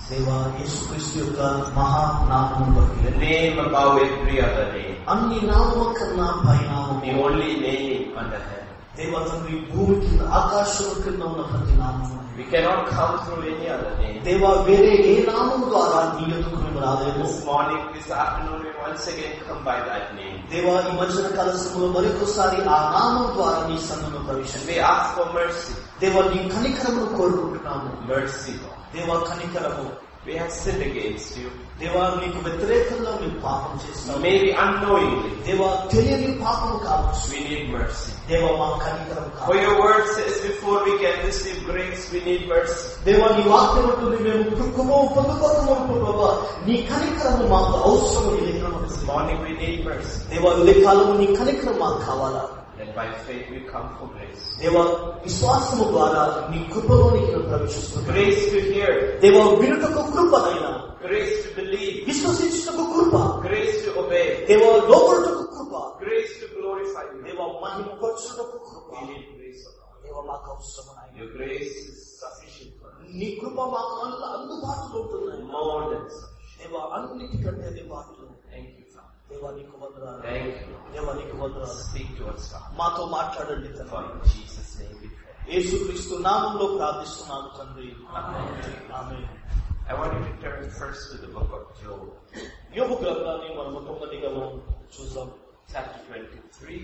దేవా యేసుక్రీస్తు యొక్క మహానామం బట్టి The name above every other name. అన్ని నామముల కన్నా పైనామం The only name under heaven. దేవా తండ్రి భూమి కింద ఆకాశం కింద ఉన్న ప్రతి నామం We cannot come through any other name. దేవా వేరే ఏ నామం ద్వారా నీ యొక్కకు మేము రాలేము This morning, this afternoon, we once again come by that name. దేవా ఈ మధ్యన కాల సమయంలో మరొకసారి ఆ నామం ద్వారా నీ సంఘంలో And ప్రవేశం we ask for mercy. దేవా నీ కనికరమును కోరుకుంటున్నాము Mercy, Lord. దేవా కనికరము We have sinned against you. దేవా నీకు వ్యతిరేకంగా మేము పాపం చేస్తాము Maybe unknowingly. దేవా తెలియని పాపం కావచ్చు We need mercy. దేవా మా కనికరం For కావచ్చు your word says before we can receive grace, we need mercy. దేవా నీ వాక్యం ఉంటుంది మేము కృపము పొందుకోకము ప్రభా నీ కనికరము మాకు అవసరము నీ దగ్గర ఉన్నది. This morning we need mercy. దేవా ఉదయ కాలము నీ కనికరం మాకు కావాలా And by faith we come for grace. దేవా విశ్వాసము ద్వారా నీ కృపలోనికి మేము ప్రవేశిస్తున్నాం Grace to hear. దేవా వినుటకు కృపనైనా Grace to believe. విశ్వసించుటకు Krupa Grace to obey. దేవా లోపడుటకు కృప Grace to glorify you. దేవా మహిమ పరచుటకు కృప We need grace of God. దేవా మాకు అవసరము నాయనా. Your grace is sufficient for us. నీ కృప మాకు అల్ల అందుబాటులో ఉంటుంది More than sufficient. దేవా అన్నిటికంటే అందుబాటులో Thank you, Father. దేవా నీకు వందనాలు Thank you. దేవా నీకు వందనాలు Speak to us, Father. మాతో మాట్లాడండి For తండ్రి in Jesus' name we pray. యేసుక్రీస్తు నామంలో ప్రార్థిస్తున్నాను తండ్రి Amen. ఆమె I want you to turn first to the book of Job, యోగు గ్రంథాన్ని మనం మొట్టమొదటిగా మనం చూసాం chapter 23.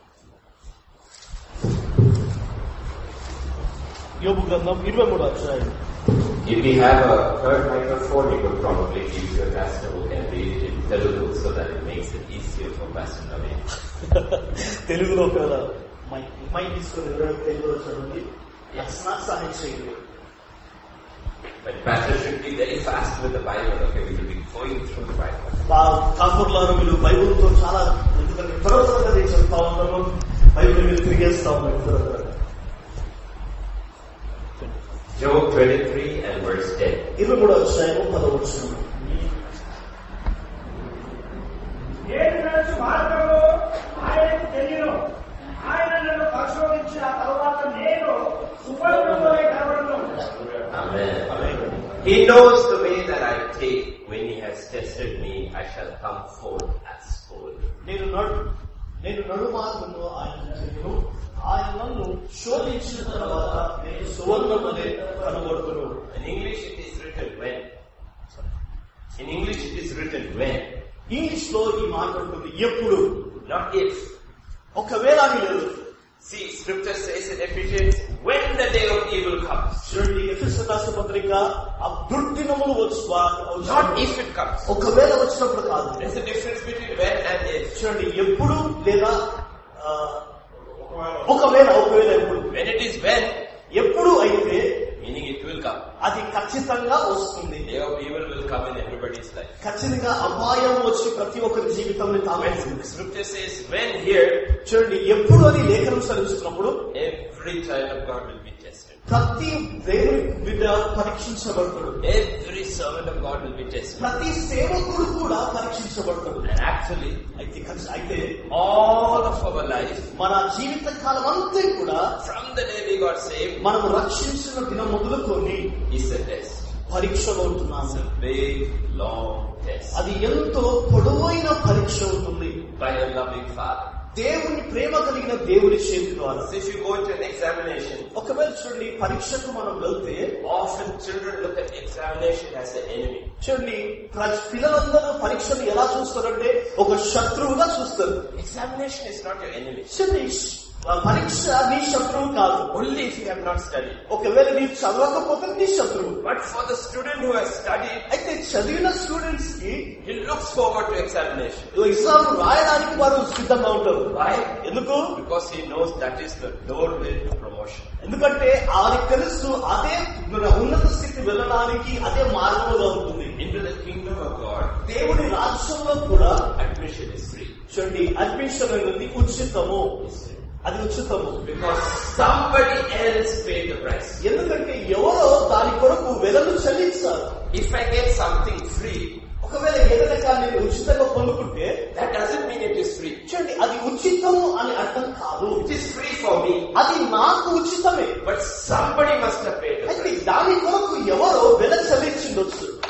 యోగు గ్రంథం ఇరవై మూడు అధ్యాయం If we have a third microphone, you could probably use your pastor who can read it in Telugu so that it makes it easier for Pastor Naveen. తెలుగులో కదా మైక్ మైక్ తీసుకొని ఇరవై తెలుగులో చదవండి నాకు సహాయం చేయండి But Pastor should be very fast with the Bible, okay? We will be going through the Bible. కాకూర్లారు మీరు బైబుల్తో చాలా ఎందుకంటే త్వర త్వరగా నేను చెప్తా ఉంటాను బైబిల్ మీరు తిరిగేస్తా ఉన్నారు త్వర త్వరగా Job 23 and verse 10. ఇరవై మూడు అధ్యాయము పదవచ్చు నేను నడుచు మార్గము ఆయనకు తెలియను ఆయన నన్ను పరిశోధించిన తరువాత నేను సుపరిణులై కనబడను Amen. He knows the way that I take. When he has tested me, I shall come forth as gold. నేను నడు నేను నడు మార్గంలో ఆయన తెలియను ఆయన నన్ను శోధించిన తర్వాత నేను సువర్ణం అనే కనబడుతున్నాను In English it is written when. In English it is written when, English లో ఈ మాట ఉంటుంది ఎప్పుడు not if. ఒకవేళ అని లేదు See, scripture says in Ephesians, when the day of evil comes. చూడండి ఎఫ్ఎస్ రాష్ట్ర పత్రిక ఆ దుర్దినములు వచ్చి Not if it comes. ఒకవేళ వచ్చినప్పుడు కాదు There's a difference between when and if. చూడండి ఎప్పుడు లేదా ఆ, ఒకవేళ ఒకవేళ ఎప్పుడు When it is when, ఎప్పుడు అయితే meaning it will come. అది ఖచ్చితంగా వస్తుంది Day of evil will come in everybody's life. ఖచ్చితంగా అపాయం వచ్చి ప్రతి ఒక్కరి జీవితంలో తామేస్తుంది When scripture says when here, చూడండి ఎప్పుడు అని లేఖనం చదివిస్తున్నప్పుడు every child of God will be tested. ప్రతి దేవుని బిడ్డ పరీక్షించబడతాడు Every servant of God will be tested. ప్రతి సేవకుడు కూడా పరీక్షించబడతాడు And actually, అయితే ఖచ్చి- అయితే all of our life, మన జీవిత కాలం అంతా కూడా from the day we got saved, మనం రక్షించిన దినం మొదలుకొని is a test. పరీక్షలో It's ఉంటున్నాము a big, long test. అది ఎంతో పొడవైన పరీక్ష ఉంటుంది By a loving Father. దేవుని ప్రేమ కలిగిన దేవుని చేతి ద్వారా So if you go into an examination, ఒకవేళ చూడండి పరీక్షకు మనం వెళ్తే often children look at examination as the enemy. చూడండి ప్ర- పిల్లలందరూ పరీక్షను ఎలా చూస్తారంటే ఒక శత్రువుగా చూస్తారు Examination is not your enemy. చూడండి ఆ పరీక్ష నీ శత్రువు కాదు Only if you have not studied. ఒకవేళ నీవు చదవకపోతే నీ శత్రువు But for the student who has studied, అయితే చదివిన స్టూడెంట్స్ కి he looks forward to examination. Exam రాయడానికి వారు సిద్ధంగా ఉంటారు Why? ఎందుకు Because he knows that is the doorway to promotion. ఎందుకంటే ఆయనకు తెలుసు అదే మన ఉన్నత స్థితి వెళ్ళడానికి అదే మార్గంగా ఉంటుంది Into the kingdom of God, దేవుని రాజ్యంలో కూడా admission is free. చూడండి అడ్మిషన్ అనేది ఉచితము అది ఉచితము Because somebody else paid the price. ఎందుకంటే ఎవరో దాని కొరకు వెలను చెల్లించారు If I get something free, ఒకవేళ ఏదైనా కానీ నేను ఉచితంగా పొందుకుంటే that doesn't mean it is free. చూడండి అది ఉచితము అని అర్థం కాదు It is free for me. అది నాకు ఉచితమే But somebody must have paid the అయితే price. దాని కొరకు ఎవరో వెల చెల్లించిండొచ్చు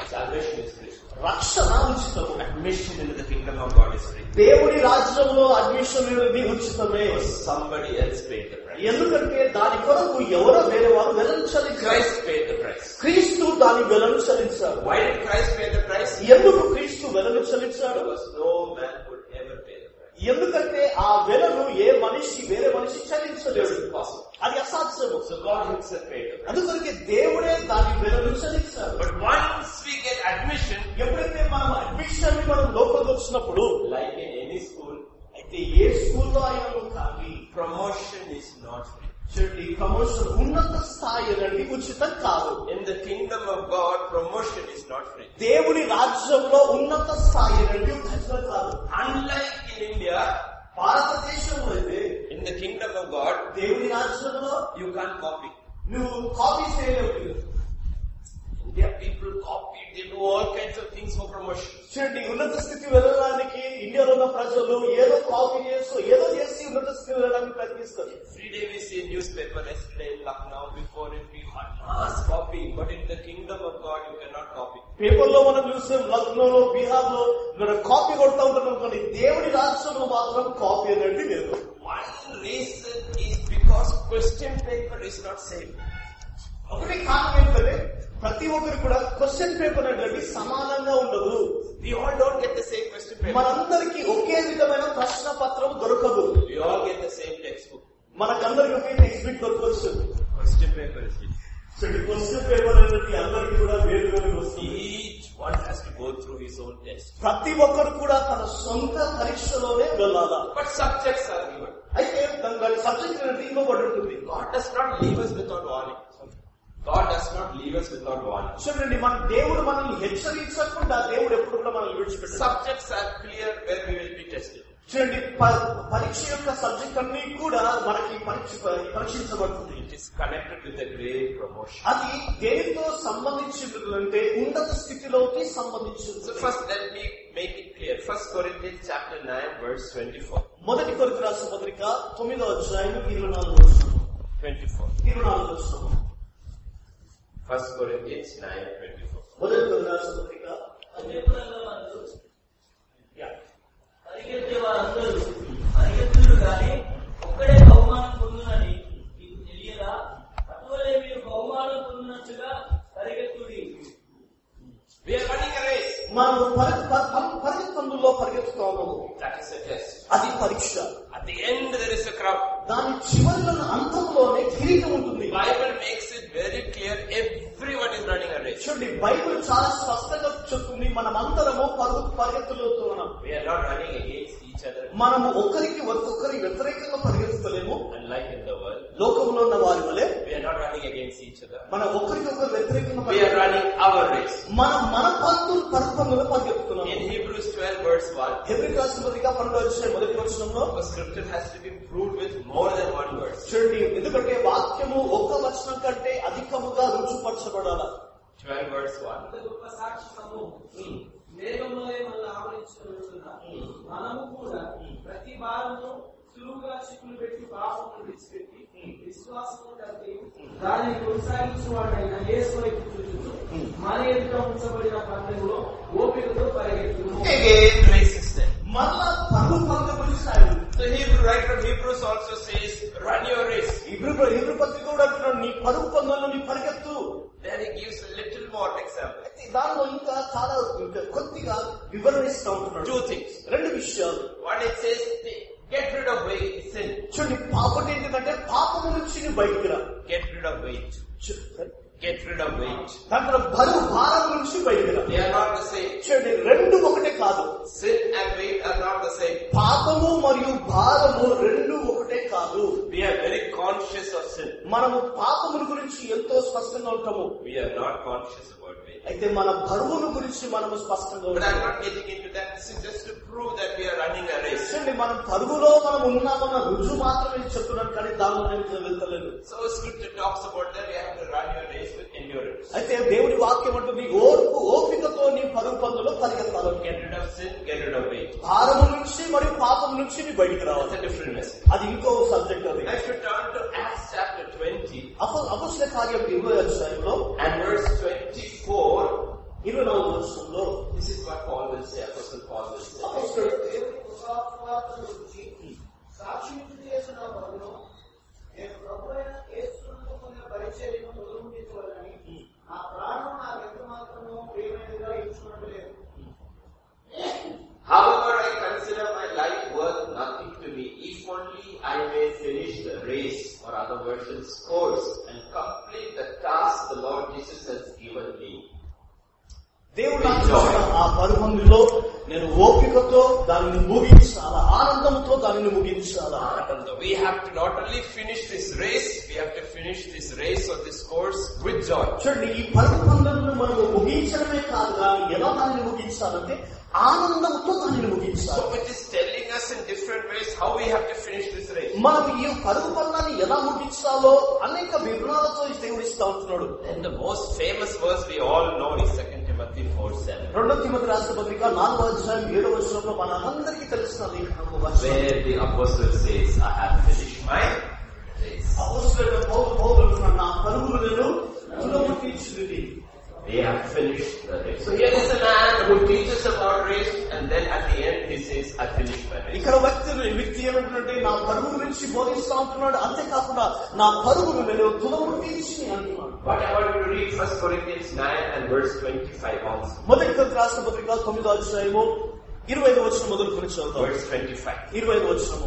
దేవుని రాజ్యంలో అడ్మిషన్ అనేది ఉచితమే Somebody else paid the price. ఎందుకంటే దాని కొరకు ఎవరో వేరే వారు వెలను చెల్లించారు Christ paid the price. క్రీస్తు దాని వెలను చెల్లించారు Why did Christ pay the price? ఎందుకు క్రీస్తు వెలను చెల్లించాడు Because no man could ever pay the price. ఎందుకంటే ఆ వెలను ఏ మనిషి వేరే మనిషి చెల్లించలేడు It's impossible. అది అసాధ్యము So God himself paid the price. అందుకొరకే దేవుడే దాని వెలను చెల్లించారు But once we get admission, ఎప్పుడైతే మనం అడ్మిషన్ ని మనం లోపలికి వచ్చినప్పుడు like in any school, అయితే ఏ స్కూల్లో అయినా కానీ promotion is not free. చూడండి ప్రమోషన్ ఉన్నత స్థాయి అనేది ఉచితం కాదు In the kingdom of God, promotion is not free. దేవుని రాజ్యంలో ఉన్నత స్థాయి అనేది ఉచితం కాదు Unlike in India, భారతదేశంలో అయితే in the kingdom of God, దేవుని రాజ్యంలో you can't copy. నువ్వు కాపీ చేయలేవు India people copy, they do all kinds of things for promotion. చూడండి ఉన్నత స్థితి వెళ్ళడానికి ఇండియాలో ఉన్న ప్రజలు ఏదో కాపీ చేస్తూ ఏదో చేసి ఉన్నత స్థితి వెళ్ళడానికి ప్రయత్నిస్తారు Every day we see newspaper, yesterday in Lucknow, before it we had mass copying, but in the kingdom of God you cannot copy. Paper లో మనం చూసాం లక్నోలో బీహార్ లో ఇక్కడ కాపీ కొడతా ఉంటాం కానీ దేవుని రాష్ట్రంలో మాత్రం కాపీ అనేది లేదు One reason is because question paper is not same. ఒకటి కారణం ఏంటంటే ప్రతి ఒక్కరు కూడా క్వశ్చన్ పేపర్ అనేది సమానంగా ఉండదు We all don't get the same question paper. మనందరికీ ఒకే విధమైన ప్రశ్న పత్రం దొరకదు We all get the same textbook. మనకందరికి ఒకే టెక్స్ట్ బుక్ దొరకవచ్చు Question paper is different. So ఈ క్వశ్చన్ పేపర్ అనేది అందరికీ కూడా వేరు వేరు వస్తుంది Each one has to go through his own test. ప్రతి ఒక్కరు కూడా తన సొంత పరీక్షలోనే వెళ్ళాలా But subjects are given. అయితే దాని సబ్జెక్ట్ అనేది ఇవ్వబడి ఉంటుంది God does not leave us without warning. God does not leave us without warning. చూడండి మన దేవుడు మనల్ని హెచ్చరించకుండా దేవుడు ఎప్పుడు కూడా మనల్ని విడిచిపెట్టాడు Subjects are clear where we will be tested. చూడండి ప- పరీక్ష యొక్క సబ్జెక్ట్ అన్ని కూడా మనకి పరీక్ష పరీక్షించబడుతుంది It is connected with a great promotion. అది దేనితో సంబంధించింది అంటే ఉన్నత స్థితిలోకి So సంబంధించింది first let me make it clear. First Corinthians chapter 9 verse 24. మొదటి కొరకు రాసిన పత్రిక తొమ్మిదో అధ్యాయం ఇరవై నాలుగు వచ్చిన 24. ఇరవై నాలుగు వచ్చిన First Corinthians 9 24. మొదటి కొరకు రాసిన పత్రిక అన్యపురంలో యా. పరిగెత్తే వారందరూ పరిగెత్తులు గాని ఒక్కడే బహుమానం పొందునని మీకు తెలియదా అటువలే మీరు బహుమానం పొందినట్టుగా పరిగెత్తుడి We are running a race. మనం పరి- పరి- పరి- పరిగెత్తందులో పరిగెత్తుతాము That is a test. అది పరీక్ష At the end there is a crown. దాని చివరిలో అంతంలోనే కిరీటం ఉంటుంది The Bible makes it very clear everyone is running a race. చూడండి బైబిల్ చాలా స్పష్టంగా చెప్తుంది మనం అందరము పరుగు పరిగెత్తులుతూ ఉన్నాం We are not running against each other. మనము ఒకరికి ఒక్కొక్కరి వ్యతిరేకంగా పరిగెత్తలేము Unlike in the world, లోకంలో ఉన్న వారి వలె we are not running against each other. మనం ఒకరికొకరు వ్యతిరేకంగా We are పరిగెత్తలేము. running our race. మనం మన పంతులు పరుపంలో పరిగెత్తుతున్నాము In Hebrews 12 verse 1, హెబ్రి రాసిన పత్రిక పన్నెండు వచ్చే మొదటి వచనంలో a scripture has to be proved with more than one verse. చూడండి ఎందుకంటే వాక్యము ఒక్క వచనం కంటే అధికముగా రుజుపరచబడాల 12 verse 1. అంత గొప్ప సాక్షి సమూహం వేగంలోనే మనల్ని ఆవరించుకుంటున్న మనము కూడా ప్రతి వారము సులువుగా చిక్కులు పెట్టి పాపమును విడిచిపెట్టి విశ్వాసము కలిగి దానిని కొనసాగించువాడైన యేసు వైపు చూచుతూ మన ఎదుట ఉంచబడిన పందెంలో ఓపికతో పరిగెత్తును Again, race is there. మళ్ళా పరుగు పంద గురించి రాయడు The Hebrew writer of Hebrews also says, run your race. ఇబ్రు ఇబ్రు పత్రిక కూడా అంటున్నాడు నీ పరుగు పందంలో నీ పరిగెత్తు Then he gives a little more example. అయితే దానిలో ఇంకా చాలా ఇంకా కొద్దిగా వివరణిస్తూ ఉంటున్నాడు Two things. రెండు విషయాలు One, it says, get rid of weight, sin. చూడండి పాపం ఏంటంటే పాపము నుంచి నీ బయటికి రా Get rid of weight. Chew- Get rid of weight. దాంట్లో బరువు భారం నుంచి బయటికి రా They are not the same. చూడండి రెండు ఒకటే కాదు Sin and weight are not the same. పాపము మరియు భారము రెండు ఒకటే కాదు We are very conscious of sin. మనము పాపముల గురించి ఎంతో స్పష్టంగా ఉంటాము We are not conscious about weight. అయితే మన బరువును గురించి మనము స్పష్టంగా But I'm ఉంటాము not getting into that. This is just to prove that we are running a race. చూడండి మనం పరుగులో మనం ఉన్నామన్న రుజువు మాత్రమే చెప్తున్నాను కానీ దానిలో నేను వెళ్తలేదు So scripture talks about that we have to run your race with endurance. అయితే దేవుడి వాక్యం అంటుంది ఓర్పు ఓపికతో నీ పరుగు పందులో పరిగెత్తాలి Get rid of sin, get rid of weight. భారము నుంచి మరియు పాపం నుంచి నీ బయటికి That's రావాలి a different message. అది ఇంకో సబ్జెక్ట్ అది Now if you turn to Acts chapter 20 అప అపస్ల కార్యం ఇరవై అధ్యాయంలో and verse 24, ఇరవై నాలుగు వర్షంలో this is what Paul will say, Apostle Paul will say. అపస్తుడు దేవుని కృపా స్వార్థ గురించి సాక్షి చేసిన బదులు నేను ప్రభు అయిన యేసునందు పొందిన పరిచర్యను మొదలుపెట్టవాలని నా ప్రాణం నాకు ఎంత మాత్రమో ప్రియమైనదిగా ఇచ్చుకున్నట్టు లేదు However, I consider my life worth nothing to me if only I may finish the race, or other versions, course, and complete the task the Lord Jesus has given me. దేవుడు నాకు ఇచ్చిన ఆ పరుమందిలో నేను ఓపికతో దానిని ముగించాలా ఆనందంతో దానిని ముగించాలా And we have to not only finish this race, we have to finish this race or this course with joy. చూడండి ఈ పరుగు పండుగను మనము ముగించడమే కాదు కానీ ఎలా దానిని ముగించాలంటే ఆనందంతో దానిని ముగించాలి So it is telling us in different ways how we have to finish this race. మనం ఈ పరుగు పందాన్ని ఎలా ముగించాలో అనేక వివరాలతో ఈ దేవుడు ఇస్తా ఉంటున్నాడు And the most famous verse we all know is 2 Timothy 4 7. రెండో తిమ్మతి రాష్ట్ర పత్రిక నాలుగో అధ్యాయం ఏడో వచనంలో మన అందరికీ తెలిసిన లేఖనము వచనం. Where the apostle says, I have finished my race. అపోస్తలుడైన పౌలు పౌలు అంటున్నాడు, నా పరుగులు నేను తులము తీర్చినది. They have finished the race. So here is a man who teaches about race and then at the end he says, I finished my race. ఇక్కడ వ్యక్తి వ్యక్తి ఏమంటున్నట్టే నా పరుగు గురించి బోధిస్తా ఉంటున్నాడు అంతేకాకుండా నా పరుగులు నేను తులము తీర్చి అంటున్నాడు But I want you to read 1 Corinthians 9 and verse 25 also. మొదటి కొరింథీ రాష్ట్ర పత్రిక తొమ్మిదో అధ్యాయము ఇరవై ఐదు వచ్చిన మొదలుకొని చదువుతాం Verse 25. ఇరవై ఐదు వచ్చినము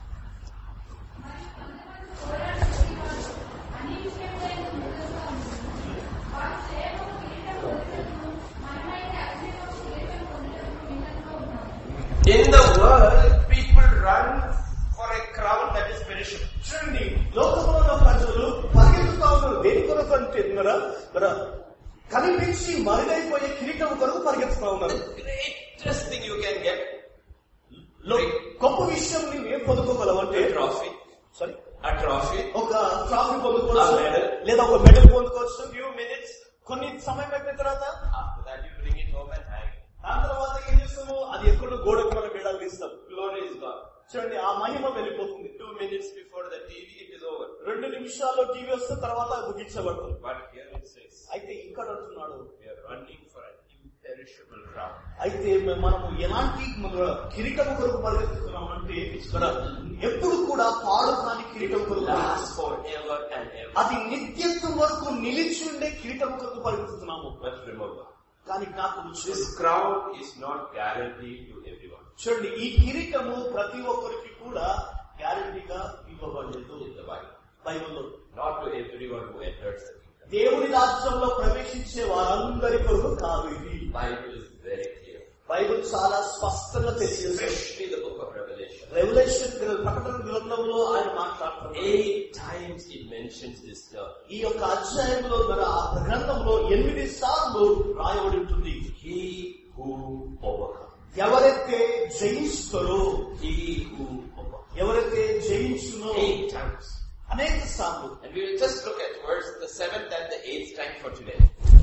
In the world, people run for a crown that is perishable. చూడండి లోకంలో ఉన్న ప్రజలు పరిగెత్తుతా ఉన్నారు దేని కొరకు అంటే విన్నారా? మరి కనిపించి మరుగైపోయే కిరీటం కొరకు పరిగెత్తుతా ఉన్నారు The greatest thing you can get, లో- గొప్ప విషయం నీవు ఏం పొందుకోగలవంటే a trophy, sorry a trophy, ఒక ట్రాఫీ పొందుకోవచ్చు A medal. లేదా ఒక మెడల్ పొందుకోవచ్చు few minutes, కొన్ని సమయం అయిపోయిన తర్వాత after that you bring it home and hang. దాని తర్వాత ఏం చేస్తాము అది ఎక్కడో గోడకు మనం మెడల్ తీస్తాం Glory is gone. చూడండి ఆ మహిమ వెళ్ళిపోతుంది Two minutes before the TV, it is over. రెండు నిమిషాల్లో టీవీ వస్తే తర్వాత ముగించబడుతుంది But here it says, అయితే ఇక్కడ అంటున్నాడు we are running for an imperishable crown. అయితే మ- మనము ఎలాంటి మన కిరీటం కొరకు పరిగెత్తుతున్నాం అంటే ఇక్కడ ఎప్పుడు కూడా పాడు కాని కిరీటం కొరకు Last forever and ever. అది నిత్యత్వం వరకు నిలిచి ఉండే కిరీటం కొరకు పరిగెత్తుతున్నాము But remember, కానీ నాకు this crown is not guaranteed to everyone. చూడండి ఈ కిరీటము ప్రతి ఒక్కరికి కూడా గ్యారంటీగా ఇవ్వబడలేదు In the Bible. బైబిల్లో Not to everyone who enters the kingdom. దేవుని రాజ్యంలో ప్రవేశించే వారందరి కొరకు కాదు ఇది Bible is very clear. Bible చాలా స్పష్టంగా తెలియజేస్తుంది Especially the book of Revelation. Revolution ప్రకటన గ్రంథంలో ఆయన మాట్లాడుతున్నారు Eight times it mentions this term. ఈ యొక్క అధ్యాయంలో మన ఆ గ్రంథంలో ఎనిమిది సార్లు రాయబడి ఉంటుంది He who overcomes. ఎవరైతే జయిస్తారో He who overcomes. ఎవరైతే జయించునో Eight times. అనేక సార్లు And we will just look at verse the seventh and the eighth time for today.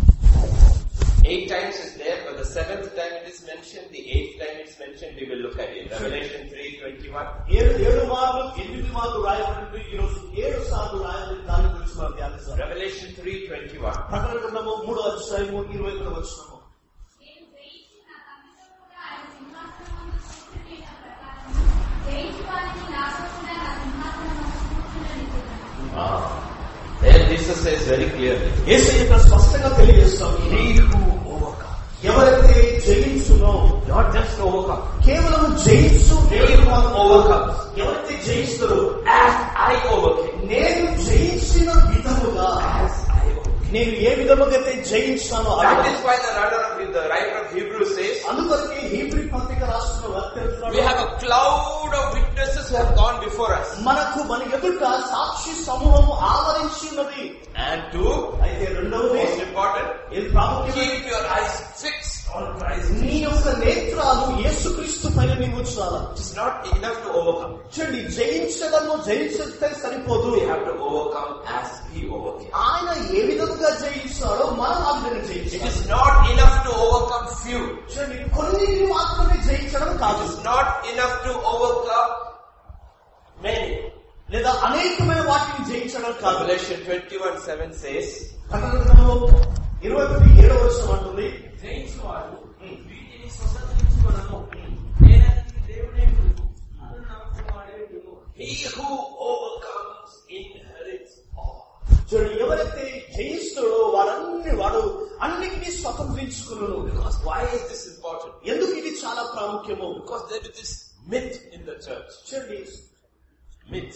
Eight times is there, but the seventh time it is mentioned, the eighth time it's mentioned, we will look at it. Revelation 3.21. ఏడు ఏడు మార్లు ఎనిమిది మార్లు రాయబడి ఉంటుంది. ఈ రోజు ఏడు సార్లు రాయబడి దాని గురించి మనం ధ్యానిస్తాం Revelation 3.21. ప్రకటన గ్రంథము మూడో అధ్యాయము ఇరవై ఒకటి వచ్చినము నేను జయించి నా తండ్రితో కూడా ఆయన సింహాసనమందు కూర్చుండిన ప్రకారము జయించి వారిని నాతో కూడా నా సింహాసనమందు కూర్చుండనిచ్చున్నాను. There Jesus says very clearly, ఏసై ఇక్కడ స్పష్టంగా తెలియజేస్తాం He who overcomes. ఎవరైతే జయించునో Not just overcome. కేవలం జయించు He who overcomes. ఎవరైతే జయిస్తారో As I overcame. నేను జయించిన విధముగా As I overcame. నేను ఏ విధముగా అయితే జయించానో That అలా- is why the writer of the writer of Hebrews says, అందుకొరకే హీబ్రీ పత్రిక రాష్ట్రంలో వర్తిస్తున్నాడు we have a cloud of witnesses who have gone before us. మనకు మన ఎదుట సాక్షి సమూహము ఆవరించి ఉన్నది And two, అయితే రెండవది most important, ఇది ప్రాముఖ్యమైన keep your eyes fixed on Christ. నీ యొక్క నేత్రాలు యేసుక్రీస్తు పైన నీవు ఉంచాలా It is not enough to overcome. చూడండి జయించడము జయించితే సరిపోదు We have to overcome as He overcame. ఆయన ఏ విధముగా జయించాడో మనం ఆ విధంగా It జయించాలి is not enough to overcome few. చూడండి కొన్నిటిని మాత్రమే జయించడం It కాదు is not enough to overcome many. లేదా అనేకమైన వాటిని జయించడం కాదు Revelation 21 7 says, ప్రకటనలో ఇరవై ఒకటి ఏడవ వచ్చిన అంటుంది జయించువాడు వీటిని స్వతంత్రించుకున్నాను నేను దేవుని He who overcomes inherits all. చూడండి ఎవరైతే జయిస్తాడో వాడన్ని వాడు అన్నిటినీ స్వతంత్రించుకున్నాడు Because why is this important? ఎందుకు ఇది చాలా ప్రాముఖ్యము Because there is this myth in the church. చూడండి Myth.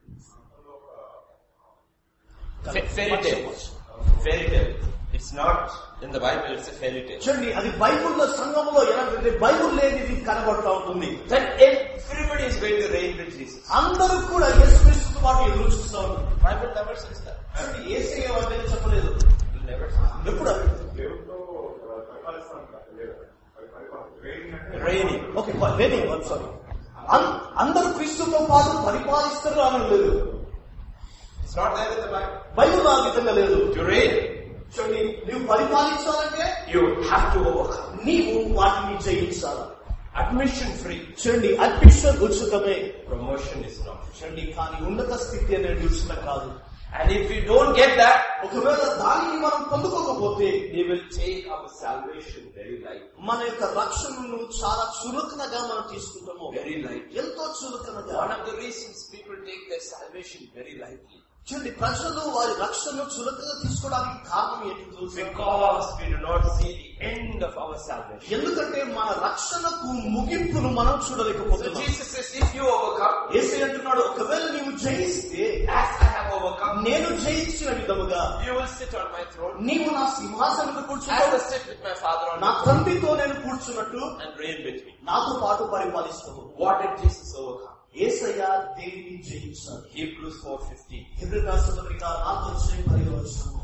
Fa- fairy tale. Fairy tale. It's not in the Bible, it's a fairy tale. చూడండి అది బైబుల్లో సంఘంలో ఎలాంటి బైబుల్ లేనిది కనబడుతూ ఉంటుంది That everybody is going to reign with Jesus. అందరూ కూడా యేసుక్రీస్తు పాటు ఎదురు చూస్తూ ఉంటారు Bible never says that. చూడండి ఏసయ్య వాటిని చెప్పలేదు It never says that. ఎప్పుడు దేవుడితో పరిపాలిస్తాం కదా, లేదు. పరిపాలన. ట్రైనింగ్ అంటే Reigning. ఓకే వెరీ సారీ అందరూ క్రీస్తుతో పాటు పరిపాలిస్తారు అని లేదు It's not there in the Bible. Bible ఆ విధంగా లేదు To reign, చూడండి నువ్వు పరిపాలించాలంటే you have to overcome. నీవు వాటిని జయించాలి Admission free. చూడండి అడ్మిషన్ ఉచితమే Promotion is not. చూడండి కానీ ఉన్నత స్థితి అనేది ఉచితం కాదు And if we don't get that, ఒకవేళ దానిని మనం పొందుకోకపోతే we will take our salvation very lightly. మన యొక్క రక్షణను చాలా చురుకనగా మనం తీసుకుంటాము Very lightly. ఎంతో చురుకనగా One of the reasons people take their salvation very lightly. చూడండి ప్రజలు వారి రక్షణను చురుకగా తీసుకోవడానికి కారణం ఏంటి తెలుసా? Because we do not see the end of our salvation. ఎందుకంటే మన రక్షణకు ముగింపును మనం So చూడలేకపోతున్నాం Jesus says, if you overcome, ఏసై అంటున్నాడు ఒకవేళ నీవు జయిస్తే as I have overcome, నేను జయించిన విధముగా you will sit on my throne, నీవు నా సింహాసనం as కూర్చుంటావు I sit with my Father on నా the throne, తండ్రితో నేను కూర్చున్నట్టు and reign with me. నాతో పాటు పరిపాలిస్తావు What did Jesus overcome? ఏసయ్య దేనిని జయించాలి Hebrews 4.15. హిబ్రి రాష్ట్ర పత్రిక నాలుగు వచ్చే పదిహేను వచ్చినాము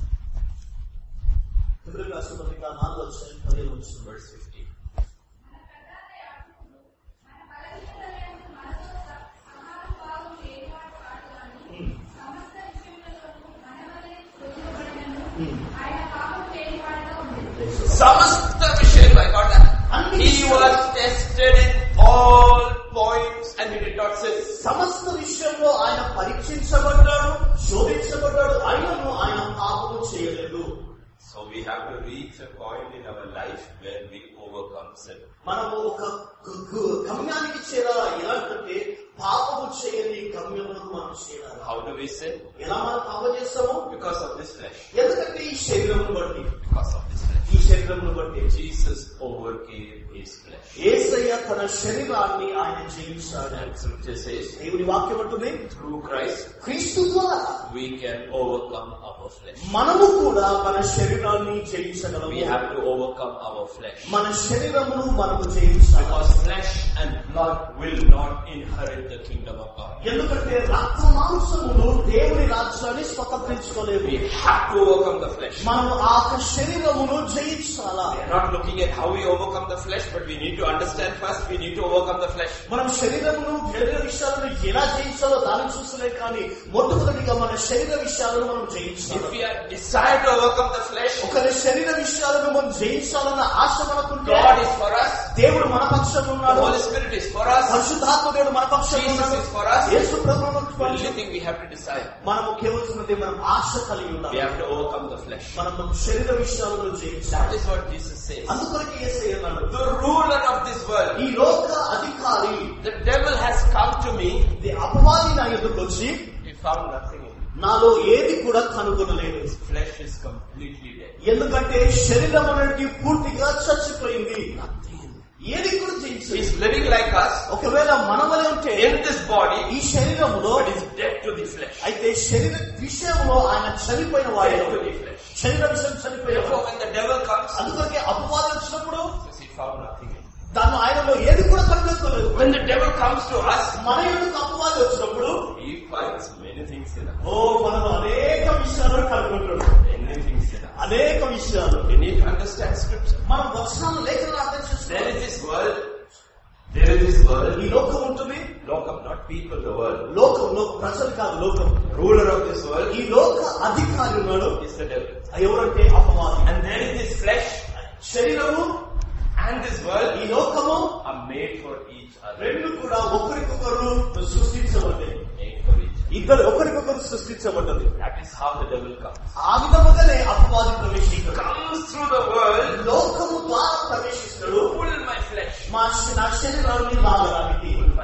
హిబ్రి రాష్ట్ర పత్రిక నాలుగు వచ్చే పదిహేను వచ్చిన Verse 15. మన బలహీనతలను మనతో సమానుభావం ఏర్పాటు కాదుగాని, సమస్త విషయములలోనూ మనవలే శోధింపబడినను, ఆయన పాపం లేనివాడుగా ఉండెను. Samasta Vishayam, I got that. He was tested in all points and he did not sin. సమస్త విషయంలో ఆయన పరీక్షించబడ్డాడు శోధించబడ్డాడు ఆయనను ఆయన పాపము చేయలేదు So we have to reach a point in our life where we overcome sin. మనము ఒక గు- గు- గమ్యానికి చేరాలి ఎలాంటంటే పాపము చేయని గమ్యములకు మనం చేరాలి How do we sin? ఎలా మనం పాపం చేస్తాము Because of this flesh. ఎందుకంటే ఈ శరీరమును బట్టి Because of this flesh. ఈ శరీరమును బట్టి Jesus overcame his flesh. ఏసయ్య తన శరీరాన్ని ఆయన జయించాడు And scripture says, దేవుని వాక్యం అంటుంది through Christ, క్రీస్తు ద్వారా we can overcome our flesh. మనము కూడా మన శరీరాన్ని జయించగలము We have to overcome our flesh. మన శరీరమును మనము జయించాలి Because flesh and blood will not inherit the kingdom of God. ఎందుకంటే రక్త మాంసములు దేవుని రాజ్యాన్ని స్వతంత్రించుకోలేవు We have to overcome the flesh. మనము ఆ యొక్క శరీరమును జయించాలా We are not looking at how we overcome the flesh, but we need to understand first, we need to overcome the flesh. మనం శరీరమును శరీర విషయాలను ఎలా జయించాలో దాన్ని చూస్తలే కానీ మొట్టమొదటిగా మన శరీర విషయాలను మనం If జయించాలి we are desire to overcome the flesh, ఒకరి శరీర విషయాలను మనం జయించాలన్న ఆశ మనకుంటే God is for us, దేవుడు మన పక్షంలో the ఉన్నాడు Holy Spirit is for us, పరిశుద్ధాత్మ దేవుడు మన పక్షంలో Jesus ఉన్నాడు is for us. యేసు ప్రభు మన the పక్షంలో only thing we have to decide, మనము కేవలసినది మనం ఆశ కలిగి we ఉండాలి have to overcome the flesh. మనం మన శరీర విషయాలను That జయించాలి is what Jesus says. అందుకొరకు యేసయ్య అన్నాడు The ruler of this world, ఈ లోక అధికారి the devil has come to me, ఇది అపవాది నా ఎదురుకు వచ్చి he found nothing in me. నాలో ఏది కూడా కనుగొనలేదు His flesh is completely dead. ఎందుకంటే శరీరం అనేది పూర్తిగా చచ్చిపోయింది ఏది కూడా జయించలేదు He's living like us ఒకవేళ మనవలే ఉంటే in this body, ఈ శరీరంలో but is dead to the flesh. అయితే శరీర విషయంలో ఆయన చనిపోయిన వాడు Dead to the flesh. శరీర విషయం చనిపోయిన Therefore, when the devil comes, అందుకొరకే అపవాదం వచ్చినప్పుడు says he found nothing in me. దాన్ని ఆయనలో ఏది కూడా కనిపెట్టుకోలేదు When the devil comes to us, మన ఎందుకు అపవాదం వచ్చినప్పుడు he finds many things in us. ఓ మనం అనేక విషయాలను కనుగొంటాడు Many things in us. అనేక విషయాలు We need to understand scripture. మనం వచనాలు లేఖనాలు అర్థం There చేసుకోవాలి is this world, there is this world, ఈ లోకం ఉంటుంది lokam, not people, the world. లోకంలో ప్రజలు కాదు లోకం Ruler of this world ఈ లోక అధికారి ఉన్నాడు is the devil. ఎవరంటే అపవాది And there is this flesh శరీరము and this world ఈ లోకము are made for each other. రెండు కూడా ఒకరికొకరు సృష్టించబడ్డాయి Made for each other. ఇద్దరు ఒకరికొకరు సృష్టించబడ్డది That is how the devil comes. ఆ విధముగానే అపవాది ప్రవేశిస్తాడు Comes through the world, లోకము ద్వారా ప్రవేశిస్తాడు pull my flesh. మా నా శరీరాన్ని లాగడానికి Pull my flesh. నా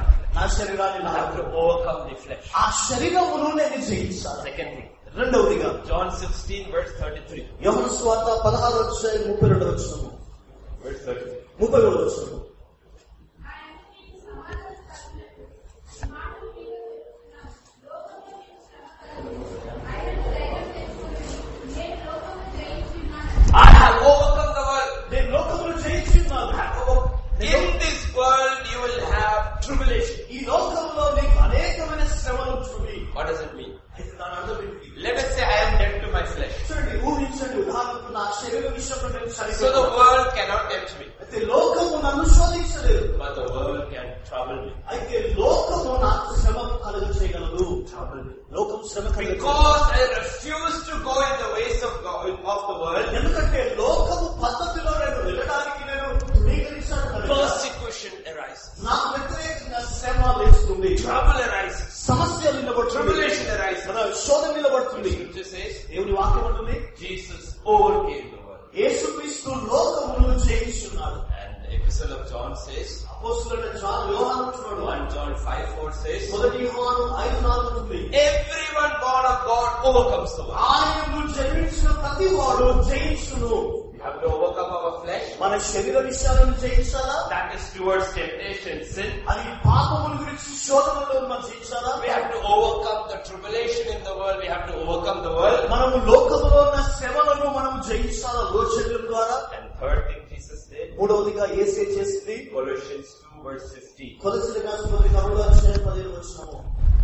నా శరీరాన్ని I have to లాగను. overcome the flesh. ఆ శరీరమును నేను జయించాలి Second thing, రెండవదిగా John 16 verse 33. యోహన స్వార్త పదహారు వచ్చాయి ముప్పై రెండు వచ్చినాము Verse 33. ముప్పై మూడు వచ్చినాము ఆయన మీకు సమాధానం చెప్పినట్టు మాటలు మీకు చెప్తున్నాను. లోకంలో మీకు శ్రమ కలుగును. ఆయనను ధైర్యం తెచ్చుకోండి. నేను లోకమును జయించున్నాను. I have overcome the world. నేను లోకమును జయించున్నాను In this world you will have tribulation. ఈ లోకంలో నీకు అనేకమైన శ్రమలు ఉంటుంది What does it mean? అయితే దాని అర్థం ఏంటి? Let us say I am dead to my flesh. చూడండి ఊహించండి ఉదాహరణకు నా శరీర విషయంలో నేను So the చనిపోయాను. world cannot tempt me. అయితే లోకము నన్ను శోధించలేదు But the world can trouble me. అయితే లోకము నాకు శ్రమ కలుగ చేయగలదు లోకం శ్రమ కలుగ Because I refuse to go in the ways of God, of the world, ఎందుకంటే లోకము పద్ధతిలో నేను వెళ్ళడానికి నేను ధృవీకరించాను కనుక persecution arises. నాకు వ్యతిరేకంగా శ్రమ వేస్తుంది Trouble arises. సమస్య నిలబడుతుంది Tribulation arises. మన శోధన నిలబడుతుంది Scripture says, దేవుని వాక్యం అంటుంది Jesus overcame the world. యేసుక్రీస్తు లోకమును జయించున్నాడు And the epistle of John says, అపోస్తులైన జాన్ యోహాను అంటున్నాడు 1 John 5 4 says, మొదటి యోహాను ఐదు నాలుగు ఉంది Everyone born of God overcomes the world. ఆయనను జయించిన ప్రతి వాడు జయించును We have to overcome our flesh. మన శరీర విషయాలను జయించాలా That is towards temptation, sin. అది పాపముల గురించి శోధనలో మనం జయించాలా We have to overcome the tribulation in the world. We have to overcome the world. మనము లోకములో ఉన్న శ్రమలను మనం జయించాలా లోచర్యం ద్వారా And third thing Jesus did, మూడవదిగా ఏసే చేసింది Colossians 2 verse 15. కొలసిన కాసుపత్రి కరుడు అధ్యాయం పదిహేను వచ్చినాము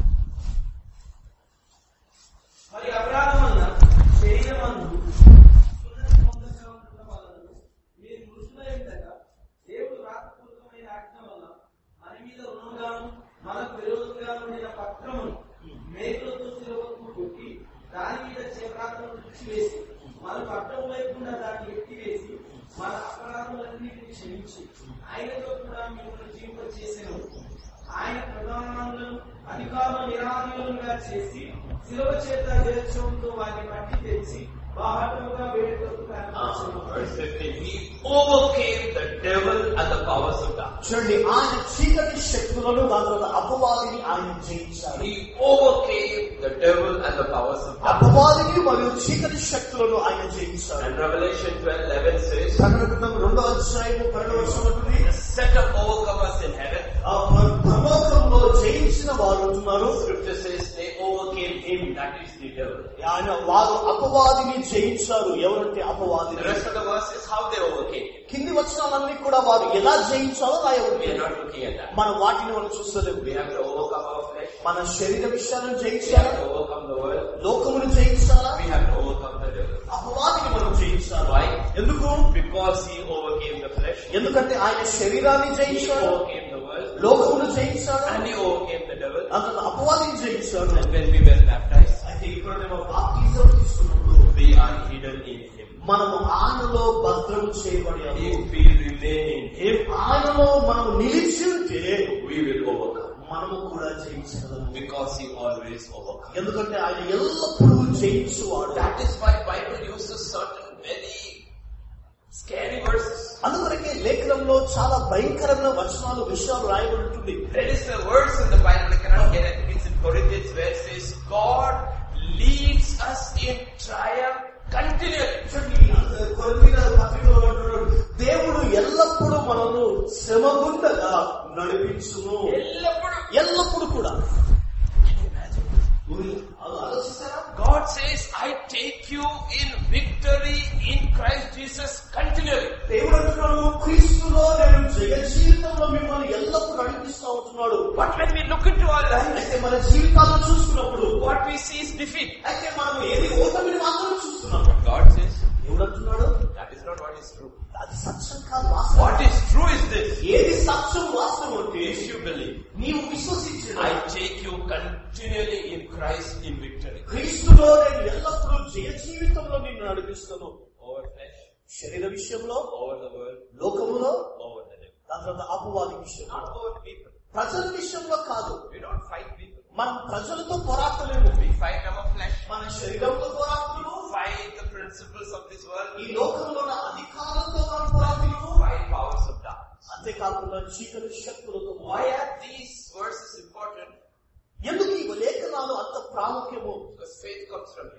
మరి అపరాధం వల్ల శరీరమందు ఉన్నత ఉండటం వలన మీరు మృతులై ఉండగా దేవుడు రాతపూర్వకమైన ఆజ్ఞ వల్ల మన మీద రుణంగాను మనకు విరోధంగాను ఉండిన పత్రమును మేకులతో శిలవకు కొట్టి దాని మీద చేపరాతను తుడిచివేసి మన పట్టం లేకుండా దాన్ని ఎత్తివేసి మన అపరాధములన్నిటిని క్షమించి ఆయనతో కూడా మిమ్మల్ని జీవింపచేసెను ఆయన ప్రధానులను అధికారులు నిరాధీనులుగా చేసి శిలువ చేత జయత్సవంతో వారిని పట్టి తెచ్చి బాహటముగా వేడుకకు ప్రారంభించారు Verse 15. He overcame the devil and the powers of darkness. చూడండి ఆయన చీకటి శక్తులను దాని తర్వాత అపవాదిని ఆయన జయించాలి He overcame the devil and the powers of darkness. అపవాదిని మరియు చీకటి శక్తులను ఆయన జయించాలి And Revelation 12 11 says, ప్రకటన గ్రంథం రెండో అధ్యాయము పన్నెండు వర్షం ఉంటుంది The set of overcomers in heaven. ఆ పరలోకంలో జయించిన వారు ఉంటున్నారు Scripture says they overcame him, that is the devil. ఆయన వారు అపవాదిని జయించారు ఎవరంటే అపవాది The rest of the verse is how they overcame him. కింది వచనాలన్నీ కూడా వారు ఎలా జయించాలో We రాయబడి are not looking at that. మన వాటిని మనం చూస్తలేము We have to overcome our flesh. మన శరీర విషయాలను We have జయించాలా to overcome the world. లోకమును జయించాలా We have to overcome the devil. అపవాదిని మనం జయించాలి Why? ఎందుకు Because he overcame the flesh. ఎందుకంటే ఆయన శరీరాన్ని He జయించాడు overcame the world. లోకమును జయించాడు And he overcame the devil. అంత అపవాదిని జయించాడు And when we were baptized, అయితే ఇక్కడ మేము బాప్తిజం తీసుకున్నప్పుడు we are hidden in him. మనము ఆయనలో భద్రం చేయబడి If we remain in him, ఆయనలో మనం నిలిచి ఉంటే we will overcome. మనము కూడా జయించగలము Because he always overcomes. ఎందుకంటే ఆయన ఎల్లప్పుడూ జయించువాడు That is why Bible uses certain very scary verses. అందుకొరకే లేఖనంలో చాలా భయంకరమైన వచనాలు విషయాలు రాయబడి ఉంటుంది There is a verse in the Bible, I cannot get it, I think it's in Corinthians where it says, God leads us in triumph continually. చూడండి, కొరింథీయుల పత్రికలో అంటున్నాడు, దేవుడు ఎల్లప్పుడూ మనను శ్రమగుండగా నడిపించును ఎల్లప్పుడూ. ఎల్లప్పుడు కూడా అలా ఆలోచిస్తారా God says, I take you in victory in Christ Jesus continually. దేవుడు అంటున్నాడు క్రీస్తులో నేను జయ జీవితంలో మిమ్మల్ని ఎల్లప్పుడూ నడిపిస్తూ ఉంటున్నాడు But when we look into our life, అయితే మన జీవితాల్లో చూసుకున్నప్పుడు what we see is defeat. అయితే మనం ఏది ఓటమిని మాత్రం చూస్తున్నాం God says, దేవుడు అంటున్నాడు that is not what is true. అది సత్యం కాదు వాస్తవం What is true is this. ఏది సత్యం వాస్తవం అంటే If you believe, నీవు విశ్వసించిన I take you continually in Christ in victory. క్రీస్తులో నేను ఎల్లప్పుడూ జయ జీవితంలో నిన్ను నడిపిస్తాను Over flesh, శరీర విషయంలో over the world, లోకములో over the devil. దాని తర్వాత అపవాది విషయంలో Not over people. ప్రజల విషయంలో కాదు We don't fight people. మనం ప్రజలతో పోరాటలేము We fight our flesh. మన శరీరంతో పోరాటము Fight the principles of this world. ఈ లోకంలో ఉన్న అధికారులతో మనం పోరాటము Fight powers of darkness. అంతేకాకుండా చీకటి శక్తులతో Why are these verses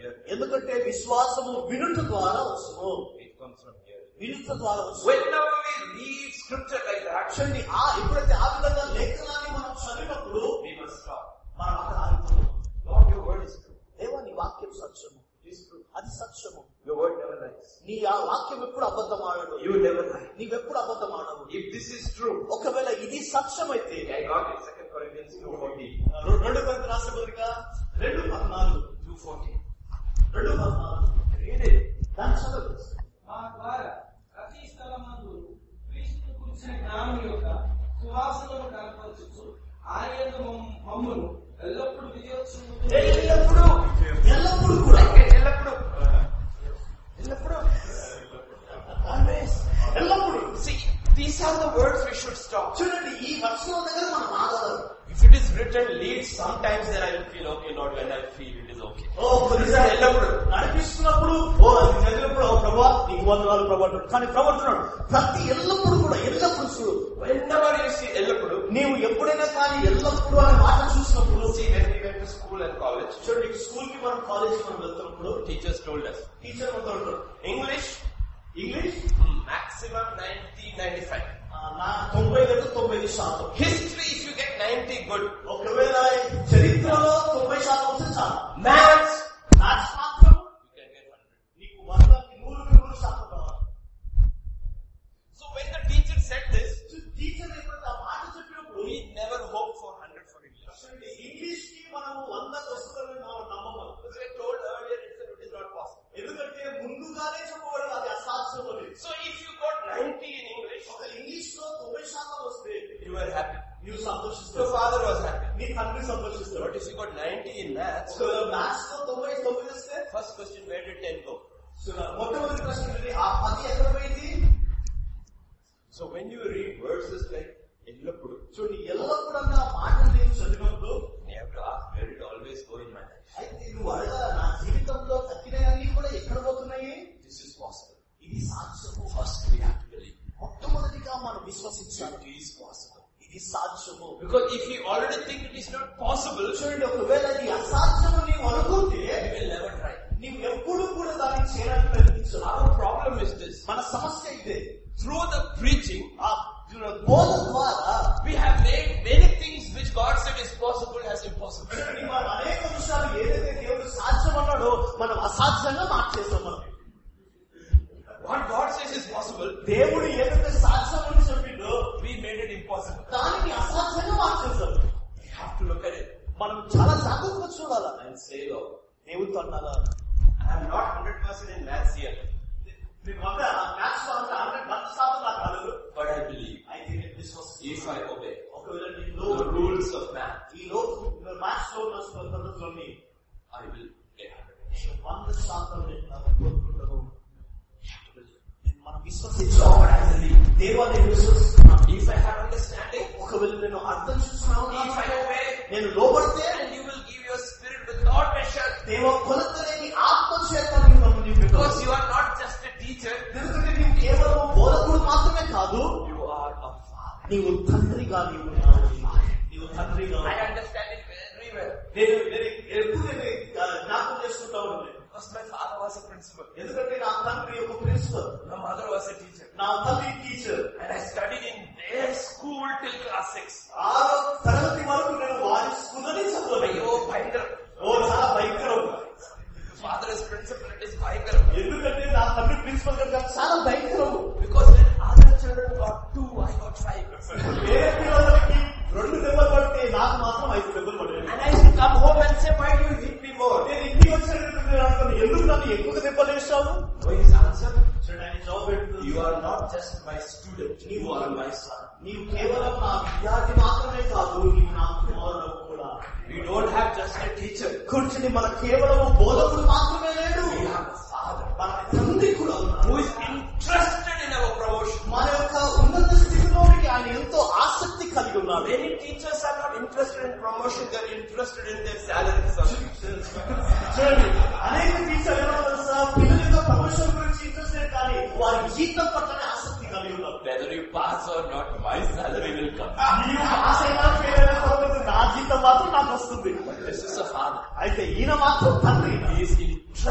hearing. ఎందుకంటే విశ్వాసము వినుట ద్వారా వస్తుము It comes from hearing. వినుట ద్వారా వస్తుంది Whenever we read scripture like that, చూడండి ఆ ఎప్పుడైతే ఆ విధంగా లేఖనాన్ని మనం చదివినప్పుడు we must stop. మనం అక్కడ ఆగిపోతాం Lord, your word is true. దేవా నీ వాక్యం సత్యము It is true. అది సత్యము Your word never lies. నీ ఆ వాక్యం ఎప్పుడు అబద్ధం ఆడడు You never lie. నీవెప్పుడు అబద్ధం ఆడవు If this is true, ఒకవేళ ఇది సత్యమైతే I got it, 2 Corinthians 2.14. రె- రెండు కొంత రాష్ట్ర పత్రిక రెండు పద్నాలుగు 2.14. రెండు పద్నాలుగు Read it. దాన్ని చదవండి మా ద్వారా ప్రతి స్థలమందు క్రీస్తు కూర్చిన జ్ఞానం యొక్క సువాసనను కనపరచుచు ఆయన మమ్- మమ్మును ఎల్లప్పుడూ విజయోత్సవం ఎల్లప్పుడూ ఎల్లప్పుడూ కూడా ఎల్లప్పుడూ ఎల్లప్పుడూ always ఎల్లప్పుడూ see these are the words we should stop చూడండి ఈ వర్షం దగ్గర మనం ఆగలం if it is written lead sometimes then i will feel okay not when i feel it is okay ఓ కొన్నిసార్లు ఎల్లప్పుడూ నడిపిస్తున్నప్పుడు ఓ అది చదివినప్పుడు ఓ ప్రభా నీకు వందనాలు ప్రభా అంటాడు. కానీ ప్రవర్తనాడు ప్రతి ఎల్లప్పుడు కూడా ఎల్లప్పుడు చూడు whenever you see ఎల్లప్పుడూ నీవు ఎప్పుడైనా కానీ ఎల్లప్పుడు అనే మాట చూసినప్పుడు see when we went to school and college చూడండి స్కూల్ కి మనం కాలేజ్ మనం వెళ్తున్నప్పుడు teachers told us టీచర్ మనతో ఉంటాడు english ఇంగ్లీష్ hmm, maximum 90 95 ఆ, నా తొంభై రెండు తొంభై ఐదు శాతం history if you get 90 good ఒకవేళ చరిత్రలో తొంభై శాతం వస్తే చాలు maths మ్యాథ్స్ మాత్రం you can get 100 నీకు వందకి నూరుకి నూరు శాతం కావాలి so when the teacher said this teacher ఎప్పుడైతే ఆ మాట చెప్పినప్పుడు we never hoped for 100 for english చూడండి, ఇంగ్లీష్ కి మనం వందకు వస్తుందని మనం నమ్మకం because we were told earlier itself it is not possible ఎందుకంటే ముందుగానే చెప్పబడింది అది అసాధ్యం అని so if you got 90 in english ఒక ఇంగ్లీష్ లో తొంభై శాతం వస్తే you were happy నీవు your సంతోషిస్తావు father was happy నీ తండ్రి సంతోషిస్తాడు but if you got 90 in maths ఒకవేళ మ్యాథ్స్ లో తొంభై తొమ్మిది వస్తే first question where did 10 go మొట్టమొదటి ప్రశ్న ఏంటి? ఆ పది ఎక్కడ పోయింది so when you read verses like ఎల్లప్పుడు చూడండి ఎల్లప్పుడూ ఆ మాటలు నేను చదివినప్పుడు you have to ask where did it always go in my life అయితే నువ్వు అడగాల నా జీవితంలో తగ్గినవన్నీ కూడా ఎక్కడ పోతున్నాయి this is possible ఇది సాధ్యము first we have to believe మొట్టమొదటిగా మనం విశ్వసించాలి it is possible ఇది సాధ్యము because if you already think it is not possible చూడండి ఒకవేళ ఇది అసాధ్యము నీవు అనుకుంటే you will never try నీవు ఎప్పుడు కూడా దాన్ని చేయడానికి ప్రయత్నించవు our problem is this మన సమస్య ఇదే through the preaching ఆ బోధ ద్వారా we have made many things which God said is possible as impossible చూడండి మనం అనేక విషయాలు ఏదైతే దేవుడు సాధ్యం అన్నాడో మనం అసాధ్యంగా మార్చేసాం మనం what God says is possible దేవుడు ఏదైతే సాధ్యం అని చెప్పిండో we made it impossible దానిని అసాధ్యంగా మార్చేసాం we have to look at it మనం చాలా జాగ్రత్తగా చూడాలా and say Lord దేవుడితో అన్నారా I am not 100% in maths here మీ మధ్య మ్యాథ్స్ లో అంటే హండ్రెడ్ మంది శాతం నాకు రాలేదు but I believe అయితే నేను విశ్వసిస్తాను. if I obey ఒకవేళ the నేను rules of math ఈ లోపు మ్యాథ్స్ లో ఉన్న పద్ధతుల్లోని I will get 100 నేను వంద శాతం నేను నాకు కోరుకుంటాను నేను మనం విశ్వసించాలి Lord I believe దేవా నేను విశ్వసిస్తున్నాను if I have understanding ఒకవేళ నేను అర్థం చేసుకున్నాను if I obey నేను లోబడితే and you will give your spirit without measure దేవ కొలత లేని ఆత్మ చేత నీవు నన్ను నింపుతావు. because you are not just a teacher ఎందుకంటే నీవు కేవలం బోధకుడు మాత్రమే కాదు you are a father నీవు తండ్రిగా నీవు ఉన్నావు నీవు తండ్రిగా I ఉన్నావు. understand it very well నేను నేను ఎప్పుడు నేను ఆ, జ్ఞాపకం చేసుకుంటా ఉన్నాను because my father was a principal ఎందుకంటే నా తండ్రి ఒక principal my mother was a teacher నా తల్లి teacher and I studied in their school till class 6 ఆరో తరగతి వరకు నేను వారి స్కూల్లోనే చదవలేదు అయ్యో భయంకరం ఓ చాలా భయంకరం father is principal it is భయంకరం ఎందుకంటే నా తండ్రి ప్రిన్సిపల్ కనుక చాలా భయంకరం because when other children got two I got five వేరే పిల్లలకి రెండు దెబ్బలు పడితే నాకు మాత్రం ఐదు దెబ్బలు పడలేదు and I used to come home and say why do you hit me more నేను ఇంటికి వచ్చినప్పుడు నేను అనుకున్నాను, ఎందుకు నన్ను ఎక్కువ దెబ్బలు వేసావు so his answer చూడండి ఆయన జవాబు పెడుతుంది, you are not just my student you are my son నీవు కేవలం నా విద్యార్థి మాత్రమే కాదు నీవు నా కుమారుడు కూడా we don't have just a teacher కూర్చుని మన కేవలం బోధకుడు మాత్రమే లేడు we have a father మన తండ్రి కూడా ఉన్నాడు. who is interested in our promotion మన యొక్క ఉన్నత స్థితిలోనికి ఆయన ఎంతో ఆసక్తి కలిగి ఉన్నాడు many teachers are not interested in promotion they are interested in their salary something చూడండి అనేక టీచర్ ఎలా తెలుసా పిల్లల యొక్క ప్రమోషన్ గురించి ఇంట్రెస్ట్ కానీ వారి జీతం పట్లనే ఆసక్తి కలిగి ఉన్నారు whether you pass or not my salary will come నీవు పాస్ అయినా ఫెయిల్ అయినా పర్వాలేదు, నా జీతం మాత్రం నాకు వస్తుంది this is a father అయితే ఈయన మాత్రం తండ్రి he is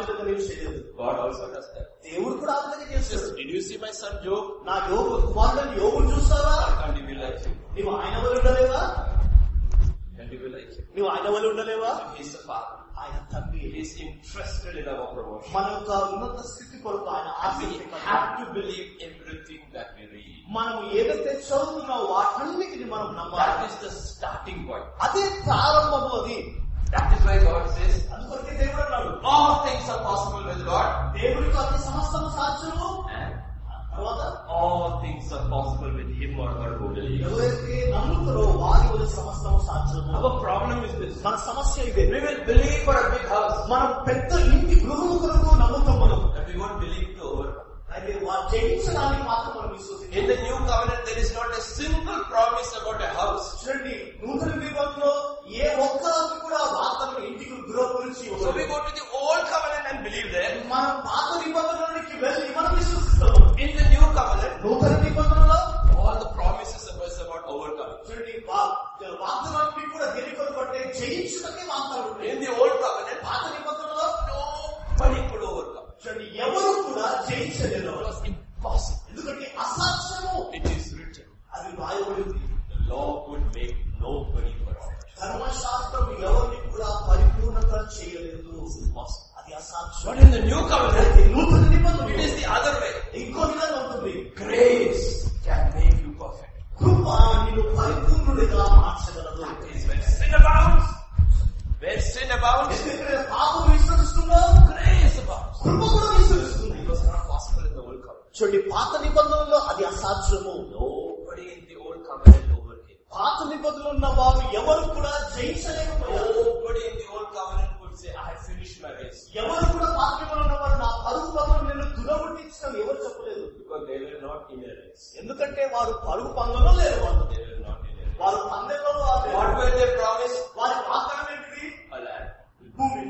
విధంగా నీవు చేయలేదు God also does that. దేవుడు కూడా ఆ విధంగా He చేస్తాడు says, Did you see my son Job? నా యోగు కుమారుడు యోగును చూస్తావా Why can't he be like him? నీవు ఆయన వల్ల ఉండలేవా Can't he be like him? నువ్వు ఆయన వల్ల ఉండలేవా He's the father. ఆయన తండ్రి He's interested in our promotion. మన యొక్క ఉన్నత స్థితి కొరకు ఆయన We ఆసక్తి కలిగి have to believe everything that we read. మనం ఏదైతే చదువుతున్నామో వాటన్నిటిని మనం నమ్మాలి That is the starting point. అదే ప్రారంభము అది That is why God says, అందుకొరకే దేవుడు అన్నాడు all things are possible with God. దేవుడికి అన్ని సమస్తము సాధ్యము And తర్వాత all things are possible with him or her who believes. ఎవరైతే నమ్ముతారో వారి వల్ల సమస్తము సాధ్యము Our problem is this. మన సమస్య ఇదే We will believe for a big house, మనం పెద్ద ఇంటి గృహము కొరకు నమ్ముతాం మనం but we won't believe to overcome. అయితే వారు జయించడానికి మాత్రం మనం విశ్వసించాలి In the new covenant, there is not a single promise about a house. చూడండి నూతన నిబంధనలో ఏ ఒక్కరికి కూడా వార్తలు ఇంటికి గృహ గురించి So ఇవ్వలేదు. we go to the old covenant and believe there. మనం పాత నిబంధనలోనికి వెళ్ళి మనం విశ్వసిస్తాము In the new covenant, నూతన నిబంధనలో all the promises are first about overcoming. చూడండి వా- వాగ్దానాన్ని కూడా దేని కొరకు అంటే జయించడమే వాగ్దానం ఉంటాయి. In the old covenant, పాత నిబంధనలో nobody could overcome. చూడండి ఎవరు కూడా జయించలేరు It was impossible. ఎందుకంటే అసాధ్యము It is written. అది రాయబడింది The law could make nobody perfect. ధర్మశాస్త్రం ఎవరిని కూడా పరిపూర్ణత చేయలేదు Impossible. అది అసాధ్యం But in the new covenant, అయితే నూతన నిబంధన it is the other way. ఇంకో విధంగా ఉంటుంది Grace can make you perfect. కృప నిన్ను పరిపూర్ణుడిగా మార్చగలదు That is where sin abounds. Where sin abounds, ఎందుకంటే పాపం విశ్వసిస్తుందో grace abounds. కృప కూడా విశ్వసిస్తుంది It was not possible in the old covenant. చూడండి పాత నిబంధనలో అది అసాధ్యము Nobody in the old covenant overcame. పాత నిబంధనలు ఉన్న వారు ఎవరు కూడా జయించలేకపోయారు Nobody in the old covenant could say, I have finished my race. ఎవరు కూడా పాత నిబంధనలు ఉన్న వారు నా పరుగు పనులు నేను దురముట్టించడం ఎవరు చెప్పలేదు Because they were not in a race. ఎందుకంటే వారు పరుగు పందెంలో లేరు వాళ్ళు They were not in a race. వారు పందెంలో వారు లేరు. What were they promised? వారి వాగ్దానం ఏంటిది A land. భూమి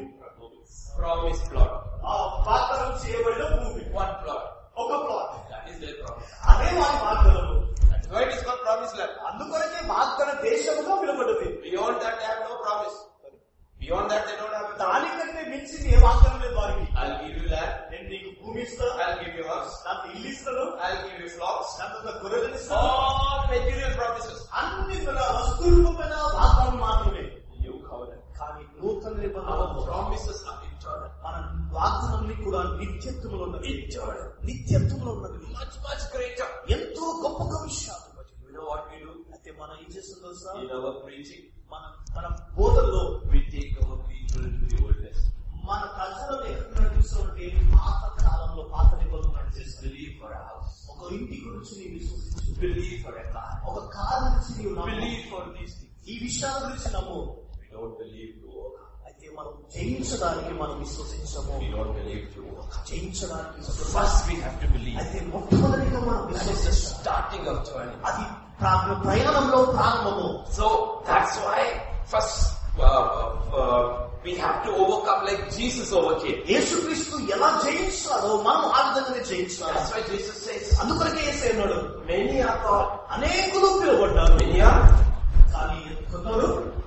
Promised plot. ఆ వాగ్దానం చేయబడిన భూమి One plot. ఒక plot That is their promise. అదే వారి వాగ్దానము That's why it is called promised land. అందుకొరకే వాగ్దాన దేశముగా వినబడింది Beyond that, they have no promise. Beyond that, they don't have a promise. దానికంటే మించి ఏ వాగ్దానం లేదు వారికి I'll give you land. నేను నీకు భూమి ఇస్తాను I'll give you house. నాకు ఇల్లు ఇస్తాను I'll give you flocks. నాకు గొర్రెలు ఇస్తాను All material promises. అన్ని కూడా వస్తురూపమైన వాగ్దానం మాత్రమే New covenant. కానీ నూతన Our నిబంధన promises are eternal. మన వాగ్దానాన్ని కూడా నిత్యత్వములో ఉన్నది నిత్యత్వములో ఉన్నది Much, much greater. ఎంతో గొప్ప గొప్ప విషయాలు You know what we do? అయితే మనం ఏం చేస్తుందో సార్ In our preaching, మన మన బోధనలో we take our people to the Old Testament. మన ప్రజలను ఎక్కడ నడిపిస్తుంటే పాత కాలంలో పాత నిబంధనలు నడిచేస్తుంది Believe for a house. ఒక ఇంటి గురించి నీవు విశ్వసించు Believe for a car. ఒక కారు గురించి నీవు నమ్ము Believe for these things. ఈ విషయాల గురించి నమ్ము We don't believe to overcome. అయితే మనం జయించడానికి మనం విశ్వసించము We don't believe to overcome. జయించడానికి విశ్వసించము. First, we have to believe. అయితే మొట్టమొదటిగా మనం That is the విశ్వసించాలి starting of journey. అది ప్రా- ప్రయాణంలో ప్రారంభము So that's why first uh, uh, we have to overcome like Jesus overcame. యేసుక్రీస్తు ఎలా జయించాడో మనం ఆ విధంగానే జయించాలి That's why Jesus says, అందుకొరకే యేసు అన్నాడు many are called, అనేకులు పిలువబడ్డారు many are కానీ కొందరు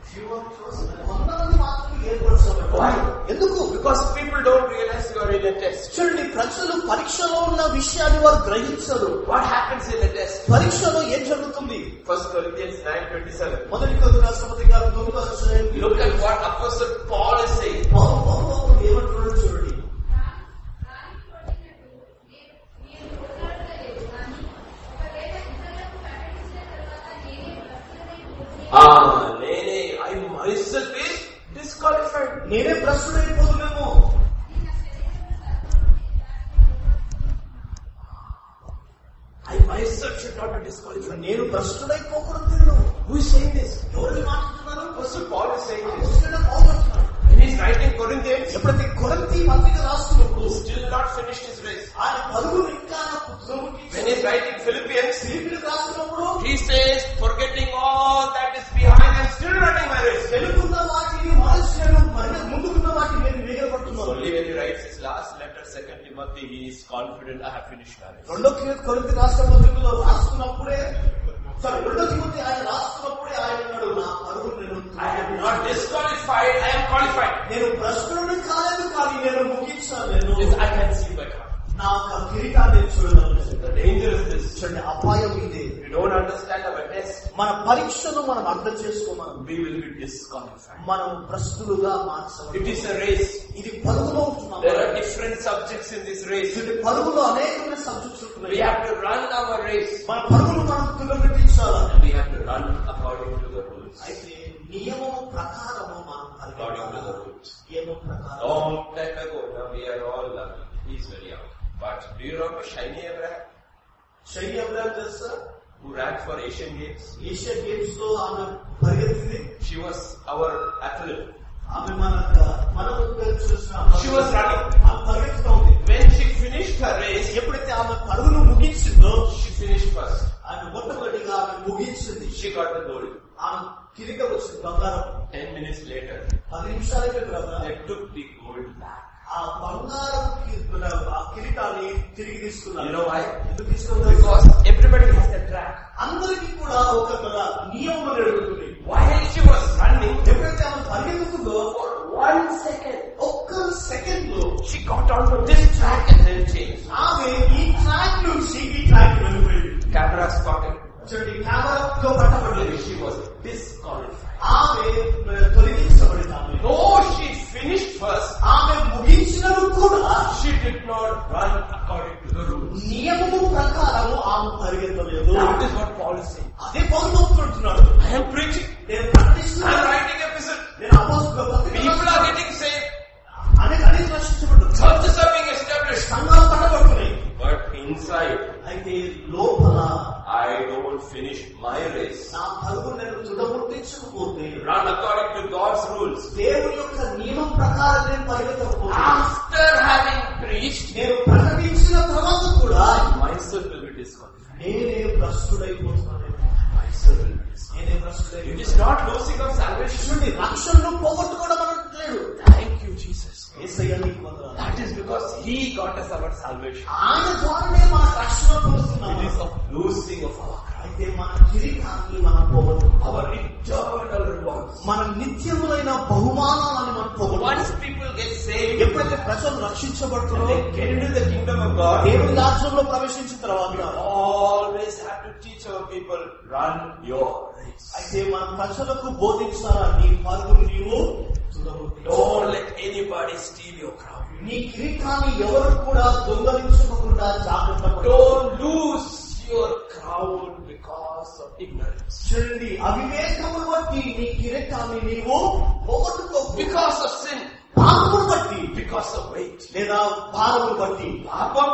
కొంతమంది మాత్రమే ఏర్పరచబడ్డారు Why? ఎందుకు because people don't realize you are in a test. చూడండి ప్రజలు పరీక్షలో ఉన్న విషయాన్ని వారు గ్రహించరు What happens in a test? పరీక్షలో ఏం జరుగుతుంది First Corinthians 9:27. మొదటి కొద్ది రాష్ట్రపతి గారు తొమ్మిదో అధ్యాయం Look at what Apostle Paul is saying. పౌలు- పౌలు పౌలు ఏమంటున్నాడో చూడండి రాణి కొట్టినట్టు నేను నేను పోరాడలేదు కానీ ఒకవేళ ఇతరులకు ప్రకటించిన తర్వాత నేనే భక్తులనే Ah, Nene, I myself is disqualified. నేనే ప్రశ్నైపోతున్నామో I myself should not be disqualified. నేను ప్రశ్నైపోకూడదు నేను Who is saying this? ఎవరు మాట్లాడుతున్నారు Apostle Paul is saying this. అపోస్తలుడైన పౌలు అంటున్నాడు. When he's writing Corinthians, ఎప్పుడైతే కొరంతి పత్రిక రాస్తున్నప్పుడు still not finished his race. ఆయన పరుగులు ఇంకా When he's writing Philippians, ఫిలిపిలకు రాస్తున్నప్పుడు he says, forgetting all that is behind and still running my race. వెనుకున్న వాటిని మనుషులను మరి ముందుకున్న వాటిని నేను వేగపడుతున్నాను Only when he writes his last letter, second Timothy, he is confident, I have finished my race. రెండో కొరింథీ రాష్ట్ర పత్రికలో రాస్తున్నప్పుడే సారీ రెండో తిమోతి ఆయన రాస్తున్నప్పుడే ఆయన అన్నాడు నా పరుగు నేను I am not disqualified, I am qualified. నేను ప్రశ్నలు కాలేదు కానీ నేను ముగించాను మన పరీక్షను మనం అర్థం చేసుకోమనం we will be disqualified. మనం భ్రష్టులుగా It మార్చబడి is a race. ఇది పరుగులో ఉంటున్నాం There are different subjects in this race. ఇది పరుగులో అనేకమైన సబ్జెక్ట్స్ We ఉంటున్నాయి have to run our race. మన పరుగులు మనం తులబెట్టించాలి And we have to run according to the rules. అయితే నియమం ప్రకారము మనం According to the పరిగెత్తాలి. rules. నియమం ప్రకారం Long time ago, now we are all, uh, he's very young. But do you remember Shiny Abraham, శైలి అభిరామ్ తెలుసా who ran for Asian Games? Asia games లో ఆమె పరిగెత్తింది She was our athlete. ఆమె మన మనం చూసిన She was running. ఆమె పరిగెత్తుతా ఉంది When she finished her race, ఎప్పుడైతే ఆమె పరుగును ముగించిందో she finished first. ఆమె మొట్టమొదటిగా ఆమె ముగించింది She got the gold. ఆమె కిరీటం వచ్చింది బంగారం Ten minutes later, పది నిమిషాలకే తర్వాత they took the gold back. ఆ బంగారం కి- ఆ కిరీటాన్ని తిరిగి తీసుకున్నారు You know why? ఎందుకు తీసుకున్నారు Because everybody has a track. అందరికీ కూడా ఒక ఒక నియమం జరుగుతుంది While she was running, ఎప్పుడైతే ఆమె పరిగెత్తుతుందో for one second, ఒక్క సెకండ్ లో she got onto this track and then changed. ఆమె ఈ ట్రాక్ నుంచి ఈ ట్రాక్ వెళ్ళిపోయింది Camera spotted. చూడండి కెమెరాతో పట్టబడలేదు She was disqualified. ఆమె తొలగించబడింది ఆమె Though she finished first, ఆమె ముగించినను కూడా she did not run according to the rules. నియమము ప్రకారము ఆమె పరిగెత్తలేదు That is what Paul is saying. అదే పౌరుతున్నాడు I am preaching. నేను I am ప్రకటిస్తున్నాను writing epistle. నేను అపోస్తుల పత్రిక People are getting saved. అనేక అనేక రక్షించబడ్డారు Churches are being established. సంఘాలు పట్టబడుతున్నాయి But inside, అయితే లోపల I don't finish my race. నా పరుగు నేను తుదముట్టించకపోతే Run according to God's rules. దేవుని యొక్క నియమం ప్రకారం నేను పరిగెత్తకపోతే After having preached, నేను ప్రకటించిన తర్వాత కూడా myself will be disqualified. నేనే భ్రష్టుడైపోతున్నాను Myself will be disqualified. నేనే It భ్రష్టుడైపోతున్నాను is not losing of salvation. చూడండి రక్షణను పోగొట్టుకోవడం అనట్లేదు Thank you, Jesus. ఏసయ్య నీకు వందనాలు. That is because He got us our salvation. ఆయన ద్వారానే మన రక్షణ It పొందుతున్నాము is of losing of our అయితే మన కిరీటాన్ని మనం పోగొట్టుకోవాలి our eternal rewards. మన నిత్యములైన బహుమానాలను మనం పోగొట్టుకోవాలి Once people get saved, ఎప్పుడైతే ప్రజలు రక్షించబడుతున్నారో they get into the kingdom of God. దేవుని రాజ్యంలో ప్రవేశించిన తర్వాత always have to teach our people run your race. అయితే మన ప్రజలకు బోధించాలా నీ పరుగుని నీవు తుదముట్టించు. Don't let anybody steal your crown. నీ కిరీటాన్ని ఎవరు కూడా దొంగలించకుండా జాగ్రత్త పడు. Don't lose your crown because of ignorance. చూడండి అవివేకమును బట్టి నీ కిరీటాన్ని నీవు పోగొట్టుకో Because of sin. పాపమును బట్టి Because of weight. లేదా భారమును బట్టి Papa,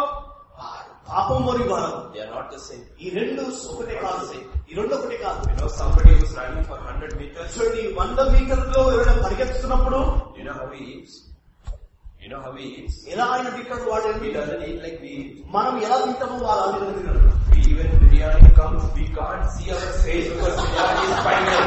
పాపం మరియు భారం they are not the same. ఈ రెండు ఒకటే కాదు ఈ రెండు ఒకటే కాదు You know somebody who's running for 100 meters, చూడండి వంద మీటర్లో ఎవరైనా పరిగెత్తుతున్నప్పుడు you know how he eats? You know how he eats? ఎలా ఆయన తింటాడు వాడు He doesn't eat like we eat. మనం ఎలా తింటామో వాళ్ళు ఆ విధంగా తినరు We, even biryani comes, we can't see our face because biryani is final.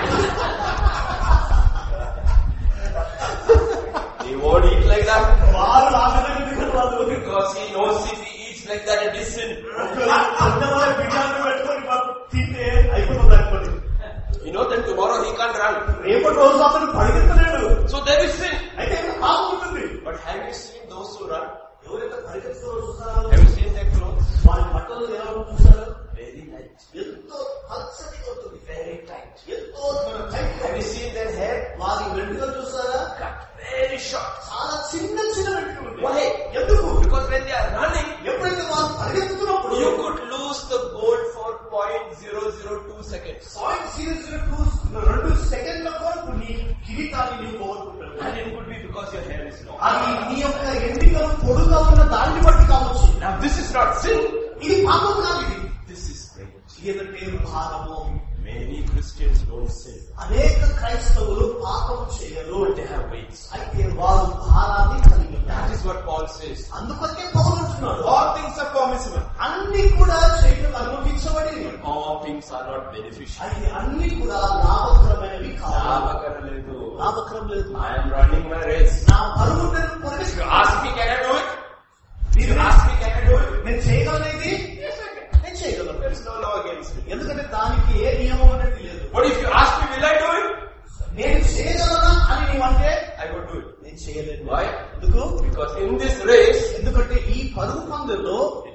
he won't eat like that వారు ఆ విధంగా తినరు వాళ్ళు because he knows if he eats like that it is sin. అందరూ బిర్యానీ పెట్టుకొని మాకు తింటే అయిపోతుంది అనుకోండి You know then tomorrow he can't run. రేపటి రోజు అతను పరిగెత్తలేడు So there is sin. అయితే పాపం ఉంటుంది But have you seen those who run? ఎవరైతే పరిగెత్తుతారో చూస్తారో Have you seen their clothes? వారి బట్టలు ఎలా చూసారు Very light. ఎంతో పచ్చడిగా ఉంటుంది Very tight. ఎంతో tight Have you seen their hair? వారి వెంట్రుకలు చూసారా Cut very short. చాలా చిన్న చిన్న వెంట్రుకలు ఉంటాయి. Why? ఎందుకు Because when they are running, ఎప్పుడైతే వారు పరిగెత్తుతున్నప్పుడు you could lose the goal for 0.002 seconds. Point zero zero two రెండు సెకండ్ల వరకు నీ కిరీటాన్ని నీవు పోగొట్టుకుంటాడు And it could be because your hair is long. అది నీ యొక్క ఎన్నికలు పొడుగా ఉన్న దాన్ని బట్టి కావచ్చు Now this is not sin. ఇది పాపం కాదు ఇది This is great. ఏదంటే భారము Many Christians don't sin. అనేక క్రైస్తవులు పాపం చేయరు But they have weights. అయితే వారు భారాన్ని కలిగి That ఉన్నారు is what Paul says. అందుకొకే పౌరులు అంటున్నాడు All things are permissible. అన్ని కూడా చేయడం అనుమతించబడి All things are not beneficial. అయితే అన్ని కూడా లాభకరమైనవి కాదు లాభకరలేదు. లాభకరం లేదు I am running my race. నా పరుగు నేను If you పరిగెత్తుతున్నాను. ask me, can I do it? If you ask me, can I do it? నేను చేయగలనేది నేను చేయగలను There is no law against me. ఎందుకంటే దానికి ఏ నియమం అనేది లేదు But if you ask me, will I do it? నేను చేయగలనా అని నీవంటే I would do it. నేను చేయలేను Why? ఎందుకు Because in this race, ఎందుకంటే ఈ పరుగు పందెంలో it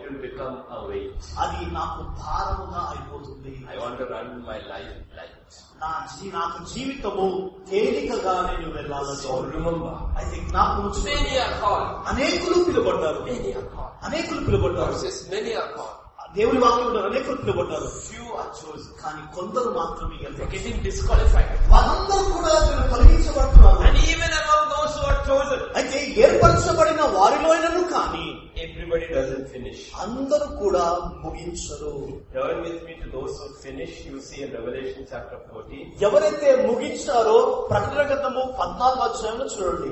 will become a weight. అది నాకు భారముగా అయిపోతుంది I want to run my life light. నా జీ- నాకు జీవితము తేలికగా నేను వెళ్ళాలని So remember, అయితే జ్ఞాపకం ఉంచుకో. many are called. అనేకులు పిలువబడ్డారు Many are called. అనేకులు God పిలువబడ్డారు says many are called. దేవుని వాక్యంలో అనేకులు పిలువబడ్డారు Few are chosen. కానీ కొందరు మాత్రమే They're వెళ్తారు getting disqualified. వారందరూ కూడా వీరు తొలగించబడుతున్నారు And even among those who are chosen, అయితే ఏర్పరచబడిన వారిలోనను కానీ everybody doesn't finish. అందరూ కూడా ముగించరు Turn with me to those who finish. You see in Revelation chapter 14. ఎవరైతే ముగించారో ప్రకటన గ్రంథము పద్నాలుగు అధ్యాయంలో చూడండి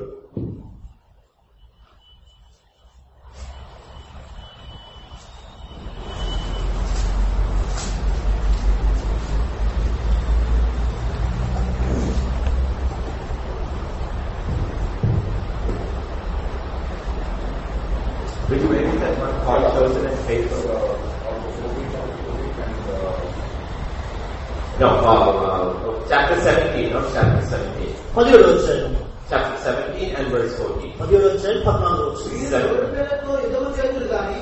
Which way is that one called chosen and faithful? No, uh, uh, chapter 17, not chapter 17. పదిహేడు అధ్యాయం Chapter 17 and verse 14. పదిహేడు అధ్యాయం పద్నాలుగు వచ్చింది మీరు గొర్రెపిల్లతో యుద్ధము చేతులు గాని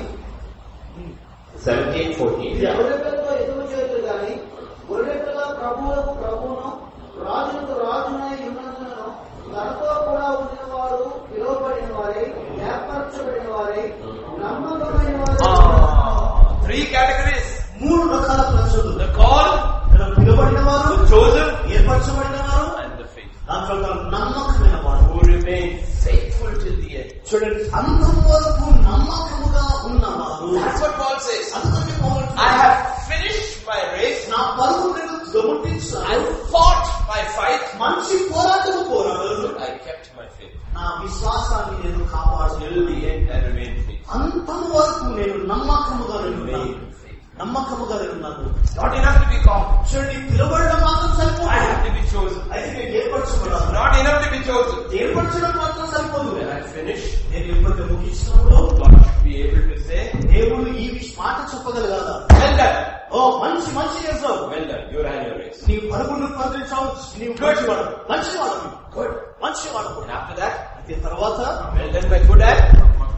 17, 14. Yeah. గొర్రెపిల్లతో యుద్ధము చేతులు గాని గొర్రెపిల్ల ప్రభువులకు ప్రభువును రాజులకు రాజునై ఉన్నందున తనతో కూడా ఉండిన వారు పిలువబడిన వారై ఏర్పరచబడిన వారై నమ్మకమైన వారై Ah, three categories. మూడు రకాల ప్రజలు The called, ఇక్కడ పిలువబడిన వారు the chosen, ఏర్పరచబడిన వారు and the faithful. దాని ప్రకారం నమ్మకమైన వారు Who remain faithful till the end. చూడండి అంతం వరకు నమ్మకముగా ఉన్నవారు That's what Paul says. అందుకని పౌలు I have finished my race. నా పరుగు నేను గమనించాను I fought my fight. మంచి పోరాటము పోరాడాను I kept my faith. నా విశ్వాసాన్ని నేను కాపాడు Till the end, I remain faithful. అంతం వరకు నేను నమ్మకముగా ఉన్నాను Remain faithful. నమ్మకముగా ఉన్నాను Not enough to be called. చూడండి పిలువబడడం మాత్రం I సరిపోదు have to be chosen. అయితే నేను ఏర్పరచబడాలి Not enough to be chosen. ఏర్పరచడం మాత్రం సరిపోదు When I finish, నేను ఎప్పుడైతే ముగించినప్పుడు God should be able to say, దేవుడు ఈ విష- మాట చెప్పగలగాల Well done. ఓ మంచి మంచి చేసావు Well done. You ran your race. నీ పరుగును పంపించావు నీవు మంచివాడు మంచివాడు Good. మంచివాడు And after that, అయితే తర్వాత well done, my good and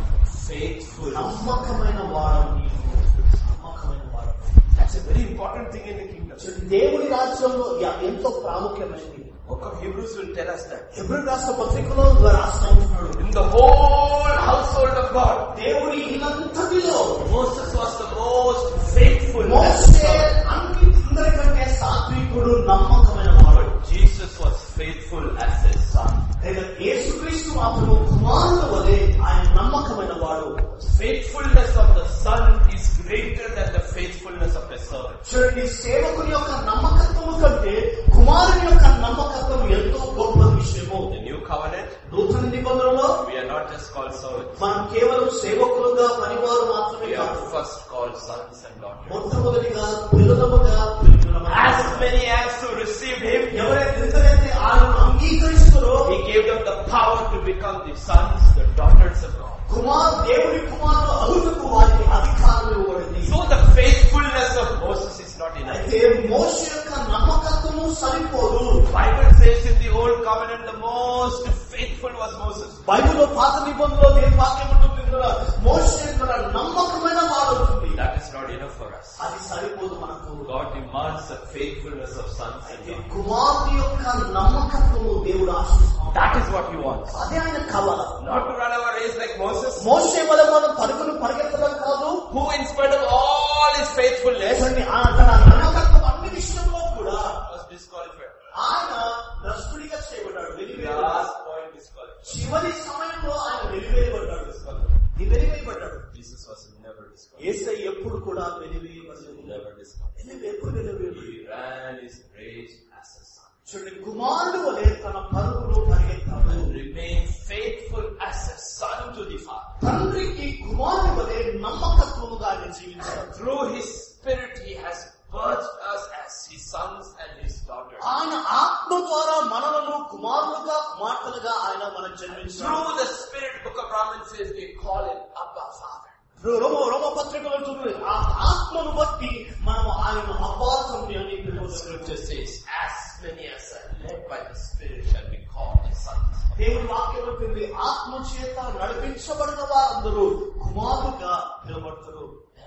faithful. నమ్మకమైన వాడు నీవు నమ్మకమైన వాడు That's a very important thing in the kingdom. చూడండి, దేవుని రాజ్యంలో య- ఎంతో ప్రాముఖ్యమైనది Book of Hebrews will tell us that. ఎబ్రి రాష్ట్ర పత్రికలో రాస్తా ఉంటున్నాడు In the whole household of God, దేవుడి ఇల్లంతటిలో Moses was the most faithful. మోసే అన్ని అందరికంటే సాత్వికుడు నమ్మకమైన వాడు Jesus was faithful as his son. లేదా యేసుక్రీస్తు మాత్రము కుమారుడు వలె ఆయన నమ్మకమైన వాడు Faithfulness of the son is greater than the faithfulness of a servant. చూడండి సేవకుని యొక్క నమ్మకత్వము కంటే కుమారుని యొక్క నమ్మకత్వం ఎంతో గొప్ప విషయము The new covenant, నూతన నిబంధనలో we are not just called servants. మనం కేవలం సేవకులుగా పనివారు మాత్రమే We are కాదు first called sons and daughters. మొట్టమొదటిగా పిల్లలముగా పిలుచున్నాము. As many as who received him, ఎవరైతే ఎంతైతే ఆయనను అంగీకరిస్తారో he gave them the power to become the sons, the daughters of God. Kumar దేవుడి కుమారుడు అవుటకు వారికి అధికారం ఇవ్వబడింది So the faithfulness of Moses is not enough. అయితే మోస యొక్క నమ్మకత్వము సరిపోదు Bible says in the old covenant the most faithful was Moses. బైబిల్లో పాత నిబంధనలో దేని వాక్యం ఉంటుంది కదా మోస యొక్క నమ్మకమైన వాడు ఉంటుంది That is not enough for us. అది సరిపోదు మనకు God demands the faithfulness of sons and అయితే daughters. కుమారుని యొక్క నమ్మకత్వము దేవుడు ఆశిస్తాం That is what he wants. అదే ఆయన కలల Not to run our race like Moses, మోసే వల్ల మనం పరుగును పరిగెత్తడం కాదు who in spite of all his faithfulness చూడండి, ఆ తన నమ్మకత్వం అన్ని విషయంలో కూడా was disqualified. ఆయన భ్రష్టుడిగా చేయబడ్డాడు The వెలివేయబడ్డాడు. last point disqualified. చివరి సమయంలో ఆయన వెలివేయబడ్డాడు ఈ వెలివేయబడ్డాడు Jesus was never disqualified. ఏసై ఎప్పుడు కూడా వెలివేయబడలేదు Never disqualified. వెలివే- ఎప్పుడు వెలివేయబడలేదు He ran his race as a son. చూడండి కుమారుడు వలె తన పరుగును పరిగెత్తాడు Remain faithful as a son to the Father. తండ్రికి కుమారుడు వలె నమ్మకత్వముగా ఆయన జీవించాడు Through his spirit, he has birthed us as his sons and his daughters. ఆయన ఆత్మ ద్వారా మనలను కుమారులుగా కుమార్తెలుగా ఆయన మనం జన్మించాడు Through the spirit, book of Romans says we call him Abba Father. రోమ రోమ పత్రికలో చూడండి ఆ ఆత్మను బట్టి మనం ఆయన అబ్బాసంని అని పిలువవచ్చు. Scripture says, as many as are led by the spirit shall be called the sons. దేవుని వాక్యం ఉంటుంది ఆత్మ చేత నడిపించబడిన వారందరూ కుమారులుగా పిలువబడతారు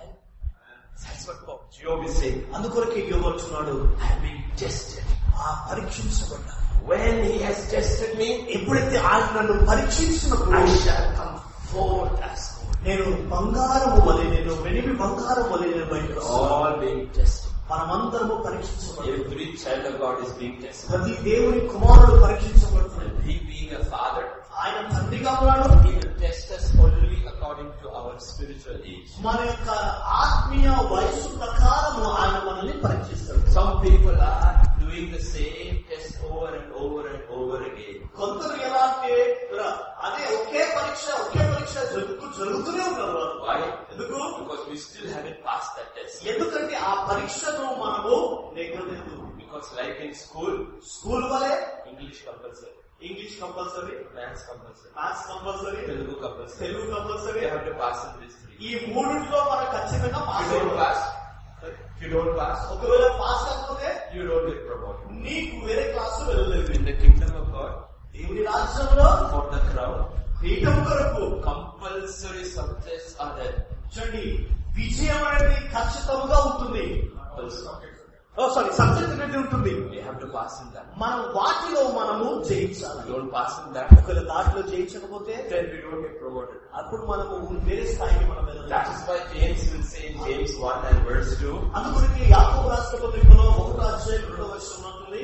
Job is saying, అందుకొరకే యోగొచ్చున్నాడు I am being tested. ఆ పరీక్షించబడ్డా When he has tested me, ఎప్పుడైతే ఆయన నన్ను పరీక్షించినప్పుడు I shall come forth as gold. నేను బంగారము వలె నేను వెనిమి బంగారం వలె నేను బయటకు వస్తాను. All being tested. మనమందరము పరీక్షించబడ్డాం Every child of God is being tested. ప్రతి దేవుని కుమారుడు పరీక్షించబడుతున్నాడు And he being a father, ఆయన తండ్రిగా ఉన్నాడు he will test us only according to our spiritual age. మన యొక్క ఆత్మీయ వయసు ప్రకారము ఆయన మనల్ని పరీక్షిస్తాడు Some people are doing the same test over and over and over again. కొందరు ఎలా అంటే ర- అదే ఒకే పరీక్ష ఒకే పరీక్ష జరుగుతూ జరుగుతూనే ఉంటారు వారు. Why? ఎందుకు Because we still haven't passed that test. ఎందుకంటే ఆ పరీక్షను మనము నెగ్గలేదు Because like in school, school వలె English compulsory, English compulsory maths compulsory, maths compulsory Telugu compulsory. Telugu compulsory We have to pass in these three. ఈ మూడింటిలో మనం ఖచ్చితంగా If పాస్ you don't అవ్వాలి. pass, if you don't pass, ఒకవేళ pass కాకపోతే you don't get promoted. నీకు వేరే class వెళ్ళలేదు In the kingdom of God, దేవుని రాజ్యంలో for the crown, పీఠం కొరకు compulsory subjects are there. చూడండి విజయం అనేది ఖచ్చితంగా ఉంటుంది Compulsory. ఓ సారీ సబ్జెక్ట్ అనేది ఉంటుంది We have to pass in that. మనం వాటిలో మనము జయించాలి If you don't pass in that, ఒకవేళ దాంట్లో జయించకపోతే then we don't get promoted. అప్పుడు మనము వేరే స్థాయికి మనం That వెళ్ళాలి is why James will say in James 1 and verse 2, అందుకొరికి యాకోబు రాష్ట్ర పత్రికలో ఒకటో అధ్యాయం రెండో వర్షం ఉంటుంది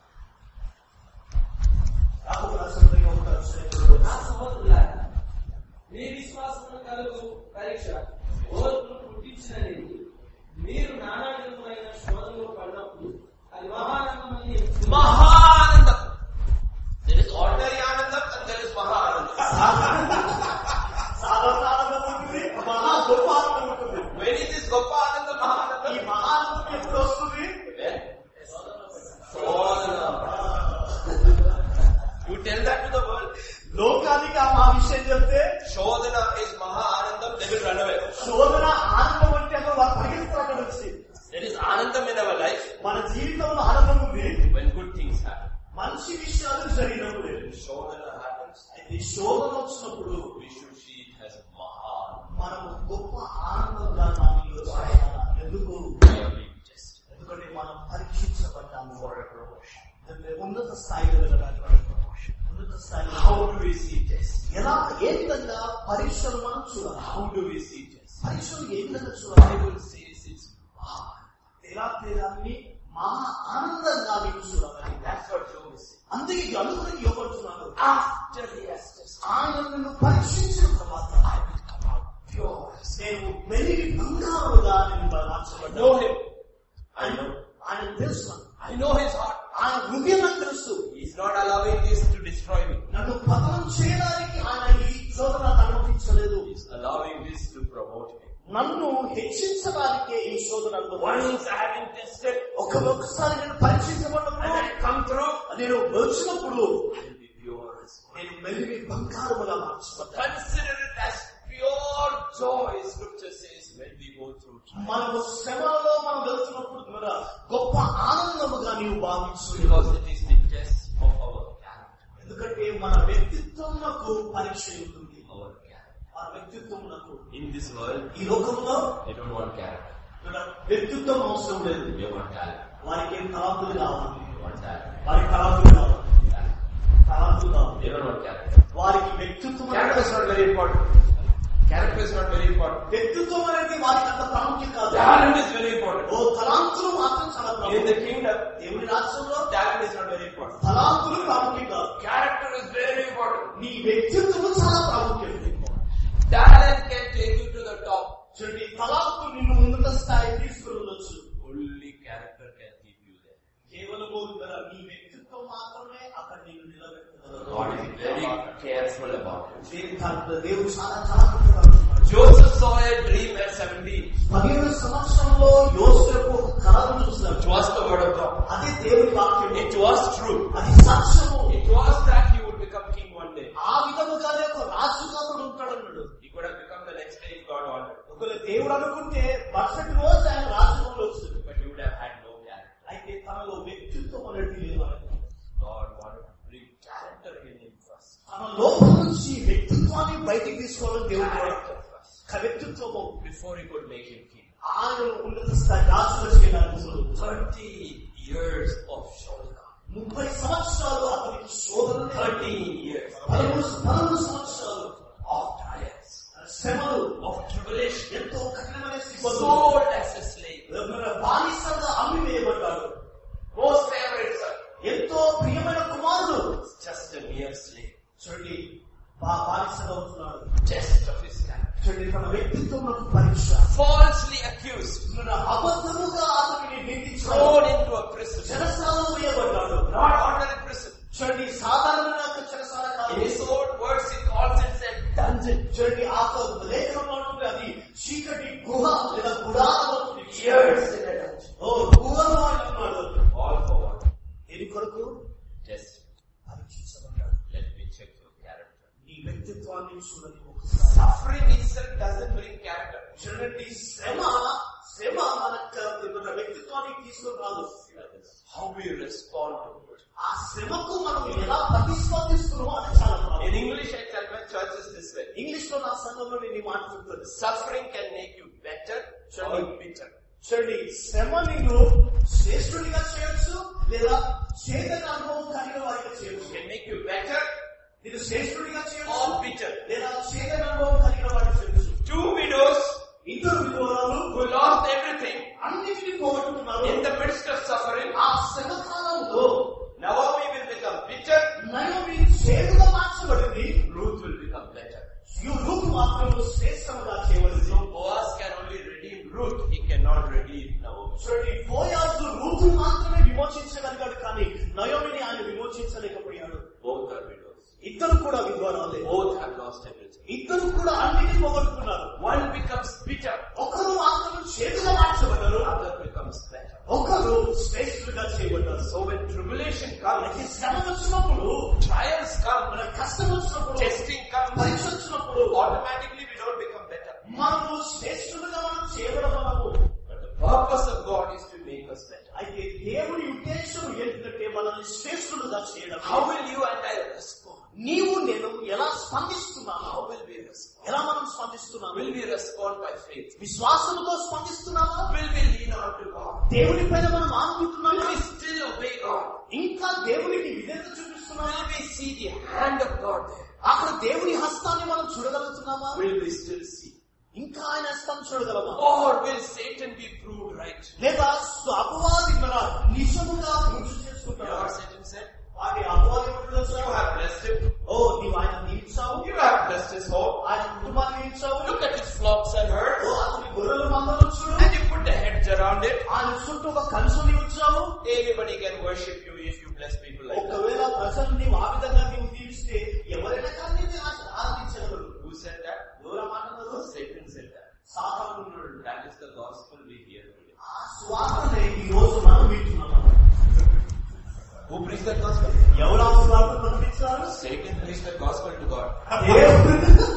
యాకోబు రాష్ట్ర పత్రిక ఒకటో అధ్యాయం రెండో నా వచనం. సహోదరులారా, మీ విశ్వాసము కలుగు పరీక్ష ఓర్పును పుట్టించినది మీరు నానా విధమైన శోధనలో పడినప్పుడు అది మహానందమని Mahanandam. There is ordinary Anandam and there is Mahanandam. సాధారణ ఆనందం ఉంటుంది మహా గొప్ప ఆనందం ఉంటుంది When is this Goppa Anandam, ఈ Mahanandam? మహానందం ఎప్పుడు వస్తుంది When? Shodhana. You tell that to the world. లోకానికి ఆ మా విషయం చెప్తే Shodhana is Mahanandam, they will run away. శోధన ఆనందం అంటే అసలు వారు పరిగెత్తారు అక్కడ వచ్చి There is Anandam in our life మన జీవితంలో ఆనందం ఉంది when good things happen. మంచి విషయాలు జరిగినప్పుడు When Shodhana happens, అయితే శోధన వచ్చినప్పుడు we should see it as Mahan. మనము గొప్ప ఆనందంగా దానిలో చేయాలి. ఎందుకు We are being tested ఎందుకంటే మనం పరీక్షించబడ్డాము for a promotion. ఎందుకంటే ఉన్నత స్థాయిలో వెళ్ళడానికి మనం promotion. ఉన్నత స్థాయిలో How do we see test? ఎలా ఏ విధంగా పరీక్షలు మనం చూడాలి How do we see test? పరీక్షలు ఏ విధంగా చూడాలి Bible says it's Mahan. ఎలా తేడాన్ని మహా ఆనందంగా మీకు చూడాలి That's what Job is saying. అందుకే అనుకుని యోగపడుతున్నాడు After he has tested, ఆయన నన్ను పరీక్షించిన తర్వాత I will come out pure. నేను వెలిగి బంగారుగా నేను I మార్చబడ్డా know him. I ఆయన know. ఆయన తెలుసు నాకు. I know his heart. ఆయన హృదయం నాకు తెలుసు He's not allowing this to destroy me. నన్ను పతనం చేయడానికి ఆయన ఈ శోధన అనుమతించలేదు He's allowing this to promote me. నన్ను హెచ్చించడానికే ఈ శోధన అనుమతించాడు. Once I have been tested ఒక ఒక్కసారి నేను పరీక్షించబడినప్పుడు and I come through, నేను వచ్చినప్పుడు I will be pure as gold. నేను మెలిగి బంగారముగా మార్చబడ్డా Consider it as pure joy, scripture says, when we go through trial. మనము శ్రమలో మనం వెళ్తున్నప్పుడు ద్వారా గొప్ప ఆనందముగా నీవు భావించు Because it is the test of our character. ఎందుకంటే మన వ్యక్తిత్వమునకు పరీక్ష ఉంటుంది Our character. మన వ్యక్తిత్వమునకు In this world, ఈ లోకంలో they don't want character. ఇక్కడ వ్యక్తిత్వం అవసరం లేదు They want talent. వారికి ఏం తలాంతులు కావాలి They want talent. వారికి తలాంతులు కావాలి Talent. తలాంతులు కావాలి They don't want character. వారికి వ్యక్తిత్వం Character is not very important. Character is not very important. వ్యక్తిత్వం అనేది వారికి అంత ప్రాముఖ్యం కాదు Talent is very important. ఓ తలాంతులు మాత్రం చాలా In ప్రాముఖ్యం the kingdom, దేవుని రాష్ట్రంలో talent is not very important. తలాంతులు ప్రాముఖ్యం కాదు Character is very important. నీ వ్యక్తిత్వం చాలా ప్రాముఖ్యం Talent can take you to the top. చూడండి తలాంతు నిన్ను ఉన్నత స్థాయి తీసుకుని ఉండొచ్చు Only character can keep you there. కేవలము ఇక్కడ నీ వ్యక్తిత్వం మాత్రమే అక్కడ నిన్ను నిలబెట్టగలదు God is very careful about it. దేవుడు తా- దేవుడు చాలా జాగ్రత్తగా ఉంటున్నాడు. Joseph saw a dream at 17. పదిహేడు సంవత్సరంలో యోసేపు ఒక కళను చూసినాడు It was the word of God. అదే దేవుడి వాక్యం It was true. అది సత్యము It was that he would become king one day. ఆ విధముగానే ఒక రాజుగా కూడా ఉంటాడన్నాడు He could have become the next day if God wanted. ఒకవేళ దేవుడు అనుకుంటే మరుసటి రోజు ఆయన రాజుగా వచ్చింది But he would have had no character. అయితే తనలో వ్యక్తిత్వం అనేది లేదు ఆయనకు. God wanted to bring character in him first. తన లోపల నుంచి వ్యక్తిత్వాన్ని బయటికి తీసుకోవాలని దేవుడు Character కోరాడు. first. క- వ్యక్తిత్వము Before he could make him king. ఆయన ఉన్నత స్థాయి రాజుగా చేయడానికి సులువు. 30 years of Sholka. ముప్పై సంవత్సరాలు అతనికి శోధన 13 years పదమూడు పదమూడు సంవత్సరాలు of trials, శ్రమలు of tribulation, ఎంతో కఠినమైన స్థితిలో sold as a slave. బానిసగా అమ్మి వేయబడ్డాడు Most favorite son, ఎంతో ప్రియమైన కుమారుడు just a mere slave. చూడండి బా బానిసగా ఉంటున్నాడు Test of his character. చూడండి తన వ్యక్తిత్వంలో పరీక్ష Falsely accused, మన అబద్ధముగా అతనిని నిందించాడు thrown into a prison. చెరసాలలో వేయబడ్డాడు Not ordinary prison. చూడండి సాధారణమైన ఒక చెరసాల In కాదు his own words, he calls it a dungeon. చూడండి ఆ యొక్క లేఖనంలో ఉంటుంది అది చీకటి గుహ లేదా గుడారం ఉంటుంది. Years in a dungeon. ఓ గుహలో ఆయన ఉన్నాడు All for what? ఇది కొరకు Test. పరీక్షించబడ్డాడు Let me check your character. నీ వ్యక్తిత్వాన్ని చూడండి ఒకసారి Suffering itself doesn't bring character. చూడండి శ్రమ శ్రమ మన మన వ్యక్తిత్వానికి తీసుకుని రాదు That is how we respond to it. ఆ శ్రమకు మనం ఎలా ప్రతిస్పందిస్తున్నామో అది చాలా In ముఖ్యం. English, I tell my churches this way. English లో నా సంఘంలో నేను ఈ మాట చెప్తాను Suffering can make you better or bitter. చూడండి శ్రమ నిన్ను శ్రేష్ఠుడిగా చేయొచ్చు లేదా చేతన అనుభవం కలిగిన వారిగా It చేయొచ్చు can make you better నేను శ్రేష్ఠుడిగా చేయొచ్చు or bitter. లేదా చేతన అనుభవం కలిగిన వారిగా చేయొచ్చు Two widows ఇద్దరు విధవరాలు who lost everything అన్నిటినీ పోగొట్టుకున్నారు in the midst of suffering. ఆ శ్రమ కాలంలో Naomi will become bitter. Naomi చేతుగా మార్చబడింది Ruth will become better. ఈ రూపు మాత్రం శ్రేష్టముగా చేయవలసి So Boaz can only redeem Ruth. He cannot redeem Naomi. చూడండి పోయాజు రూపు మాత్రమే విమోచించగలిగాడు కానీ నయోమిని ఆయన విమోచించలేకపోయాడు Both are widows. ఇద్దరు కూడా విద్వారాలే Both have lost everything. ఇద్దరు కూడా అన్నిటిని పోగొట్టుకున్నారు One becomes bitter. ఒకరు మాత్రం చేతుగా మార్చబడ్డారు Other becomes better. ఒకరు శ్రేష్ఠులుగా చేయబడ్డారు So when tribulation comes, మనకి శ్రమ వచ్చినప్పుడు trials come, మన కష్టం వచ్చినప్పుడు testing comes, పరీక్ష వచ్చినప్పుడు automatically we don't become better. మనము శ్రేష్ఠులుగా మనం చేయబడం మనము But the purpose of God is to make us better. అయితే దేవుని ఉద్దేశం ఏంటంటే మనల్ని శ్రేష్ఠులుగా చేయడం How will you and I respond? నీవు నేను ఎలా స్పందిస్తున్నాను How will we respond? ఎలా మనం స్పందిస్తున్నాము Will we respond by faith? విశ్వాసముతో స్పందిస్తున్నామా Will we lean on to God? దేవుని పైన మనం Will ఆనుకుంటున్నామా we still obey God? ఇంకా దేవునికి విధేయత చూపిస్తున్నామా Will we see the hand of God there? అక్కడ దేవుని హస్తాన్ని మనం చూడగలుగుతున్నామా Will we still see? ఇంకా ఆయన హస్తం చూడగలమా Or will Satan be proved right? లేదా అపవాది మన నిజముగా రుచి You know చేసుకుంటున్నాడు what Satan said? వాటి అపవాది ఏమంటున్నాడు You తెలుసా? have blessed him. ఓ నీవు ఆయన దీవించావు You have blessed his home. ఆయన కుటుంబాన్ని దీవించావు Look at his flocks and oh herds. అతని గొర్రెలు మందలు చూడు And you put the hedge around it. ఆయన చుట్టూ ఒక కంచుని ఉంచావు Anybody can worship you if you bless people like that. ఒకవేళ ప్రజలు నీవు ఆ విధంగా నీవు దీవిస్తే ఎవరైనా కానీ నిన్ను ఆ- ఆరాధించగలరు Who said that? ఎవరు మాట్లాడరు Satan said that. సాతాను ఉన్నాడు That is the gospel we hear today. ఆ స్వార్థనే ఈ రోజు మనం వింటున్నాము Who preached that gospel? ఎవరు ఆ స్వార్థ ప్రకటించారు Satan preached the gospel to God. దేవుడు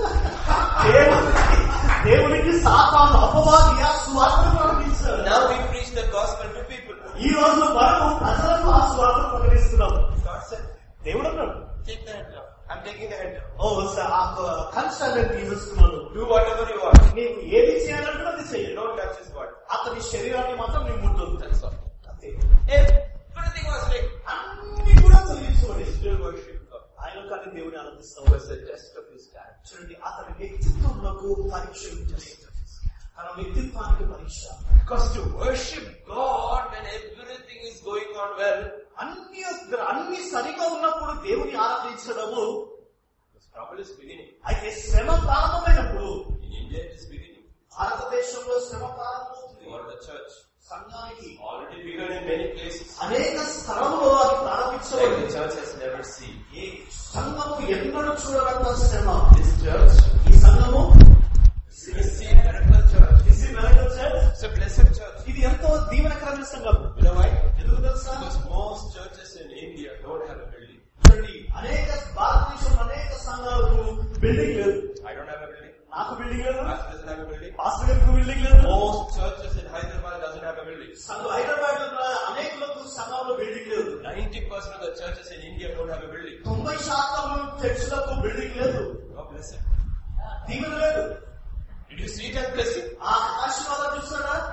దేవుడికి దేవుడికి సాతాను అపవాది ఆ స్వార్థ ప్రకటించారు Now we preach the gospel to people. ఈ రోజు మనము ప్రజలకు ఆ స్వార్థ ప్రకటిస్తున్నాము God said, దేవుడు అన్నాడు take the head down. I'm taking the head down. ఓ స- ఆ కన్సర్న్ తీసేసుకున్నాను Do whatever you want. నీవు ఏది చేయాలంటే అది You చెయ్యి don't touch his body. అతని శరీరాన్ని మాత్రం నీవు ముట్టొద్దు That's all. అంతే Everything was like, అన్ని కూడా తొలగించుకోండి still worship God. ఆయన కానీ దేవుని ఆనందిస్తాం It was the test of his character. చూడండి అతని వ్యక్తిత్వంలో పరీక్ష ఉంటుంది. తన వ్యక్తిత్వానికి పరీక్ష Because to worship God when everything is going on well, అన్ని అన్ని సరిగా ఉన్నప్పుడు దేవుని ఆరాధించడము this trouble is beginning. అయితే శ్రమ ప్రారంభమైనప్పుడు In India it is beginning. భారతదేశంలో శ్రమ ప్రారంభమవుతుంది For the church. సంఘానికి Already begun in many places. అనేక స్థలంలో అది Like the ప్రారంభించబడింది church has never seen. ఏ సంఘము ఎన్నడూ చూడనంత శ్రమ This church ఈ సంఘము is a see miracle church. Is it miracle church? It's a blessed church. ఇది ఎంతో దీవెనకరమైన సంఘం You know why? ఎందుకు తెలుసా Because most churches in India don't have a building. చూడండి అనేక భారతదేశంలో అనేక సంఘాలకు బిల్డింగ్ లేదు I don't have a building. నాకు బిల్డింగ్ లేదు Pastor doesn't have a building. Pastor గారికి బిల్డింగ్ లేదు Most churches in Hyderabad doesn't have a building. సంఘం హైదరాబాద్ లో ఉన్న అనేకులకు సంఘంలో బిల్డింగ్ లేదు 90% of the churches in India don't have a building. తొంభై శాతం చర్చిలకు బిల్డింగ్ లేదు God bless it. దీవెన లేదు Did you see it as blessing? ఆ ఆశీర్వాదం చూస్తారా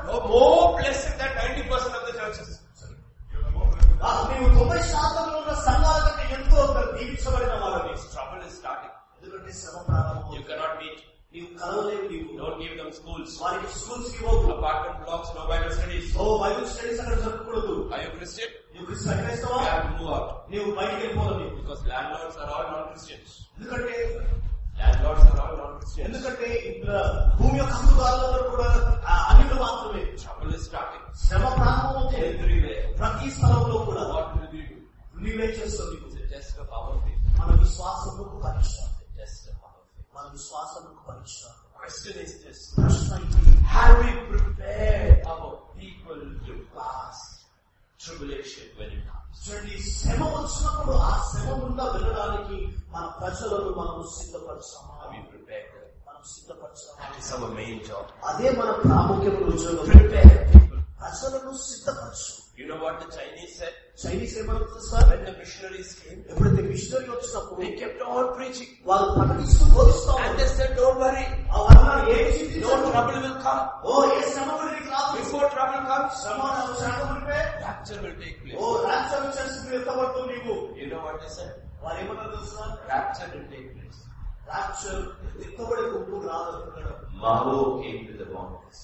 నీవు Don't give them schools. వారికి స్కూల్స్ కి ఇవ్వద్దు Apartment blocks, no Bible studies. ఓ బైబిల్ స్టడీస్ అక్కడ జరగకూడదు Are you Christian? నువ్వు క్రిస్టియన్ క్రైస్తవా You have to move out. నీవు బయటికి వెళ్ళిపోవాలి నీవు Because landlords are all non-Christians. ఎందుకంటే Landlords are all non-Christians. ఎందుకంటే ఇక్కడ భూమి యొక్క హక్కుదారులందరూ కూడా ఆ అన్యులు మాత్రమే Trouble is starting. శ్రమ ప్రారంభమవుతుంది Everywhere. ప్రతి స్థలంలో కూడా What will we do? నీవే చేస్తావు It's నీవు a test of our faith. మన విశ్వాసముకు పరీక్ష A test of our faith. మన విశ్వాసముకు పరీక్ష Question is this. ప్రశ్న ఇది Have we prepared our people to pass tribulation when it comes? చూడండి శ్రమ వచ్చినప్పుడు ఆ శ్రమ గుండా వెళ్ళడానికి మన ప్రజలను మనం సిద్ధపరచామా Have we prepared them? మనం సిద్ధపరచామా That is our main job. అదే మన ప్రాముఖ్యమైన ఉద్యోగం Prepare people. ప్రజలను సిద్ధపరచు You know what the Chinese said? Chinese ఏమనుకుంటుంది sir When the missionaries came, ఎప్పుడైతే మిషనరీ వచ్చినప్పుడు they kept on preaching. వాళ్ళు ప్రకటిస్తూ బోధిస్తూ And they said, don't worry, వాళ్ళు అన్నారు, "ఏం no చింతించొద్దు. trouble will come. ఓ ఏ శ్రమ కూడా నీకు రాదు Before trouble comes, శ్రమ నాకు శ్రమ ఉంటే rapture will take oh place. రాజ్యం చేసి ఎత్తబడుతూ నీవు You know what they said? వారు ఏమన్నారు తెలుసా Rapture will take place. రాజ్యం ఎత్తబడి గుంపు రాదు అనుకున్నాడు. Mao came with the bombers.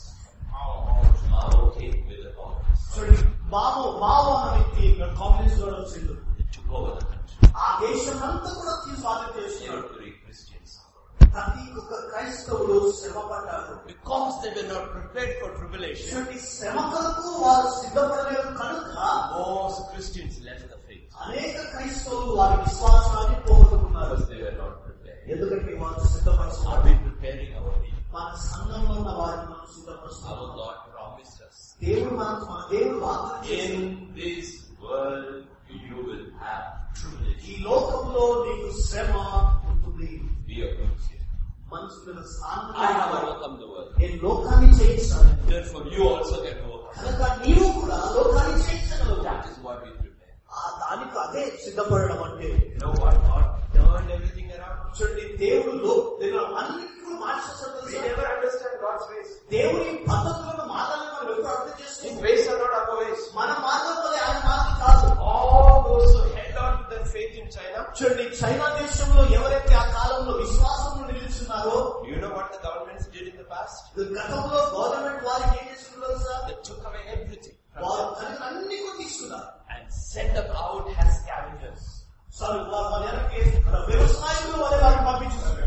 Mao came with the bombers. చూడండి బాబు బాబు అన్న వ్యక్తి కాంగ్రెస్ లో వచ్చిండు They took over the country. ఆ దేశం అంతా కూడా తీసి స్వాధీనం చేసినాడు Every Christian suffered. ప్రతి ఒక్క క్రైస్తవుడు శ్రమ పడ్డాడు Because they were not prepared for tribulation, చూడండి శ్రమ కొరకు వారు సిద్ధపడలేదు కనుక most Christians left the faith. అనేక క్రైస్తవులు వారి విశ్వాసాన్ని పోగొట్టుకున్నారు Because they were not prepared. ఎందుకంటే వారు Are సిద్ధపరచున్నారు we preparing our people? మన సంఘంలో ఉన్న వారిని మనం సిద్ధపరుస్తున్నాం Our God promised us. దేవుడు మనకు మన దేవుడు వాగ్దానం చేశాడు. In this world you will have ఈ tribulation. లోకంలో నీకు శ్రమ ఉంటుంది Be a good Christian. మనుషుల I have overcome the world. నేను లోకాన్ని జయించాను Therefore you also can overcome. కనుక నీవు కూడా లోకాన్ని జయించగలవు That is what we prepare. ఆ దానికి అదే సిద్ధపడడం అంటే You know what? God turned everything around. చూడండి దేవుడు లో- దేవుడు అన్నిటికీ కూడా మార్చేస్తాడు We తెలుసా? never understand God's ways. దేవుని పద్ధతులను మార్గాలను మనం ఎప్పుడు అర్థం His చేసుకుంటాం ways are not our ways. మన మార్గం వల్ల ఆయన మార్గం కాదు All those who held on to their faith in China, చూడండి చైనా దేశంలో ఎవరైతే ఆ కాలంలో విశ్వాసంలో నిలుచున్నారో you know what the governments did in the past? గతంలో గవర్నమెంట్ వారికి ఏం చేస్తున్నారు sir They took away everything from వారు them కలిగిన అన్ని కూడా తీసుకున్నారు and sent them out as scavengers. Sir వారు వాళ్ళ వెనక్కి వ్యవసాయకులు వాళ్ళే వారిని పంపించారు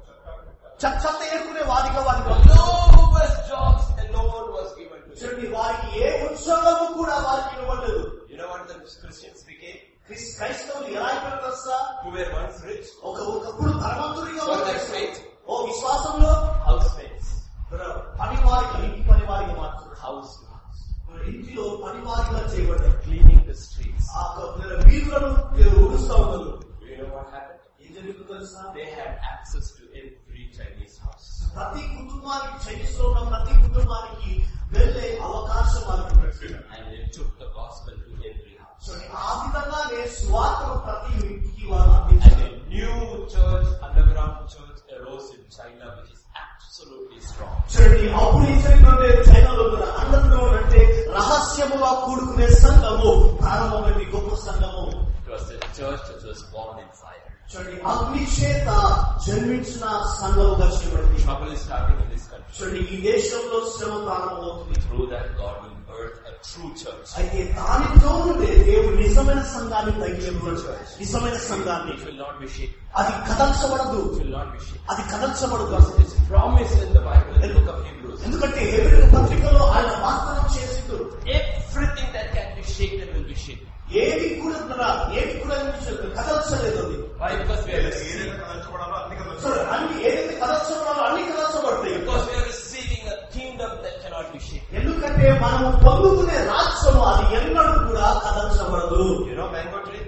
చెత్త ఏరుకునే వారిగా వారిని The పంపించారు lowest jobs alone was given to them. చూడండి వారికి ఏ ఉద్యోగము కూడా వారికి ఇవ్వలేదు You know what the Christians became? క్రిస్- క్రైస్తవులు ఎలా అయిపోతారు sir Who were once rich? ఒక ఒకప్పుడు ధనవంతుడిగా For ఉన్నారు. their faith. ఓ విశ్వాసంలో Housemates. పనివారిగా ఇంటి పనివారిగా మార్చారు House to house. ఇంటిలో పనివారిగా చేయబడ్డారు Cleaning the streets. ఆ యొక్క వీధులను ఊడుస్తా ఉన్నారు Do you know what happened? ఏం జరుగుతుందో తెలుసా They had access to every Chinese house. ప్రతి కుటుంబానికి చైనీస్ లో ఉన్న ప్రతి కుటుంబానికి వెళ్ళే అవకాశం వారికి ఉంది. And they took the gospel to every house. చూడండి, ఆ విధంగానే స్వార్థను ప్రతి ఇంటికి వారు And అందించారు a new church, underground church arose in China which is absolutely strong. చూడండి అప్పుడు ఏం జరిగిందంటే చైనాలో కూడా అండర్ గ్రౌండ్ అంటే రహస్యముగా కూడుకునే సంఘము ప్రారంభమైంది గొప్ప సంఘము It was a church that was born in fire. చూడండి అగ్ని చేత జన్మించిన సంఘముగా చేయబడింది Trouble is starting in this country. చూడండి ఈ దేశంలో శ్రమ ప్రారంభమవుతుంది Through that God will birth a true church. అయితే దానితో నుండే దేవుడు నిజమైన సంఘాన్ని తగ్గించాడు నిజమైన సంఘాన్ని It will not be shaken. అది కదల్చబడదు It will not be shaken. అది కదల్చబడదు Because it is promised in the Bible in the book of Hebrews. ఎందుకంటే హెబ్రీ పత్రికలో ఆయన వాగ్దానం చేసిండు Everything that can be shaken will be shaken. ఏది కూడా నరా, ఏది కూడా నిలిచలేదు, కదల్చలేదు అది Why? Because we are ఏదైతే receiving, కదల్చబడాలో అన్ని సో కదల్చబడాలి. అన్ని ఏదైతే కదల్చబడాలో అన్ని కదల్చబడతాయి because we are receiving a kingdom that cannot be shaken. ఎందుకంటే మనము పొందుకునే రాజ్యము అది ఎన్నడూ కూడా కదల్చబడదు You know mango tree?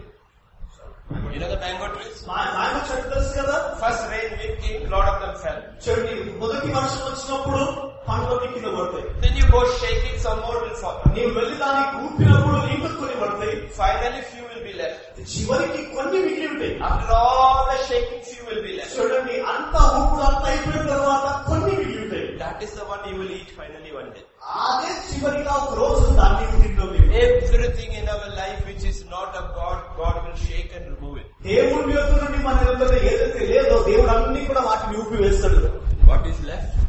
You know the mango trees? మా నాయన చెట్టు తెలుసు కదా First rain wind came, lot of them fell. చూడండి మొదటి వర్షం వచ్చినప్పుడు పంటలు కింద పడతాయి Then you go shaking, some more will fall. నీవు వెళ్ళి దానికి ఊపినప్పుడు ఇంకా కొన్ని పడతాయి Finally few will be left. చివరికి కొన్ని మిగిలి ఉంటాయి After all the shaking, few will be left. చూడండి అంతా ఊపుడు అంతా అయిపోయిన తర్వాత కొన్ని మిగిలి ఉంటాయి That is the one you will eat finally one day. అదే చివరిగా ఒక రోజు దాన్ని తింటుంది Everything in our life which is not of God, God will shake and remove it. దేవుడి యొక్క నుండి మన దగ్గర ఏదైతే లేదో దేవుడు అన్ని కూడా వాటిని ఊపి వేస్తాడు What is left?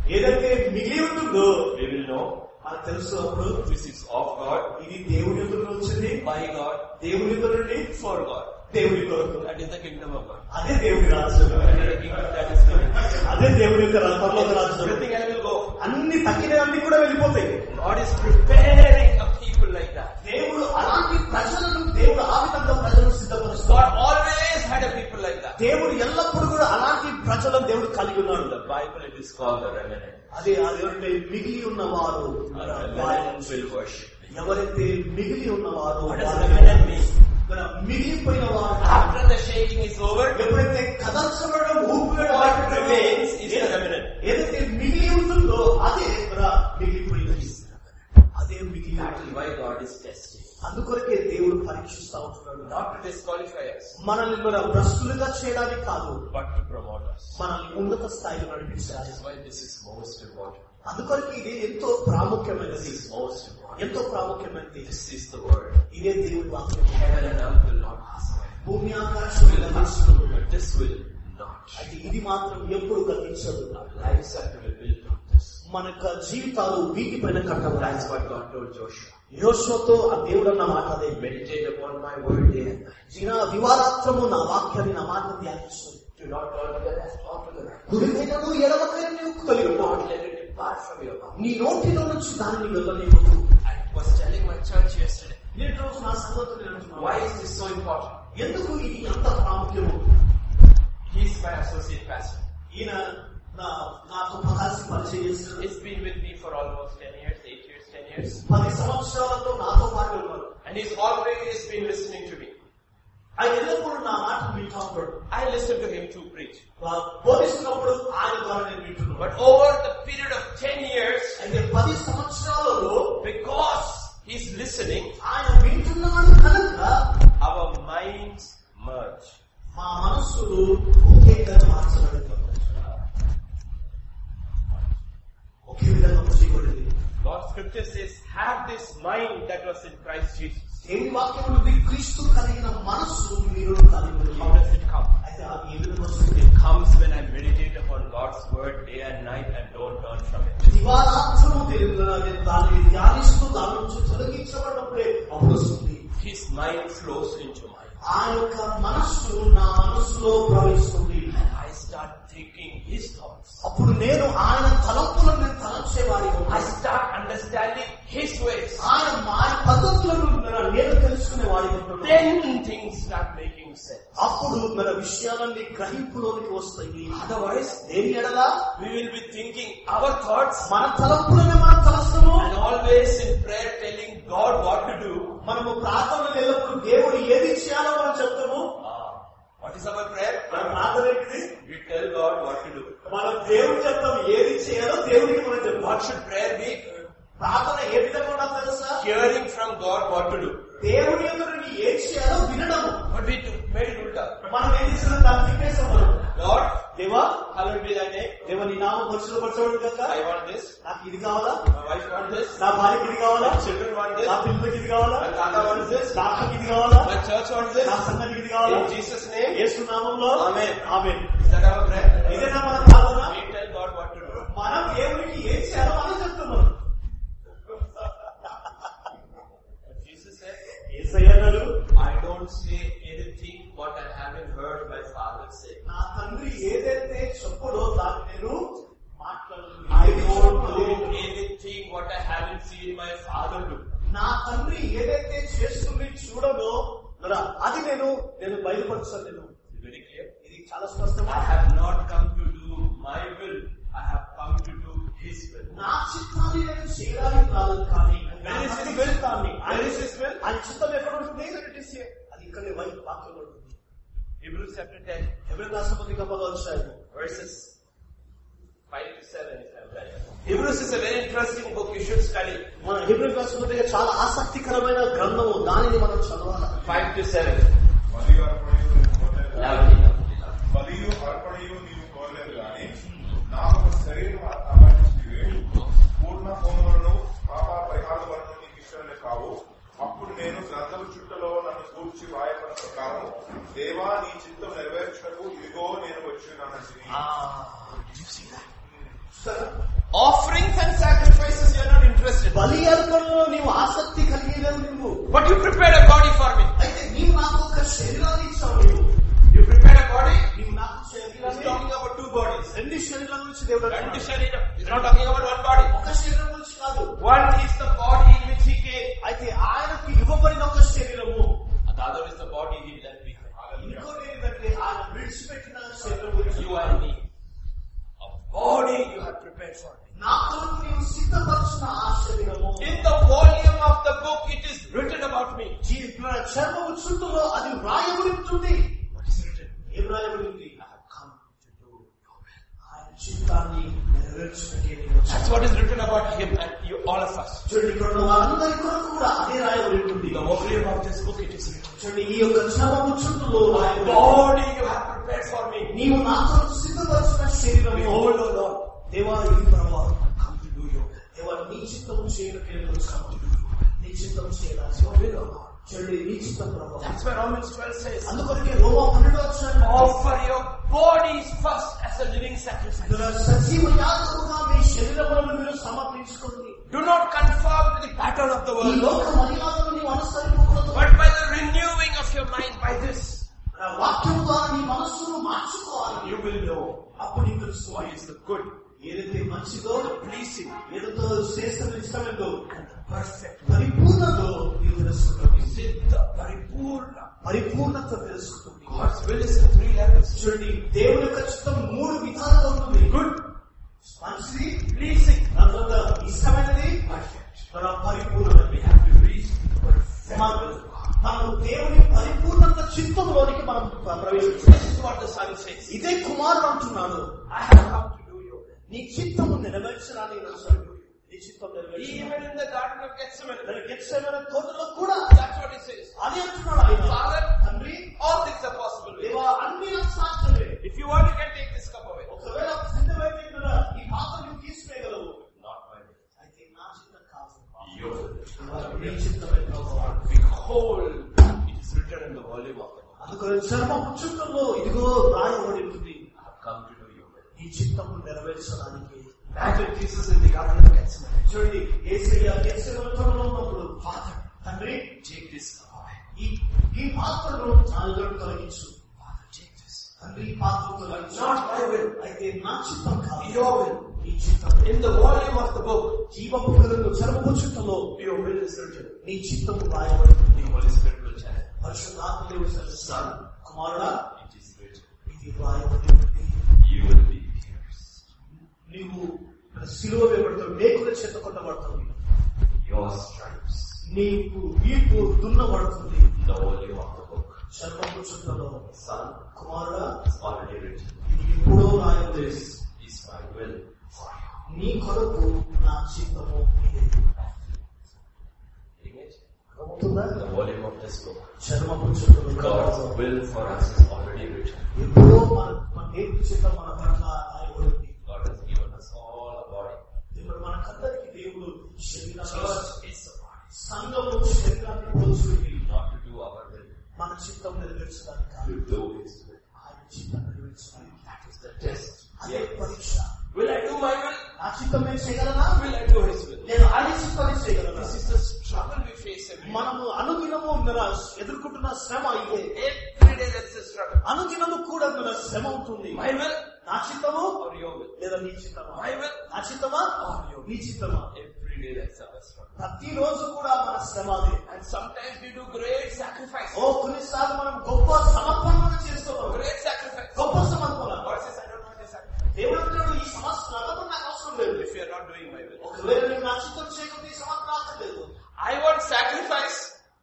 ఏదైతే మిగిలి ఉంటుందో we will know మనకు తెలుసు అప్పుడు this is of God, ఇది దేవుని ఎదురు నుండి వచ్చింది by God, దేవుని ఎదురు నుండి for God. దేవుని కొరకు That is the kingdom of God. అదే దేవుని రాజ్యం That is the kingdom that is coming. అదే దేవుని యొక్క పరలోక రాజ్యం Everything else will go. అన్ని తగ్గినవన్నీ కూడా వెళ్ళిపోతాయి God is preparing a people like that. దేవుడు అలాంటి ప్రజలను దేవుడు ఆ విధంగా ప్రజలను సిద్ధపరుస్తాడు God always had a people like that. దేవుడు ఎల్లప్పుడూ కూడా అలాంటి ప్రజలను దేవుడు కలిగి ఉన్నాడు The Bible it is called the remnant. అదే అదేంటే మిగిలి ఉన్నవారు The remnant will worship. ఎవరైతే మిగిలి ఉన్నవారు What does వారు remnant mean? మన మిగిలిపోయిన వారు After the shaking is over, ఎప్పుడైతే కదల్చబడడం ఊపిరి what remains is the remnant. ఏదైతే మిగిలి ఉంటుందో అదే మన మిగిలిపోయినది అదే మిగిలి That is ఉంటుంది. why God is testing. అందుకొరకే దేవుడు పరీక్షిస్తా ఉంటున్నాడు Not to disqualify us, మనల్ని మన భ్రష్టులుగా చేయడానికి కాదు but to promote us. మనల్ని ఉన్నత స్థాయిలో That నడిపించాలి is why this is most important. అందుకొరకు ఇది ఎంతో ప్రాముఖ్యమైనది This is most important. ఎంతో ప్రాముఖ్యమైనది This is the word. ఇదే దేవుడి వాక్యం Heaven and earth will not pass away. భూమి ఆకాశం గతించును. But this will not. అయితే ఇది మాత్రం ఎప్పుడు గతించదు Our lives are to be built on this. మన యొక్క జీవితాలు వీటిపైన That's కట్టబడాలి what God told Joshua. యోశ్వతో ఆ దేవుడు అన్న మాట అదే Meditate upon my word day and night. దిన దివారాత్రము నా వాక్యాన్ని నా మాట ధ్యానిస్తుంది Do not turn to the left or to the right. కుడికైనను ఎడమకైన నీవు కలిగి Do ఉన్నావు. not let it depart from your mouth. నీ నోటిలో నుంచి దానిని వెళ్ళలేవు I was telling my church yesterday. నేటి రోజు నా సంగతి నేను అంటున్నాను. Why is this so important? ఎందుకు ఇది ఎంత ప్రాముఖ్యము He's my associate pastor. ఈయన నా నాతో కలిసి పరిచయం చేస్తున్నాడు He's been with me for almost 10 years, 8 years, 10 years. పది సంవత్సరాలతో నాతో పాటు ఉన్నారు And he's always been listening to me. ఆయన ఎల్లప్పుడూ నా మాట వింటా ఉంటాడు I listen to him to preach. వా- బోధిస్తున్నప్పుడు ఆయన ద్వారా నేను వింటున్నాను But over the period of 10 years, అయితే పది సంవత్సరాలలో because he's listening, ఆయన వింటున్నాడు కనుక our minds merge. మా మనస్సులు ఒకేగా మార్చబడింది ఒకే విధంగా చేయబడింది God's scripture says, have this mind that was in Christ Jesus. దేవుని వాక్యం నుండి క్రీస్తు కలిగిన మనస్సు మీరు కలిగి ఉంది. How does it come? అయితే అది ఏ విధంగా వస్తుంది It comes when I meditate upon God's word day and night and don't turn from it. దివారాత్రము దేవుడు నేను దానిని ధ్యానిస్తూ దాని నుంచి తొలగించబడినప్పుడే అప్పుడు వస్తుంది His mind flows into mine. ఆ యొక్క మనస్సు నా మనస్సులో ప్రవహిస్తుంది I start thinking His thoughts. అప్పుడు నేను ఆయన తలంపులను నేను తలంచేవాడి I start understanding His ways. ఆయన మా పద్ధతులను నేను తెలుసుకునే వాడి Then things start making sense. అప్పుడు మన విషయాలన్నీ గ్రహింపులోనికి వస్తాయి Otherwise, దేని ఎడలా we will be thinking our thoughts మన తలంపులనే మనం తలస్తాము and always in prayer telling God what to do. మనము ప్రార్థనలు వెళ్ళినప్పుడు దేవుడు ఏది చేయాలో మనం చెప్తాము Ah, what is our prayer? మన ప్రార్థన ఏంటిది We tell God what to do. మనం దేవుడు చెప్తాం ఏది చేయాలో దేవుడికి మనం చెప్తాం What should prayer be? ప్రార్థన ఏ విధంగా ఉండాలి తెలుసా Hearing from God what to do. దేవుడి ఎదురు నీ ఏం చేయాలో వినడము But we do- made it ulta. మనం ఏం చేసిన దాన్ని తిప్పేసాం మనం Lord, దేవా hallowed be thy name. దేవ నీ నామం పరిశుభ్రపరచబడు కనుక I want this. నాకు ఇది కావాలా My wife wants this. నా భార్యకి ఇది కావాలా My children want this. నా పిల్లలకి ఇది కావాలా My tata wants this. నా అక్కకి ఇది కావాలా My church wants this. నా సంఘానికి ఇది కావాలా In Jesus' name. యేసు నామంలో Amen. Amen Is that our prayer? ఇదేనా మన ప్రార్థన We tell God what to do. మనం దేవుడికి ఏం చేయాలో మనం చెప్తాం మనం But Jesus said, యేసయ్య అన్నాడు I don't say anything what I haven't heard my father say. నా తండ్రి ఏదైతే చెప్పడో దాన్ని నేను మాట్లాడను I don't do anything what I haven't seen my father do. నా తండ్రి ఏదైతే చేస్తుంది చూడదో కదా, అది నేను నేను బయలుపరచాను నేను Is it very clear? ఇది చాలా స్పష్టంగా I have not come to do my will. I have come to do His will. నా చిత్తాన్ని నేను చేయడానికి రాదు కానీ నా Where is his తండ్రి will? చిత్తాన్ని Where is his will? ఆయన చిత్తం ఎక్కడ ఉంటుంది అది ఇక్కడ వాక్యంలో ఉంటుంది Hebrews chapter 10, ఎవరి రాష్ట్రపతిగా పదవచ్చాయి verses 5 to 7 is I'm right. Hebrews is a very interesting book. You should study. మన హిబ్రూ రాష్ట్రపతిగా చాలా ఆసక్తికరమైన గ్రంథము దానిని మనం చదవాలి 5 to 7. బలియు అర్పణయు నీవు కోరలేదు Loudly. బలియు అర్పణయు నీవు కోరలేదు గాని నాకు ఒక శరీరం అమర్చితివే పూర్ణ హోమములను పాప పరిహారములను నీకు ఇష్టమే కావు అప్పుడు నేను గ్రంథము చుట్టలో నన్ను కూర్చి రాయబడిన ప్రకారం దేవా నీ చిత్తం నెరవేర్చుటకు ఇదిగో నేను వచ్చి చూసారా బలి అర్పణలో నీవు ఆసక్తి కలిగి లేవు నువ్వు But you prepared a body for me. అయితే నీవు నాకు ఒక శరీరాన్ని ఇచ్చావు నీవు You prepared a body. నీవు నాకు He's శరీరాన్ని talking about two bodies. రెండు శరీరాల గురించి దేవుడు Two అంటున్నాడు. shareeram. He's not talking about one body. ఒక శరీరం గురించి కాదు One is the body in which he came. అయితే ఆయనకు ఇవ్వబడిన ఒక శరీరము And the other is the body he left behind. ఇంకోటి ఏంటంటే ఆయన విడిచిపెట్టిన శరీరం గురించి You and me. A body you have prepared for me. నా కొరకు నీవు సిద్ధపరిచిన ఆ శరీరము In the volume of the book, it is written about me. జీ- చర్మము చుట్టూలో అది వ్రాయబడి ఉంటుంది What is written? ఏం వ్రాయబడి ఉంది ఆయన చిత్తాన్ని నెరవేర్చినట్టే నేను వచ్చాను. That's what is written about him and you, all of us. చూడండి ఇక్కడ ఉన్న వారందరి కొరకు కూడా అదే రాయబడి ఉంటుంది In the volume of this book, it is written. చూడండి ఈ యొక్క చర్మము చుట్టూలో రాయబడి Body you have prepared for me. నీవు నా కొరకు సిద్ధపరిచిన శరీరము Behold, O Lord, దేవా ఈ ప్రభావ come to do your will. దేవా నీ చిత్తము చేయడానికి నేను వచ్చాను నీ చిత్తం చేయాల్సి చూడండి నీ చిత్తం ప్రభావ That's why Romans 12 says, అందుకొరకే రోమా పన్నెండు వచ్చాను offer your bodies first as a living sacrifice. సజీవ యాగముగా మీ శరీరములను మీరు సమర్పించుకోండి Do not conform to the pattern of the ఈ world, లోక మర్యాదను నీవు అనుసరింపకూడదు but by the renewing of your mind by this, ఆ వాక్యం ద్వారా నీ మనస్సును మార్చుకోవాలి you will know అప్పుడు నీకు తెలుసు what is the good, ఏదైతే మంచిదో pleasing, ఏదైతే శ్రేష్టం ఇష్టమేందో and the perfect. పరిపూర్ణతో నీవు తెలుసుకుంటుంది Siddha Paripurna. పరిపూర్ణత తెలుసుకుంటుంది God's will is in three levels. చూడండి దేవుని యొక్క చిత్తం మూడు విధాలుగా ఉంటుంది Good, మంచిది pleasing, దాని తర్వాత ఇష్టమైనది perfect. తర్వాత పరిపూర్ణమైనది We have to reach perfect. మనం మనం దేవుని పరిపూర్ణత చిత్తంలోనికి మనం ప్రవేశించాలి This is what the Son says. ఇదే కుమారుడు అంటున్నాడు I have come to do your will. నీ చిత్తము నెరవేర్చడానికి నేను వచ్చాను. నీ చిత్తం నెరవేర్చడానికి Even in the Garden of Gethsemane. Gethsemane తోటలో కూడా That's what he says. అదే అంటున్నాడు ఆయన Father, తండ్రి all things are possible. with you. దేవా అన్ని నాకు సాధ్యమే If you want, you can take this cup away. ఒకవేళ సిద్ధమైతే కూడా ఈ పాత్ర నువ్వు తీసుకునేయగలవు Not my will. అయితే నా చిత్తం కాదు Your will. దేవా, నీ చిత్తమే ప్రభువా. Behold, it is written in the volume of the book. అందుకని చర్మపు చుట్టంలో ఇదిగో రాయబడి ఉంటుంది I have come to do your will. నీ చిత్తము నెరవేర్చడానికి Imagine Jesus in the Garden of Gethsemane. చూడండి ఏసయ్య గెత్సేమనే తోటలో ఉన్నప్పుడు ఫాదర్ తండ్రి Take this cup away. ఈ ఈ పాత్రను నా దగ్గర తొలగించు Father, take this. తండ్రి ఈ పాత్రను తొలగించు Not my will. అయితే నా చిత్తం కాదు Your will. నీ చిత్తం In the volume of the book, జీవపు గ్రంథం చర్మపు చుట్టలో your will is written. నీ చిత్తము రాయబడుతుంది The Holy Spirit will tell. పరిశుద్ధాత్మ దేవుడు సెలవిస్తాడు. కుమారుడా It is written. ఇది రాయబడి ఉంది You will be pierced. నీవు శిలువ వేయబడతావు మేకుల చేత కొట్టబడతావు Your stripes. నీకు వీపు దున్నబడుతుంది In the volume of the book. చర్మపు చుట్టలో Son, కుమారుడా it's already written. ఇది ఎప్పుడో రాయబడి This is my will for you. నీ కొరకు నా చిత్తము ఇదే Getting it? అర్థమవుతుందా The volume of this book. చర్మపు చుట్టలో God's will for us is already written. ఎప్పుడో మన మన దేవుడి చిత్తం మన పట్ల రాయబడింది God has given us all a body. ఇప్పుడు మనకందరికి దేవుడు శరీరాన్ని Church is a body. సంఘము శరీరాన్ని పోల్చుకుంది Not to do our will, మన చిత్తం నెరవేర్చడానికి కాదు to do His will. ఆయన చిత్తం నెరవేర్చడానికి That is the test. అదే పరీక్ష Will I do my will? నా చిత్తం నేను చేయగలనా Will I do His will? నేను ఆయన చిత్తాన్ని చేయగలనా This is the struggle we face every day. మనము అనుదినము మన ఎదుర్కొంటున్న శ్రమ ఇదే Every day that's a struggle. అనుదినము కూడా మన శ్రమ ఉంటుంది My will నా చిత్తము or your will? లేదా నీ చిత్తమా My will నా చిత్తమా నీ చిత్తమా Every day that's our struggle. ప్రతి రోజు కూడా మన శ్రమ అదే And sometimes we do great sacrifice. ఓ కొన్నిసార్లు మనం గొప్ప సమర్పణ చేస్తున్నాం Great sacrifice. గొప్ప సమర్పణ God says, I don't want this sacrifice. దేవుడు అంటాడు ఈ సమస్య నాకు నాకు అవసరం లేదు If you are not doing my will. ఒకవేళ నేను నా చిత్తం చేయకుండా ఈ సమర్పణ అక్కర్లేదు I want sacrifice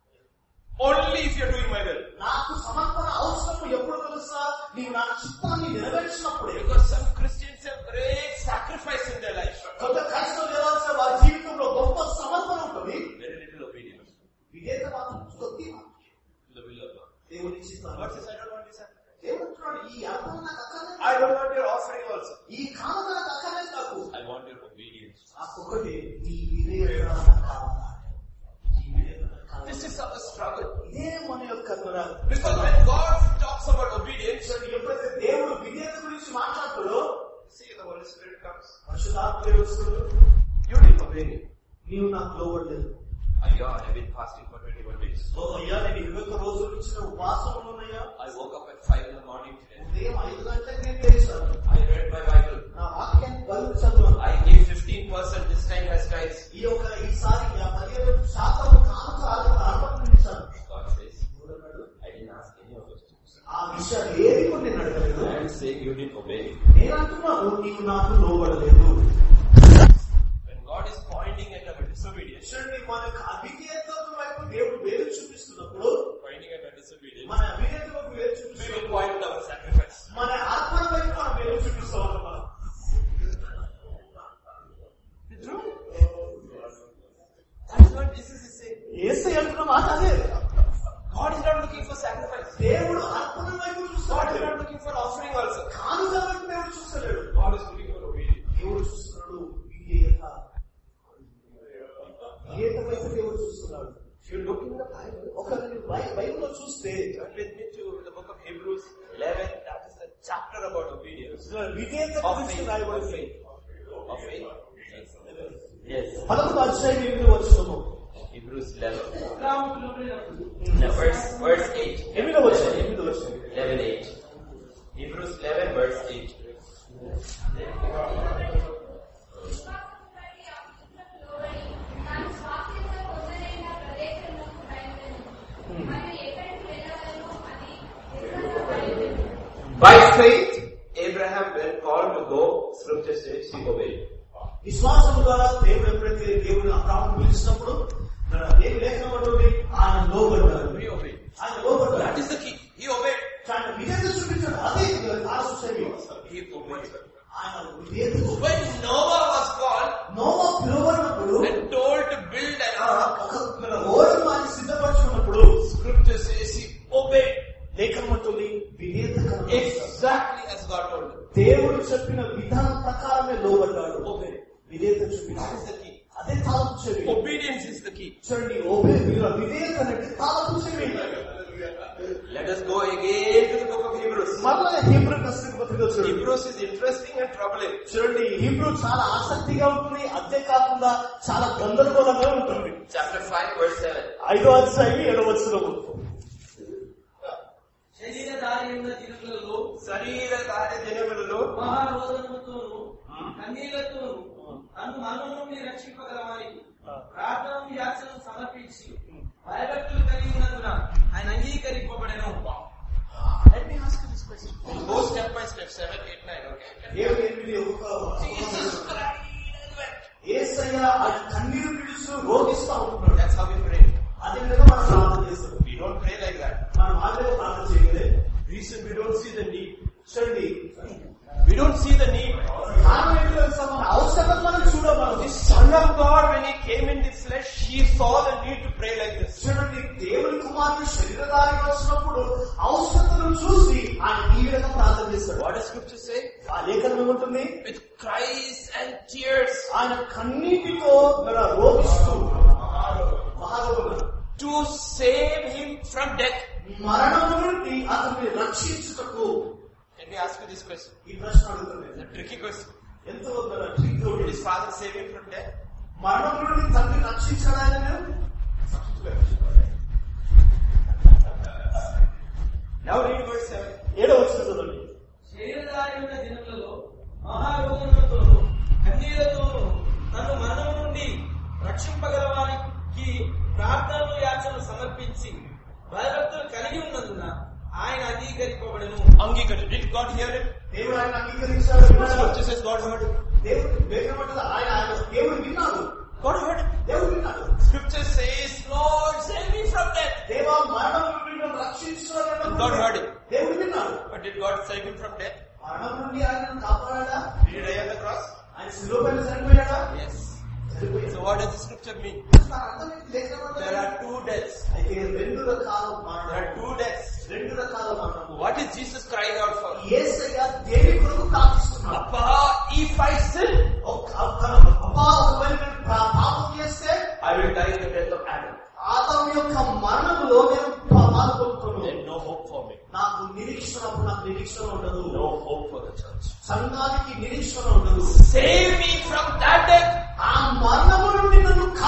only if you are doing my will. నాకు సమర్పణ అవసరం ఎప్పుడు తెలుసా నీవు నా చిత్తాన్ని నెరవేర్చినప్పుడే Because some Christians have great sacrifice in their life. కొంత క్రైస్తవులు ఎలా వస్తే వారి జీవితంలో గొప్ప సమర్పణ ఉంటుంది Very little obedience విధేయత మాత్రం కొద్ది to the will of God. దేవుని చిత్తం God says, I don't want this sacrifice. దేవుడు అంటున్నాడు ఈ అర్థం నాకు అక్కర్లేదు I don't want your offering also. ఈ కాలం నాకు అక్కర్లేదు నాకు I want your obedience. నాకొకటి నీ విధేయత నాకు కావాలా నీ విధేయత నాకు కావాలా? This is our struggle. ఇదే మన యొక్క దురా Because when God talks about obedience, ఎప్పుడైతే దేవుడు విధేయత గురించి మాట్లాడుతాడో see the Holy Spirit comes. పరిశుధాత్మ దేవుడు వస్తాడు. You didn't obey him. నీవు నాకు లోబడలేదు Ayah, I've been fasting for 21 days. ఓ అయ్యా నేను ఇరవై ఒక్క రోజుల నుంచి నా ఉపవాసంలో ఉన్నాయా I woke up at 5 in the morning today. ఉదయం ఐదు గంటలకు నేను లేచాను I read my Bible. నా వాక్యాన్ని బైబిల్ చదివాను I gave 15% this time as tithes. ఈ యొక్క ఈసారి ఆ పదిహేను శాతం కానుక అర్పణించాను God says, I didn't ask any of those things. ఆ విషయాలు ఏది కూడా నేను అడగలేదు I am saying you didn't obey. నేను అంటున్నాను నీవు నాకు లోబడలేదు When God is pointing at our disobedience, చూడండి మన యొక్క అవిధేయతల వైపు దేవుడు వేలు చూపిస్తున్నప్పుడు pointing at our disobedience, మన అవిధేయత వైపు వేలు we will చూపిస్తున్నప్పుడు point at our sacrifice. మన అర్పణ వైపు మనం వేలు చూపిస్తాం అన్నమాట That's what Jesus is saying. ఏసై అంటున్న మాట అదే God is not looking for sacrifice. దేవుడు అర్పణ వైపు God is చూస్తున్నాడు not looking for offering also. కానుక వైపు దేవుడు చూస్తలేడు God is looking for obedience. దేవుడు చూస్తున్నాడు విధేయత విధేయత వైపు దేవుడు చూస్తున్నాడు If you look in the Bible, ఒక బైబిల్లో చూస్తే turn with me to the book of Hebrews 11, that is the chapter about obedience. విధేయత Of గురించి faith. Of రాయబడింది faith. Of faith. Yes. పదకొండు అధ్యాయం ఎనిమిది వచ్చినము Hebrews 11. అబ్రాహాముకు లోబడినప్పుడు No, verse, verse 8. ఎనిమిది వచ్చిన ఎనిమిది వచ్చిన 11, 8. Hebrews 11, verse 8. By faith, Abraham, when called to go, scripture says he obeyed. విశ్వాసం ద్వారా దేవుడు ఎప్పుడైతే దేవుడు అబ్రాహ్మణ్ పిలిచినప్పుడు మన దేవుడు లేఖనం అంటుంది ఆయన లోబడ్డాడు He obeyed. ఆయన లోబడ్డాడు That is the key. He obeyed. ఆయన విధేయత చూపించాడు అదే ఆలోచన He obeyed. ఆయన విధేయత చూపించాడు. When Noah was called Noah పిలువబడినప్పుడు and told to build an ఆ, ark, ఒక మన ఓడను ఆయన సిద్ధపరచుకున్నప్పుడు scripture says he obeyed లేఖనం అంటుంది విధేయత కనబడింది. exactly as God told him. దేవుడు చెప్పిన విధానం ప్రకారమే లోబడ్డాడు విధేయత That చూపించాడు is the key. అదే తాలపు చెవి Obedience is the key. చూడండి ఓబే విధేయత అనేది తాలపు చెవి Let us go again to the book of Hebrews. మరలా హీబ్రూ కస్తూరి పత్రిక చూడండి Hebrews is interesting and troubling. చూడండి హీబ్రూ చాలా ఆసక్తిగా ఉంటుంది అంతే కాకుండా చాలా గందరగోళంగా ఉంటుంది Chapter 5, verse 7. ఐదో అధ్యాయం ఏడవ వచనము శరీరధారి ఉన్న దినములలో శరీర కార్య దినములలో మహారోదనముతోను కన్నీళ్లతోను నన్ను మను నుండి రక్షింపగలవానికి ప్రార్థన యాచన సమర్పించి భయభక్తులు కలిగి ఉన్నందున ఆయన అంగీకరింపబడెను Let me ask you this question. We'll go step by step, 7, 8, 9, okay? ఏడు ఎనిమిది ఒక Jesus cried and wept. ఏసయ్య ఆయన కన్నీరు పిలుస్తూ రోగిస్తా ఉంటున్నాడు That's how we pray. అదే విధంగా మనం ప్రార్థన చేస్తాం We don't pray like that. మనం ఆవిడగా ప్రార్థన చేయగలే Reason we don't see the need. చూడండి We don't see the need. కారణం ఏంటో తెలుసా మన అవసరం మనం చూడమనం The Son of God, when He came in the flesh, He saw the need to pray like this. చూడండి దేవుని కుమారుడు శరీరధారిగా వచ్చినప్పుడు అవసరతను చూసి ఆయన ఈ విధంగా ప్రార్థన చేస్తాడు What does Scripture say? ఆ లేఖనం ఏముంటుంది With cries and tears ఆయన కన్నీటితో మన రోగిస్తూ మహారోగులు to save Him from death. మరణం నుండి అతన్ని రక్షించుటకు Let me ask you this question. ఈ ప్రశ్న అడుగుతుంది It's a tricky question. ఎంతో మన trick Did His Father save Him from death? మరణం నుండి తండ్రి రక్షించాడు ఆయన Now read verse 7. ఏడో వచ్చిన చదవండి శరీరధారి ఉన్న దినములలో మహారోదనముతోను కన్నీళ్లతోను నన్ను మరణం నుండి రక్షింపగలవానికి ప్రార్థనలు యాచనలు సమర్పించి భయభక్తులు కలిగి ఉన్నందున ఆయన అంగీకరింపబడెను Angikata. Did God hear it? దేవుడు ఆయన అంగీకరించాడు విన్నాడు. Scripture says God heard it. దేవుడు వేగమంటది ఆయన ఆయన దేవుడు విన్నాడు God heard it. దేవుడు విన్నాడు Scripture says, Lord, save me from death. దేవా మరణం నుండి నన్ను రక్షించాడు God heard it. దేవుడు విన్నాడు But did God save him from death? మరణం నుండి ఆయన కాపాడా Did he die on the cross? ఆయన శిలువ పైన చనిపోయాడా Yes. చనిపోయాడు. So what does the scripture mean? దాని అర్థం ఏంటి? లేఖనం అర్థం There ఏంటి? are two deaths. అయితే రెండు రకాల There are మరణం two deaths. రెండు రకాల మరణము What is Jesus crying out for? ఏసయ్య దేవి కొరకు ప్రార్థిస్తున్నాడు Appa, if I sin, ఒక- ఒక- అబ్బా, ఒకవేళ నేను పా- పాపం చేస్తే I will die in the death of Adam. ఆదాము యొక్క మరణంలో నేను పాల్గొంటున్నాను Then no hope for me. నాకు నిరీక్షణ అప్పుడు నాకు నిరీక్షణ ఉండదు No hope for the church. సంఘానికి నిరీక్షణ ఉండదు Save me from that death. ఆ మరణము నుండి నన్ను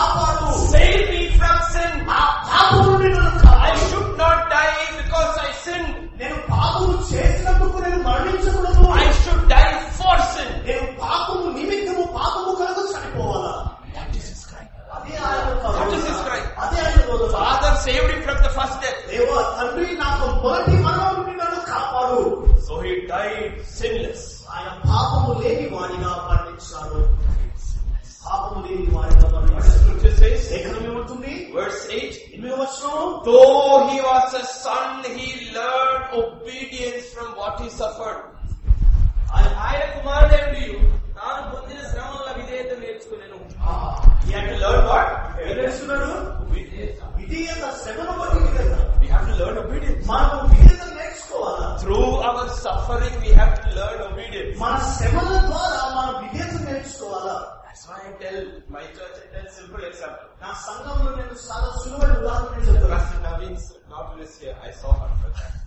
వచ్చిన Though he was a son, he learned obedience from what he suffered. ఆయన ఆయన కుమారుడేమిటి తాను పొందిన శ్రమల విధేయత నేర్చుకునేను He had to learn what? ఏం నేర్చుకున్నాడు Obedience. విధేయత శ్రమను బట్టి విధేయత We have to learn obedience. మనము విధేయత నేర్చుకోవాలా Through our suffering, we have to learn obedience. మన శ్రమల ద్వారా మన విధేయత నేర్చుకోవాలా That's why I tell my church, I tell simple example. నా సంఘంలో నేను చాలా సులువైన ఉదాహరణ చెప్తాను Pastor Naveen's daughter is here. I saw her.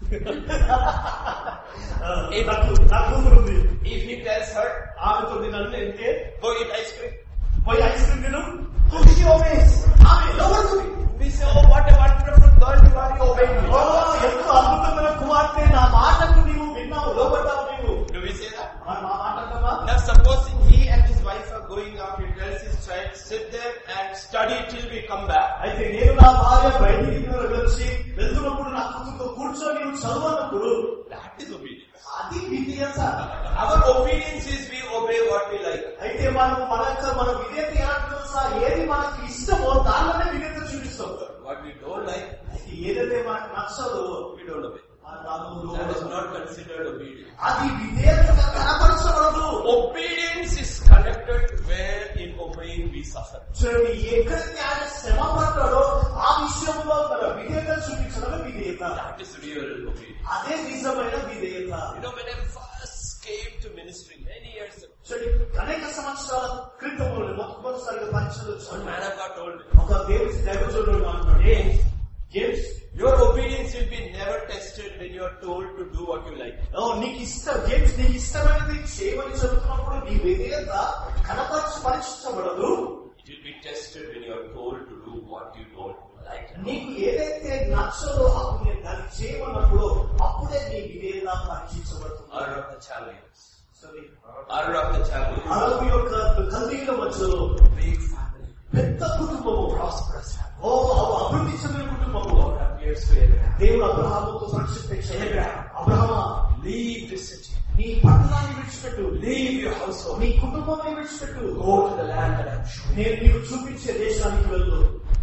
నాకు నా కూతురు ఉంది If he tells her, ఆమెతో నేను అంటే ఏంటే go eat ice cream, పోయి ఐస్ క్రీమ్ తిను కుషి ఓమేస్ ఆమె లోపడుతుంది we say, oh, what a wonderful girl you are, you obey me. ఓ ఎంతో అద్భుతమైన కుమార్తె నా మాటకు నీవు విన్నావు లోపడ్డావు నీవు Do we say that? మన మా మాట అంటావా? Now supposing he and his wife are going out, he tells his child, sit there and study till we come back. అయితే నేను నా భార్య బయటికి వచ్చి వెళ్తున్నప్పుడు నా కూతురుతో కూర్చొని నువ్వు చదువున్నప్పుడు That is obedience. అది విధేయత Our obedience is we obey what we like. అయితే మనం మన యొక్క మన విధేయత ఎలా తెలుసా ఏది మనకి ఇష్టమో దానిలోనే విధేయత చూపిస్తాం What we don't like, అయితే ఏదైతే మనకు నచ్చదో we don't obey. మన దానిలో That is not considered obedience. అది విధేయతగా కనపరచబడదు Obedience is connected where in obeying we suffer. చూడండి ఎక్కడికి ఆయన శ్రమ పడ్డాడో ఆ విషయంలో మన విధేయత చూపించడమే విధేయత That is real obedience. అదే నిజమైన విధేయత You know, when I first came to ministry many years ago, చూడండి అనేక సంవత్సరాల క్రితంలో మొట్టమొదటిసారిగా పరిచయం one man of God told me, ఒక దేవుడి దైవజనుడు అంటున్నాడు "ఏ, James your obedience will be never tested when you are told to do what you like. ఓ, నీకు ఇష్టం జేమ్స్ నీకు ఇష్టమైనది చేయమని చెబుతున్నప్పుడు నీ విధేయత కనపరచ పరీక్షించబడదు It will be tested when you are told to do what you don't like. నీకు ఏదైతే నచ్చదో అప్పుడు నేను దాన్ని చేయమన్నప్పుడు అప్పుడే నీ విధేయత పరీక్షించబడుతుంది Honor of the Chaldeans. Sorry. Honor of the Chaldeans. అరబు యొక్క కల్దీల మధ్యలో Big family. పెద్ద కుటుంబము Prosperous family. ఓ అవు అభివృద్ధి చెందిన కుటుంబము God appears to Abraham. దేవుడు అబ్రహాముతో ప్రక్షిప్పించాడు అబ్రహమా Leave the city. నీ పట్టణాన్ని విడిచిపెట్టు Leave your household. నీ కుటుంబాన్ని విడిచిపెట్టు Go to the land that I'm showing నేను నీకు చూపించే దేశానికి వెళ్ళు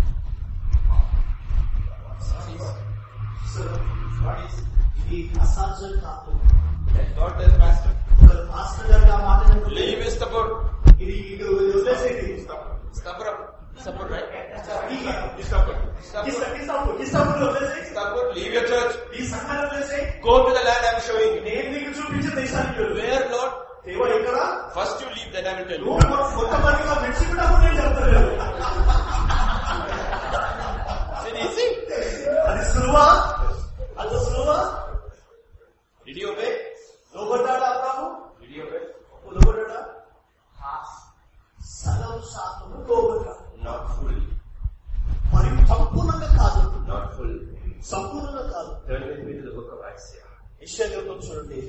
సో, ఇది అసాధ్యం కాదు you. God tells Pastor, ఒక మాస్టర్ గారు ఆ మాట చెప్పలేదు. leave is stubborn. ఇది ఇది వదిలేసేది Stubborn. Stubborn, right? ఈ- Stubborn. ఈ Stubborn. స- ఈ సబ్బు- ఈ సబ్బులు వదిలేసేయ్. Stubborn. Leave your church. ఈ సంఘాన్ని వదిలేసేయ్. Go to the land I'm showing you. నేను నీకు చూపించే దేశానికి వెళ్ళు Where, Lord? దేవా ఇక్కడ First you leave, then I will tell you. నువ్వు మొ- మొట్టమొదటిగా విడిచిపెట్టప్పుడు నేను చెప్తాను Is it easy? అది సులువా అది సులువా Did he obey? లోబడ్డాడా Abram Did he obey? లోబడ్డాడా సగం శాతం లోబడ్డా Not fully. మరి సంపూర్ణంగా కాదు Not fully. సంపూర్ణంగా కాదు Turn with me to the book of Isaiah. యెషయా చూడండి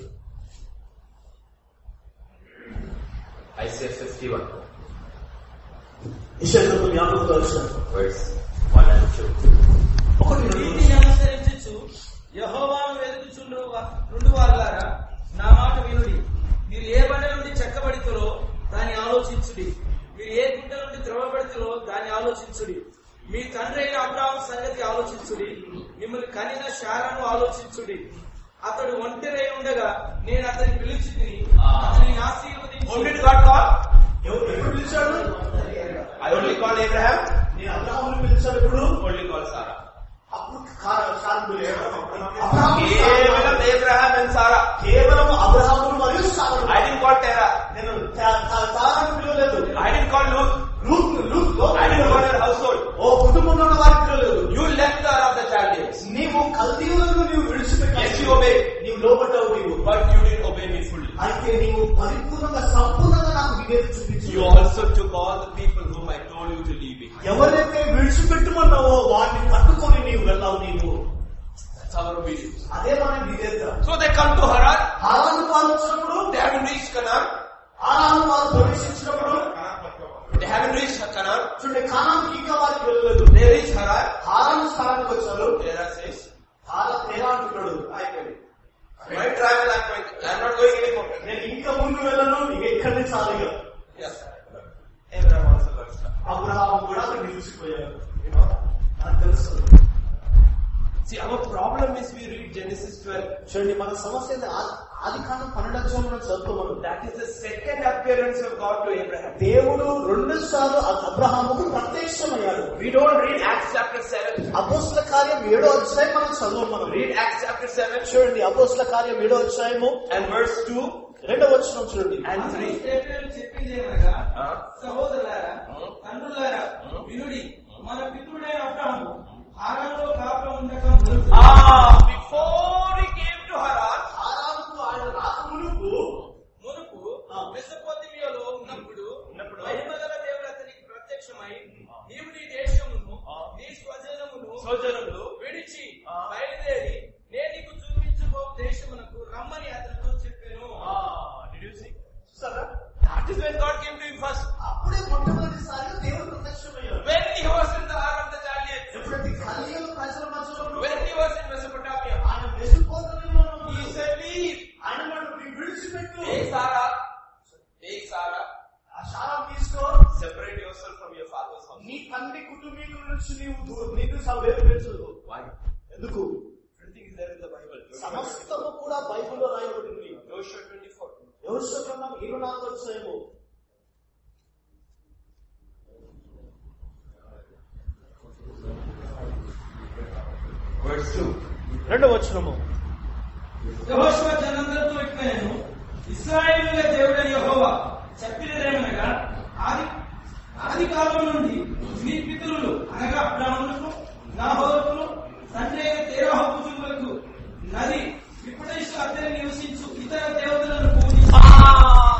Isaiah 51, యెషయా గ్రంథం యాభై ఒకటో అధ్యాయం. verse 1 and 2. ఒకటి రెండు నీతిని అనుసరించు యహోవాను వెతుకుచుండు రెండు వారులారా నా మాట వినుడి మీరు ఏ బండ నుండి చెక్కబడితులో దాన్ని ఆలోచించుడి మీరు ఏ గుడ్డ నుండి త్రవబడితులో దాన్ని ఆలోచించుడి మీ తండ్రి అయిన అబ్రాహం సంగతి ఆలోచించుడి మిమ్మల్ని కనిన శారను ఆలోచించుడి అతడు ఒంటరి ఉండగా నేను అతన్ని పిలిచి తిని అతని Whom did ఆశీర్వదించి God call? ఎవరు ఎప్పుడు పిలిచాడు I only called Abraham. నేను అబ్రహాముని పిలిచాడు ఇప్పుడు Only called Sarah. అప్పుడు కా- శారం పిలిచాడు. అబ్రహాము కేవలం Abraham and Sarah. కేవలం అబ్రహామును మరియు శారం I didn't call Terah. నేను తా- తా- తారాను పిలవలేదు I didn't call Luke. Lut Lut I didn't call her household. ఓ కుటుంబంలో ఉన్న వారికి పిలవలేదు You left her of the Chaldeans. నీవు కల్దీవులను నీవు Yes, విడిచిపెట్టావు you obeyed. నీవు లోపడ్డావు నీవు But you didn't obey me fully. అయితే నీవు పరిపూర్ణంగా సంపూర్ణంగా నాకు విధేయత చూపించు You also took all the people whom I told you to leave behind. ఎవరైతే విడిచిపెట్టుమన్నావో వాడిని పట్టుకొని నీవు వెళ్ళావు నీవు That's our obedience. అదే మన విధేయత So they come to Haran. హారాను వారు వచ్చినప్పుడు They haven't reached Canaan. హారాను వారు ప్రవేశించినప్పుడు They haven't reached Canaan. చూడండి కానానికి ఇంకా వారికి వెళ్ళలేదు They reach Haran. హారాను స్థానానికి వచ్చారు Terah says, హారా తేరా అంటున్నాడు అయిపోయింది. My travel, I'm going. I'm not going anymore. నేను ఇంకా ముందు వెళ్ళను ఇక ఇక్కడనే చాలు ఇక Yes. Abraham also got stuck. Abraham కూడా అక్కడ నిలిచిపోయారు You know that? నాకు తెలుసు See, our problem is we read Genesis 12. చూడండి మన సమస్య ఏంది? ఆ- ఆది కాలం పన్నెండు అధ్యాయం మనం చదువుకోమను That is the second appearance of God to Abraham. దేవుడు రెండు సార్లు అబ్రహాముకు ప్రత్యక్షమయ్యాడు We don't read Acts chapter 7. అపోస్ల కార్యం ఏడో అధ్యాయం మనం చదువు మనం Read Acts chapter 7 చూడండి అపోస్ల కార్యం ఏడో అధ్యాయము and verse 2 రెండవ వచనం చూడండి and 3. స్టేట్మెంట్ చెప్పింది ఏమనగా ఆ? సహోదరులారా ఆ? తండ్రులారా ఆ? వినుడి మన పితృడైన అబ్రహాము హారానులో కాపురం ఉండక మునుపు Ah, before he came to Haran, ఆరాముకు ఆయన రాకమునుపు మునుపు ఆ. మెసొపొతేమియాలో ఉన్నప్పుడు ఉన్నప్పుడు మహిమగల దేవుడు అతనికి ప్రత్యక్షమై నీవు నీ దేశమును ఆ. నీ స్వజనమును సోదరులు విడిచి ఆ. బయలుదేరి నేను నీకు చూపించబో దేశమునకు రమ్మని అతనితో చెప్పాను Ah, did you see? చూసారా That is when God came to him first. అప్పుడే మొట్టమొదటిసారిగా దేవుడు ప్రత్యక్షమయ్యాడు When he was in the Har of the Chaldeans. ఎప్పుడైతే కలియుగ ప్రజల మధ్యలో ఉన్నప్పుడు When he was in Mesopotamia. ఆయన మెసిపోతలో He said, leave. ఆయన మనం విడిచిపెట్టు Take Sarah. Take Sarah. ఆ శాలం తీసుకో Separate yourself from your father's house. నీ తండ్రి కుటుంబీకుల నుంచి నీవు దూ- నీకు స- వేరు పెంచు Why? ఎందుకు Everything is there in the Bible. సమస్తము కూడా బైబిల్లో రాయబడింది Joshua 24. ఎవరి గ్రంథం ఇరవై నాలుగు అధ్యాయము Verse 2. రెండవ వచనము యెహోషువ జనందరితో ఇట్లనేను ఇస్రాయేలుల దేవుడని యెహోవా చెప్పినదేమనగా ఆది ఆది కాలం నుండి మీ పితరులు అనగా అబ్రాహ్మణులకు నాహోరుకును తండ్రి అయిన తేరాహు కుటుంబులకు నది విపదేశ అద్దరి నివసించు ఇతర దేవతలను పూజించి Ah!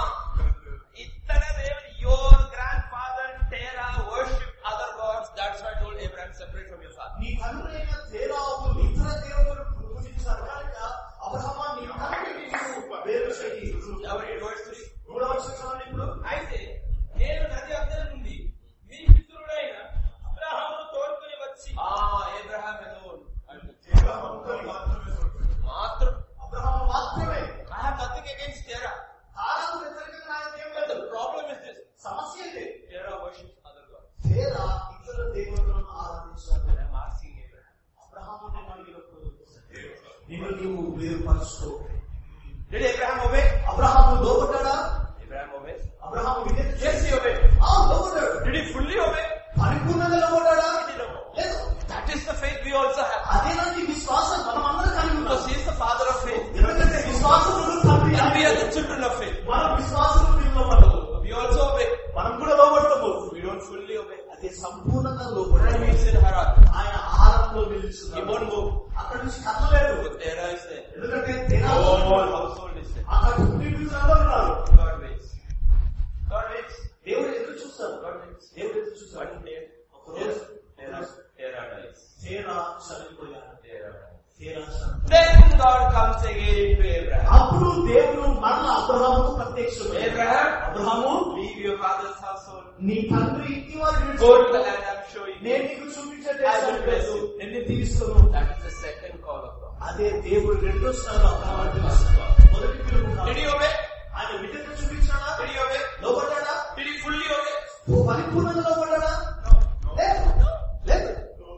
Ittara Devan, your grandfather Terah worshipped other gods. That's why I told Abraham, separate from your father. నీ తండ్రైన తేరావు ఇతర దేవులను పూజించారు కనుక అబ్రహమా నీ తండ్రిని నీవు వేరు చేయి Now read verse 3. మూడవ వచనం ఇప్పుడు అయితే నేను నది అద్దరి నుండి మీ పితరుడైన అబ్రాహామును తోడుకొని వచ్చి Ah, Abraham alone. అబ్రహాముతో మాత్రమే Matram. అబ్రహాము మాత్రమే I have nothing against Terah. తారాకు వ్యతిరేకంగా ఆయన ఏం But లేదు the problem is this. సమస్య ఇదే Terah worships other gods. తేరా ఇతర దేవులను ఆరాధించారు And I'm asking Abraham. Abraham నేను అడిగినప్పుడు నిన్ను నీవు వేరుపరచుకో Did Abraham obey? Abraham లోబడ్డాడా Abraham obeys. Abraham విధేయత Yes, he obeyed. ఆ లోబడ్డాడు Did he fully obey? పరిపూర్ణంగా లోబడ్డాడా He did obey. లేదు That is the faith we also have. అదేనండి విశ్వాసం మనం అందరం కలిగి ఉన్నాం Because he is the father of faith. ఎందుకంటే విశ్వాసములు తండ్రి And we are the children of faith. మనం విశ్వాసము పిల్లలు We also obey. మనం కూడా లోబడతాము We don't fully obey. అదే సంపూర్ణంగా Abraham లోబడాలి is in Haran. ఆయన ఆహారంలో He నిలుచున్నాడు won't move. అక్కడ నుంచి కదలలేదు But Terah is there. ఎందుకంటే The తినాలి whole household is there. అక్కడ కుటుంబీకులు అందరూ ఉన్నారు God waits. God waits. దేవుడు ఎదురు చూస్తారు God waits. దేవుడు ఎదురు చూస్తారు One day, ఒకరోజు Terah, Terah dies. తేరా చనిపోయారు Terah dies. తేరా చనిపోయారు. Then God comes again to Abraham. అప్పుడు దేవుడు మరలా అబ్రహాముకు ప్రత్యక్షం Abraham, Abraham leave your father's household. నీ తండ్రి ఇంటి వారిని Go to the విడిచిపెట్టు. land I'm showing నేను you. నీకు చూపించే I will దేశానికి bless వెళ్ళు. you. నిన్ను దీవిస్తాను That is the second call of God. అదే దేవుడు రెండో సార్లు అబ్రహాముని పిలుస్తున్నాడు. మొదటి పిలుపు కాదు. Did he obey? ఆయన విధంగా చూపించాడా Did he obey? లోబడ్డాడా Did he fully obey? ఓ పరిపూర్ణంగా లోబడ్డాడా లేదు లేదు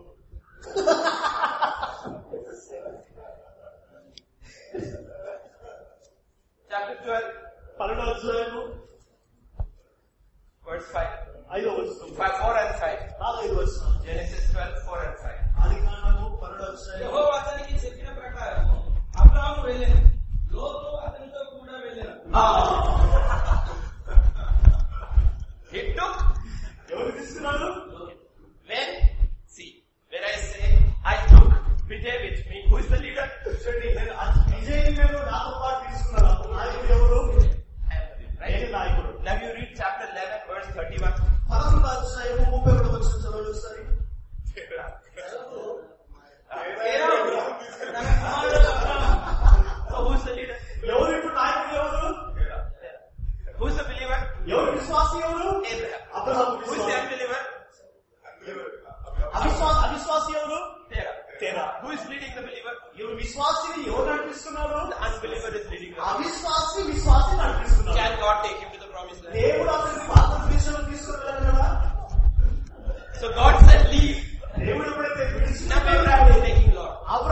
Chapter 12, పన్నెండో అధ్యాయము verse 5. ఐదో వచనం 5, 4 and 5. నాలుగైదు వచనం Genesis 12, 4 and 5. ఆది కాండము పన్నెండో అధ్యాయం యెహోవా అతనికి చెప్పిన ప్రకారం అబ్రాహాము వెళ్ళాను లోతు అతనితో కూడా వెళ్ళాను He took, ఎవరు తీసుకున్నాడు when, see, when I say, I took Vijay with me, who is the leader? చూడండి నేను ఆ విజయ్ నేను నాతో పాటు తీసుకున్నాను అప్పుడు నాయకుడు ఎవరు I am the leader, నేను right? నాయకుడు Now you read chapter 11, verse 31. పదకొండు అధ్యాయము ముప్పై ఒకటి వచ్చిన చదవండి ఒకసారి So who's the leader? ఎవరు ఇప్పుడు నాయకుడు ఎవరు Who's the believer? ఎవరు విశ్వాసి ఎవరు Abraham. అబ్రహాము Who's the విశ్వాసి unbeliever? అవిశ్వాస అవిశ్వాసి ఎవరు Terah. తేరా Who is leading the believer? ఎవరు విశ్వాసిని ఎవరు నడిపిస్తున్నారు The unbeliever is leading the believer. అవిశ్వాసి విశ్వాసి నడిపిస్తున్నారు Can God take him to the promised land? దేవుడు అతనికి భారతదేశంలో తీసుకుని వెళ్ళగలడా So God said, leave. దేవుడు ఎప్పుడైతే Now Abraham is taking Lord. Abraham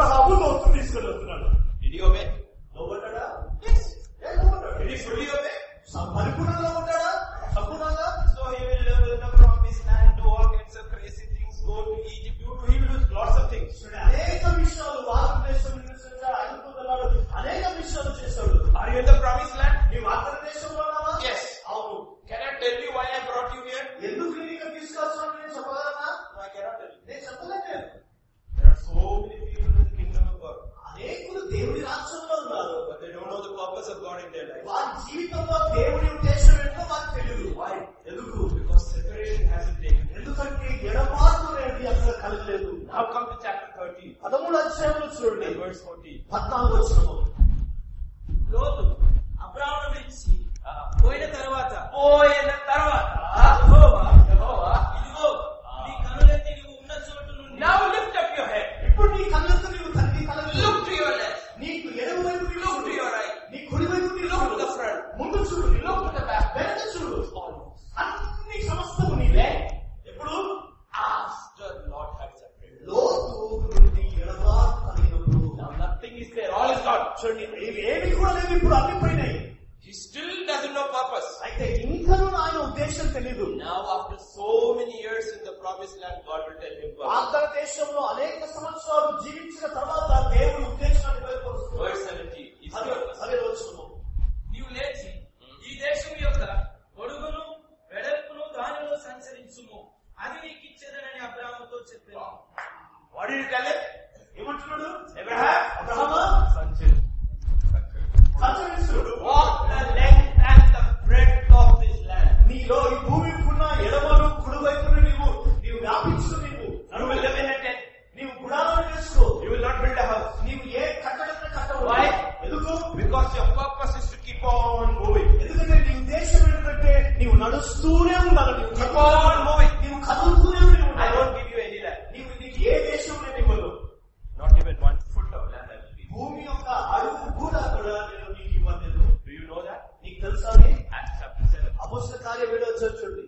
పదమూడు అధ్యాయంలో చూడండి And verse 14. పద్నాలుగు వచ్చినము లోతు అబ్రాహ్మణు విడిచి పోయిన తర్వాత పోయిన తర్వాత యెహోవా, యెహోవా, ఇదిగో నీ కనులెత్తి నీవు ఉన్న చోటు నుండి Now lift up your head. ఇప్పుడు నీ కళ్ళతో నీవు తండ్రి కళ్ళ Look to your left. నీకు ఎడమ వైపు నీవు Look to చూడు. your right. నీ కుడి వైపు నీవు Look to చూడు. the front. ముందు చూడు Look to the back. వెనక చూడు Almost. అన్ని సమస్తము నీవే ఎప్పుడు After Lot had separated. లోతు నుండి ఎడమ కలిగినప్పుడు Now nothing is there. All is gone. చూడండి ఇవి ఏవి కూడా లేవు ఇప్పుడు అన్ని పోయినాయి He still doesn't know purpose. అయితే ఇంకనూ ఆయన ఉద్దేశం తెలీదు Now after so many years in the promised land, God will tell him purpose. వాగ్దాన దేశంలో అనేక సంవత్సరాలు జీవించిన తర్వాత దేవుడి ఉద్దేశాన్ని బయలుపరుస్తున్నాడు Verse 17. Is అదే purpose. అదే వచ్చినము నీవు లేచి ఈ దేశం యొక్క పొడుగును వెడల్పును దానిలో సంచరించుము అది నీకు ఇచ్చేదనని అబ్రాహ్మతో చెప్పాను వాడు తల్లి ఏమంటున్నాడు అబ్రహాం అబ్రహమా సంచరించుడు Walk the length and the breadth of this land. నీలో ఈ భూమికున్న ఎడమను కుడివైపున నీవు నీవు వ్యాపించు నీవు You will live in a tent. నీవు గుడాలను వేసుకో You will not build a house. నీవు ఏ కట్టడంతో కట్టవు Why? ఎందుకు Because your purpose is to keep on moving. ఎందుకంటే నీ ఉద్దేశం ఏంటంటే నీవు నడుస్తూనే ఉండాలి నీవు Keep on moving. నీవు కదులుతూనే ఉండి I ఉండాలి won't give you any land. నీవు నీకు ఏ దేశం నేను ఇవ్వను Not even one foot of land I will give you. భూమి యొక్క అడుగు కూడా కూడా నేను నీకు ఇవ్వలేదు Do you know that? నీకు తెలుసా అది? Acts chapter 7. అపోస్తల కార్య వీడియో చూడండి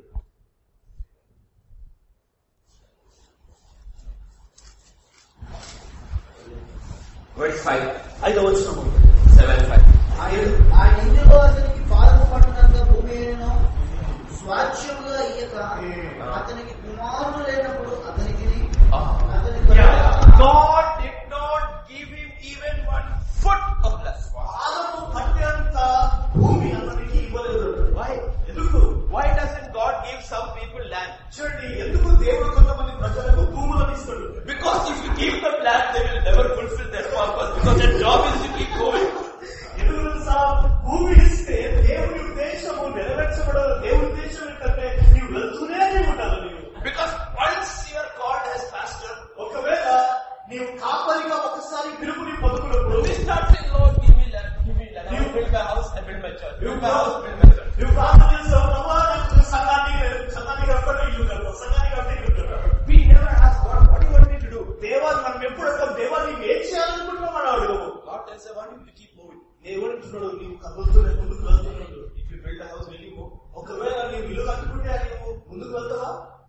Verse 5. ఐదవ వచనము 7 5. ఆయన ఆ ఇంటిలో అతనికి పాలకు పట్టినంత భూమి అయినా స్వాచ్యముగా ఇయ్యక అతనికి కుమారుడు లేనప్పుడు అతనికి అతని Yeah. God did not give him even one foot of land. పాదము పట్టేంత భూమి అతనికి ఇవ్వలేదు Why? ఎందుకు Why doesn't God give some people land? చూడండి ఎందుకు దేవుడు కొంతమంది ప్రజలకు భూములను ఇస్తాడు Because if you give them land, they will never fulfill their purpose because their job is to keep going. ఎందుకు తెలుసా భూమి ఇస్తే దేవుని ఉద్దేశము నెరవేర్చబడదు దేవుని ఉద్దేశం ఏంటంటే నీవు వెళ్తూనే ఉండాలి నీవు Because once you are called as pastor, ఒకవేళ నీవు కాపరిగా ఒకసారి పిలుపుని పొందుకున్నప్పుడు when we start saying, Lord, give me land, give me land, I will build my house, I build my church. Build my house, build my church. నువ్వు ప్రార్థన చేస్తావు "ప్రభా, నాకు సంఘాన్ని సంఘానికి కట్టడం ఇల్లు కడతావు సంఘానికి కట్టే ఇల్లు కడతావు We never ask God, what do you want me to do? దేవా మనం ఎప్పుడు అడగం దేవా నీవు ఏం చేయాలనుకుంటున్నావు అని అడుగు God tells, I want you to keep moving. దేవుడు అంటున్నాడు నీవు కదులుతూనే ముందుకు వెళ్తున్నాడు If you build a house, will you move? ఒకవేళ నీవు ఇల్లు కట్టుకుంటే నీవు ముందుకు వెళ్తావా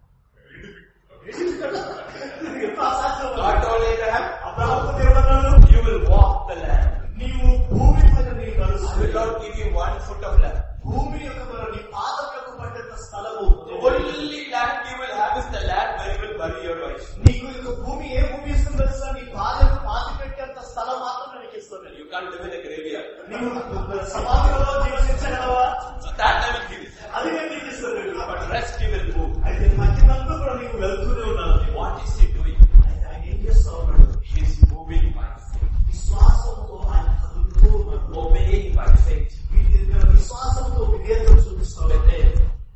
ఎప్పుడు అసాధ్యం God told Abraham, అబ్రహాము దేవుడు అన్నాడు you will walk the land. నీవు భూమి మీద నీవు I will నడుస్తూ not give you one foot of land. భూమి యొక్క మన నీ పాదం యొక్క పడ్డ స్థలము The only land you will have is the land where you will bury your wife. నీకు యొక్క భూమి ఏ భూమి ఇస్తుంది తెలుసా నీ భార్యను పాతి పెట్టేంత స్థలం మాత్రం నీకు ఇస్తుంది You can't live in a graveyard. నీవు సమాధిలో జీవించగలవా So that I will give you. అది నేను నీకు ఇస్తుంది But rest you will move. అయితే మధ్యనంతా కూడా నీకు వెళ్తూనే ఉండాలి What is he doing? అయితే ఆయన ఏం చేస్తా ఉన్నాడు He is moving by faith. విశ్వాసంతో ఆయన కదులుతూ ఉన్నాడు Obeying by faith. వీటి దగ్గర విశ్వాసంతో విధేయత చూపిస్తాడు Bethel.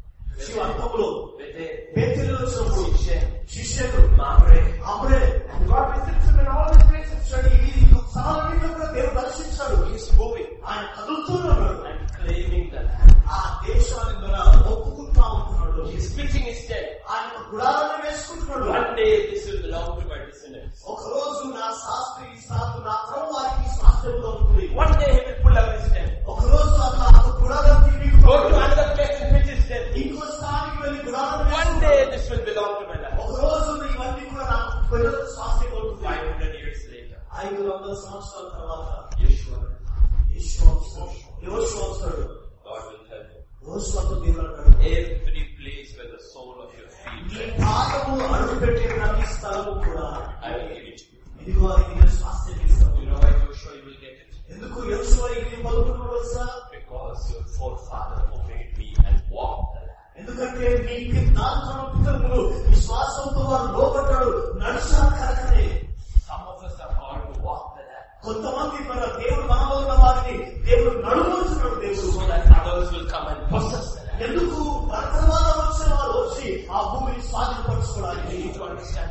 శివ అంతంలో Bethel. పేతులు వచ్చినప్పుడు Shishem. శిష్యులు Mamre. అప్పుడే God visits him in all his places. చూడండి, ఈ స్థలాలన్నింటిలో కూడా దేవుడు దర్శించాడు He is moving ఆయన కదులుతూనే ఉన్నాడు and claiming the land. ఆ దేశాన్ని ద్వారా ఒప్పుకుంటా ఉంటున్నాడు He is pitching his tent. ఆయన గుడాలను వేసుకుంటున్నాడు One day this will belong to my descendants. ఒక రోజు నా శాస్త్రి శాస్త్రి నా తరం వారికి శాస్త్రముగా ఉంటుంది One day he will pull out his tent. ఒక రోజు అట్లా ఒక గుడాలను మీకు Go to another place and pitch his tent. ఇంకో స్థానికి వెళ్ళి గుడాలను One వేసుకుంటాడు. day this will belong to my land. ఒక రోజు ఇవన్నీ కూడా నాకు ప్రజల స్వాస్థ్యం అవుతుంది 500 years later. ఐదు వందల సంవత్సరాల తర్వాత Yeshua. యెషువా వస్తాడు. యెహోషువ వస్తాడు God will tell you. యెహోషువతో దేవుడు అంటాడు Every place where the sole of your feet నీ tread, పాదము అడుగుపెట్టే ప్రతి స్థలము కూడా I will give it to you. ఇదిగో ఇది నేను స్వాస్థ్యం ఇస్తాను You know why Joshua you will get it? ఎందుకు యెహోషువ ఇది పలుకుతున్నాడు తెలుసా Because your forefather obeyed me and walked the land. ఎందుకంటే మీ నాలుగు పితరులు విశ్వాసంతో వారు లోపడ్డాడు నడుచారు కనుకనే Some of us are called to walk the land కొంతమంది మన దేవుడు మనలో ఉన్న వారిని దేవుడు నడుమోచున్నాడు so దేవుడు that others will come and possess the land. ఎందుకు మన తర్వాత వచ్చిన వారు వచ్చి ఆ భూమిని We స్వాధీనపరచుకోవడానికి need to understand purpose.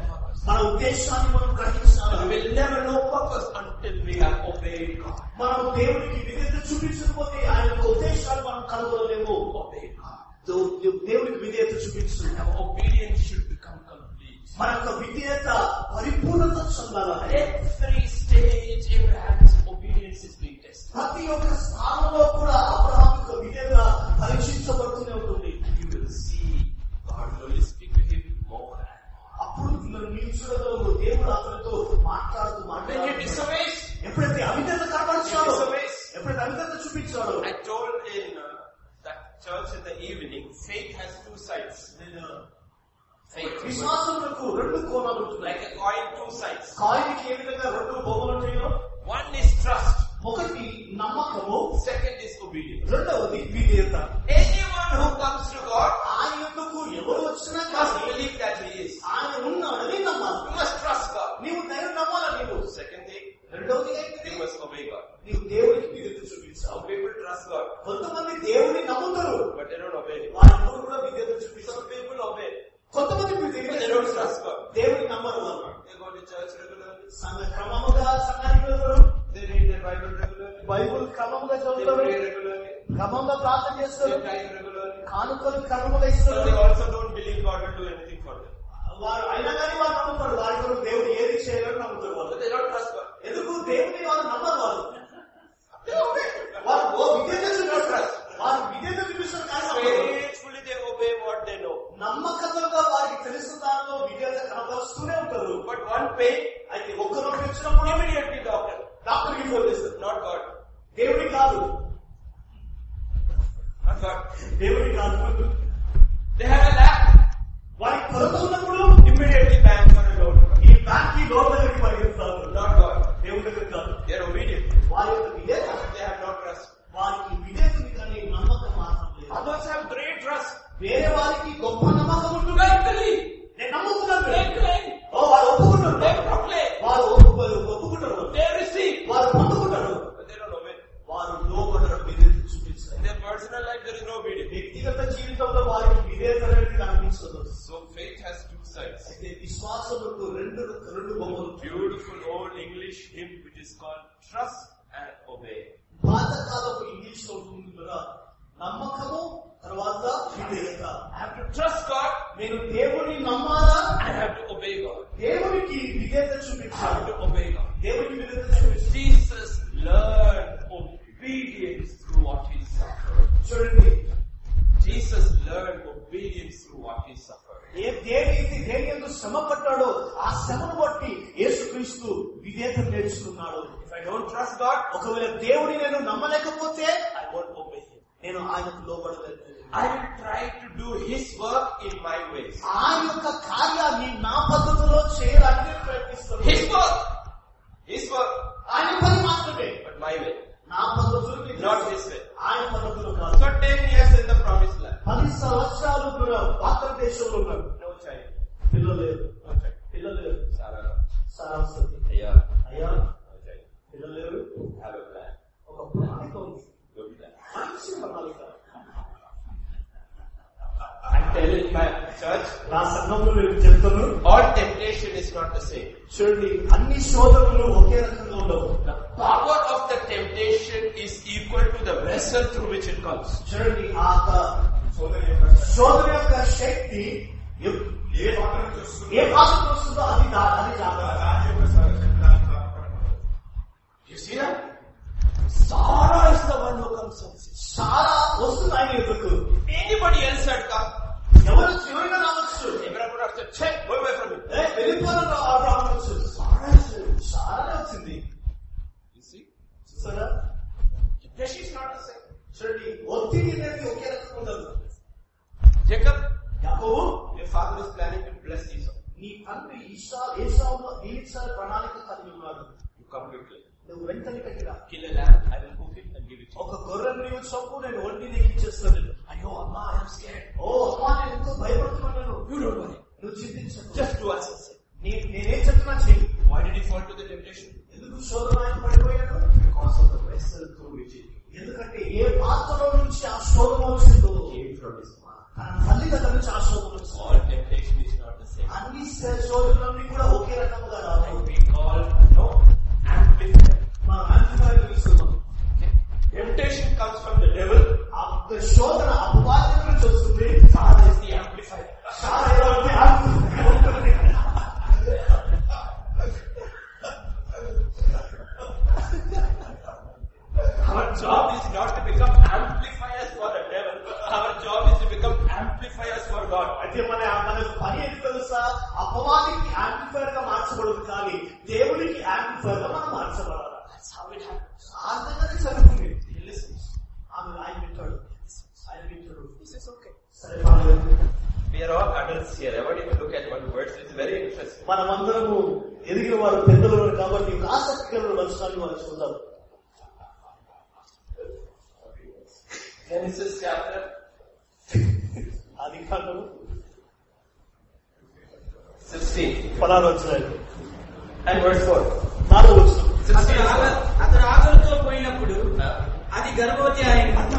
మన ఉద్దేశాన్ని మనం గ్రహించాలి We will never know purpose until we have obeyed God. మనం దేవునికి విధేయత చూపించకపోతే ఆయన యొక్క ఉద్దేశాలు మనం కనుగొనలేము Obey God. దో- దేవునికి విధేయత చూపించు Our obedience should become complete. మన యొక్క విధేయత పరిపూర్ణత చెందాలి Every stage Abraham's obedience is being tested. ప్రతి ఒక్క స్థానంలో కూడా అబ్రహాం యొక్క విధేయత పరీక్షించబడుతూనే ఉంటుంది You will see God will speak to him more and more. అప్పుడు నువ్వు నీవు చూడగలవు దేవుడు అతనితో మాట్లాడుతూ When he మాట్లాడుతూ disobeys, ఎప్పుడైతే అవిధేత he కనబరిచాడో disobeys. ఎప్పుడైతే అవిధేత చూపించాడో I told in uh, that church in the evening, faith has two sides. నేను Faith. విశ్వాసములకు రెండు కోణాలు ఉంటున్నాయి Like a coin, two sides. కాయిన్కి ఏ విధంగా రెండు బొమ్మలు ఉంటాయో One is trust. ఒకటి నమ్మకము Second is obedience. రెండవది విధేయత Anyone who comes to God ఆయన యొక్కకు ఎవరు వచ్చినా must కానీ believe that he is. ఆయన ఉన్నాడని నమ్మాలి You must trust God. నీవు దైవం నమ్మాలా నీవు Second thing, రెండవది you ఏంటిది must obey God. నీవు దేవుడికి విధేయత చూపించావు Some people trust God, కొంతమంది దేవుడిని నమ్ముతారు but they don't obey Him. వారెప్పుడు కూడా విధేయత Some చూపిస్తారు people obey. కొంతమంది But విధేయత they don't చూపిస్తారు. trust God. దేవుడిని నమ్మరు వాళ్ళు They go to church regularly. సంఘ క్రమముగా సంఘానికి వెళ్తారు They read their Bible regularly. Bible క్రమముగా They చదువుతారు pray regularly. క్రమంగా ప్రార్థన They చేస్తారు tithe regularly. కానుకలు క్రమముగా But ఇస్తారు they also don't believe God will do anything for them. వారు అయినా కానీ వారు నమ్ముతారు వారి కొరకు దేవుడు ఏది చేయలేరు నమ్ముతారు But వాళ్ళు they don't trust God. ఎందుకు దేవుని వారు నమ్మరు వాళ్ళు వారు ఓ విధేయత చూపిస్తారు వారు విధేయత చూపిస్తారు కానీ నమ్మరు. Faithfully they obey what they know. నమ్మకంగా వారికి తెలిసిన దానిలో విధేయత కనబరుస్తూనే ఉంటారు But one pain, అయితే ఒక్కరు వచ్చినప్పుడు immediately doctor. డాక్టర్కి ఫోన్ చేస్తారు Not God. దేవుడి కాదు Not God. దేవుడి కాదు They have a lack. వారికి కొరత ఉన్నప్పుడు Immediately bank for a loan. ఈ బ్యాంక్ కి లోన్ దగ్గరికి పరిగెత్తారు Not God. దేవుడి దగ్గర కాదు They are obedient. వారి యొక్క విధేయత They have no trust. వారికి విధేయతని కానీ నమ్మకం మాత్రం లేదు Others have great trust. వేరే వారికి గొప్ప నమ్మకం ఉంటుంది They believe. నేను నమ్ముతున్నాను They claim. ఓ వారు ఒప్పుకుంటారు They proclaim. వారు ఒప్పు- ఒప్పుకుంటారు They receive. వారు పొందుకుంటారు But they don't obey. వారు లోపడడం విధేయత చూపించారు In their personal life, there is no obedience. వ్యక్తిగత జీవితంలో వారికి విధేయత అనేది కనిపించదు So faith has two sides. అయితే విశ్వాసముకు రెండు రెండు బొమ్మలు Beautiful old English hymn which is called Trust and Obey. పాతకాలపు ఇంగ్లీష్ లో ఉంటుంది కదా నమ్మకము తర్వాత విధేయత I have to trust God. నేను దేవుని నమ్మాలా I have to obey God. దేవునికి విధేయత I have చూపించాలి to obey God. దేవునికి విధేయత చూపించాలి Jesus learned obedience through what he suffered. చూడండి Jesus learned obedience through what he suffered. ఏ దేని దేని ఎందుకు శ్రమ పడ్డాడో ఆ శ్రమను బట్టి యేసుక్రీస్తు విధేయత నేర్చుకున్నాడు If I don't trust God, ఒకవేళ దేవుని నేను నమ్మలేకపోతే I won't obey him. నేను ఆయనకు లోబడలేదు I will try to do his work in my ways. ఆయన యొక్క కార్యాన్ని నా పద్ధతిలో చేయడానికి ప్రయత్నిస్తున్నాను His work. His work. ఆయన పని మాత్రమే But my way. నా పద్ధతులు మీకు Not తెలుసు. his way. ఆయన పద్ధతులు కాదు So 10 years in the promised land. పది సంవత్సరాలు కూడా భారతదేశంలో ఉన్నారు No child. పిల్లలు లేరు No child. పిల్లలు లేరు Sarah. సారాంశం Yeah. అయ్యా No child. పిల్లలు లేరు Have a plan. ఒక ప్రణాళిక ఉంది Good plan. మంచి ప్రణాళిక I'm telling my church, నా సంఘంలో నేను చెప్తాను all temptation is not the same. చూడండి అన్ని శోధనలు ఒకే రకంగా ఉండవు The power of the temptation is equal to the vessel through which it comes. చూడండి ఆ యొక్క సోదరి యొక్క శోధన యొక్క శక్తి ఎప్- ఏ పాత్ర చూస్తుందో ఏ పాత్రకు వస్తుందో అది దా- అది జాగ్రత్త దాని యొక్క శక్తి దానికి దాపడదు. You see that? Sarah is the one who comes and says, చాలా వస్తుంది ఆయన ఎదుకు anybody else had come, ఎవరు ఎవరైనా రావచ్చు Abraham would have said, check, go away from me. ఏ, వెళ్ళిపోవాలని అబ్రాహం వచ్చింది చాలానే వచ్చింది You see? చూసారా Temptation is not the same. చూడండి ఒత్తిడి అనేది ఒకే రకంగా ఉండదు Jacob, యాకోబు your father is planning to bless Esau. నీ తండ్రి ఈశా ఏసావును దీవించాలి ప్రణాళిక కలిగి ఉన్నాడు You come quickly. నువ్వు వెంటనే కట్టిరా Kill a lamb, I will cook it and give it to you. ఒక గొర్రెను నీవు చంపు నేను ఒంటి నీకు ఇచ్చేస్తాను Ayo, Amma, I am scared. ఓ అమ్మా నేను ఎంతో భయపడుతున్నాను You don't worry. నువ్వు చింతించకు Just do as I say. నీ- నేనేం చెప్తున్నా చెయ్యి Why did he fall to the temptation? ఎందుకు శోధన ఆయన పడిపోయాడు Because of the vessel through which it ఎందుకంటే ఏ పాత్రలో నుంచి ఆ శోధన వచ్చిందో came from his mouth. తన తల్లి దగ్గర నుంచి ఆ శోధన వచ్చింది All temptation is not the same. అన్ని శోధనలన్నీ కూడా ఒకే ఆయన యొక్క పని ఏంటి తెలుసా అపవాదికి యాంటిఫైర్ గా మార్చబడదు కానీ దేవునికి యాంటిఫైర్ గా మనం మార్చబడాలి That's how it happens. ఆ విధంగానే జరుగుతుంది He listens. ఆమె ఆయన వింటాడు ఆయన వింటాడు He says, okay. సరే పర్లేదు. We are all adults here. I want you to look at one verse. It's very interesting. మనమందరము ఎదిగిన వారు పెద్దలు కాబట్టి ఒక ఆసక్తికరమైన వచనాన్ని మనం చూద్దాం Genesis chapter అది కాదు 16 పదహారు వచ్చినాయి and verse 4. నాలుగు వచ్చిన అతడు ఆగ- అతడు ఆకలితో పోయినప్పుడు అది గర్భవతి అయింది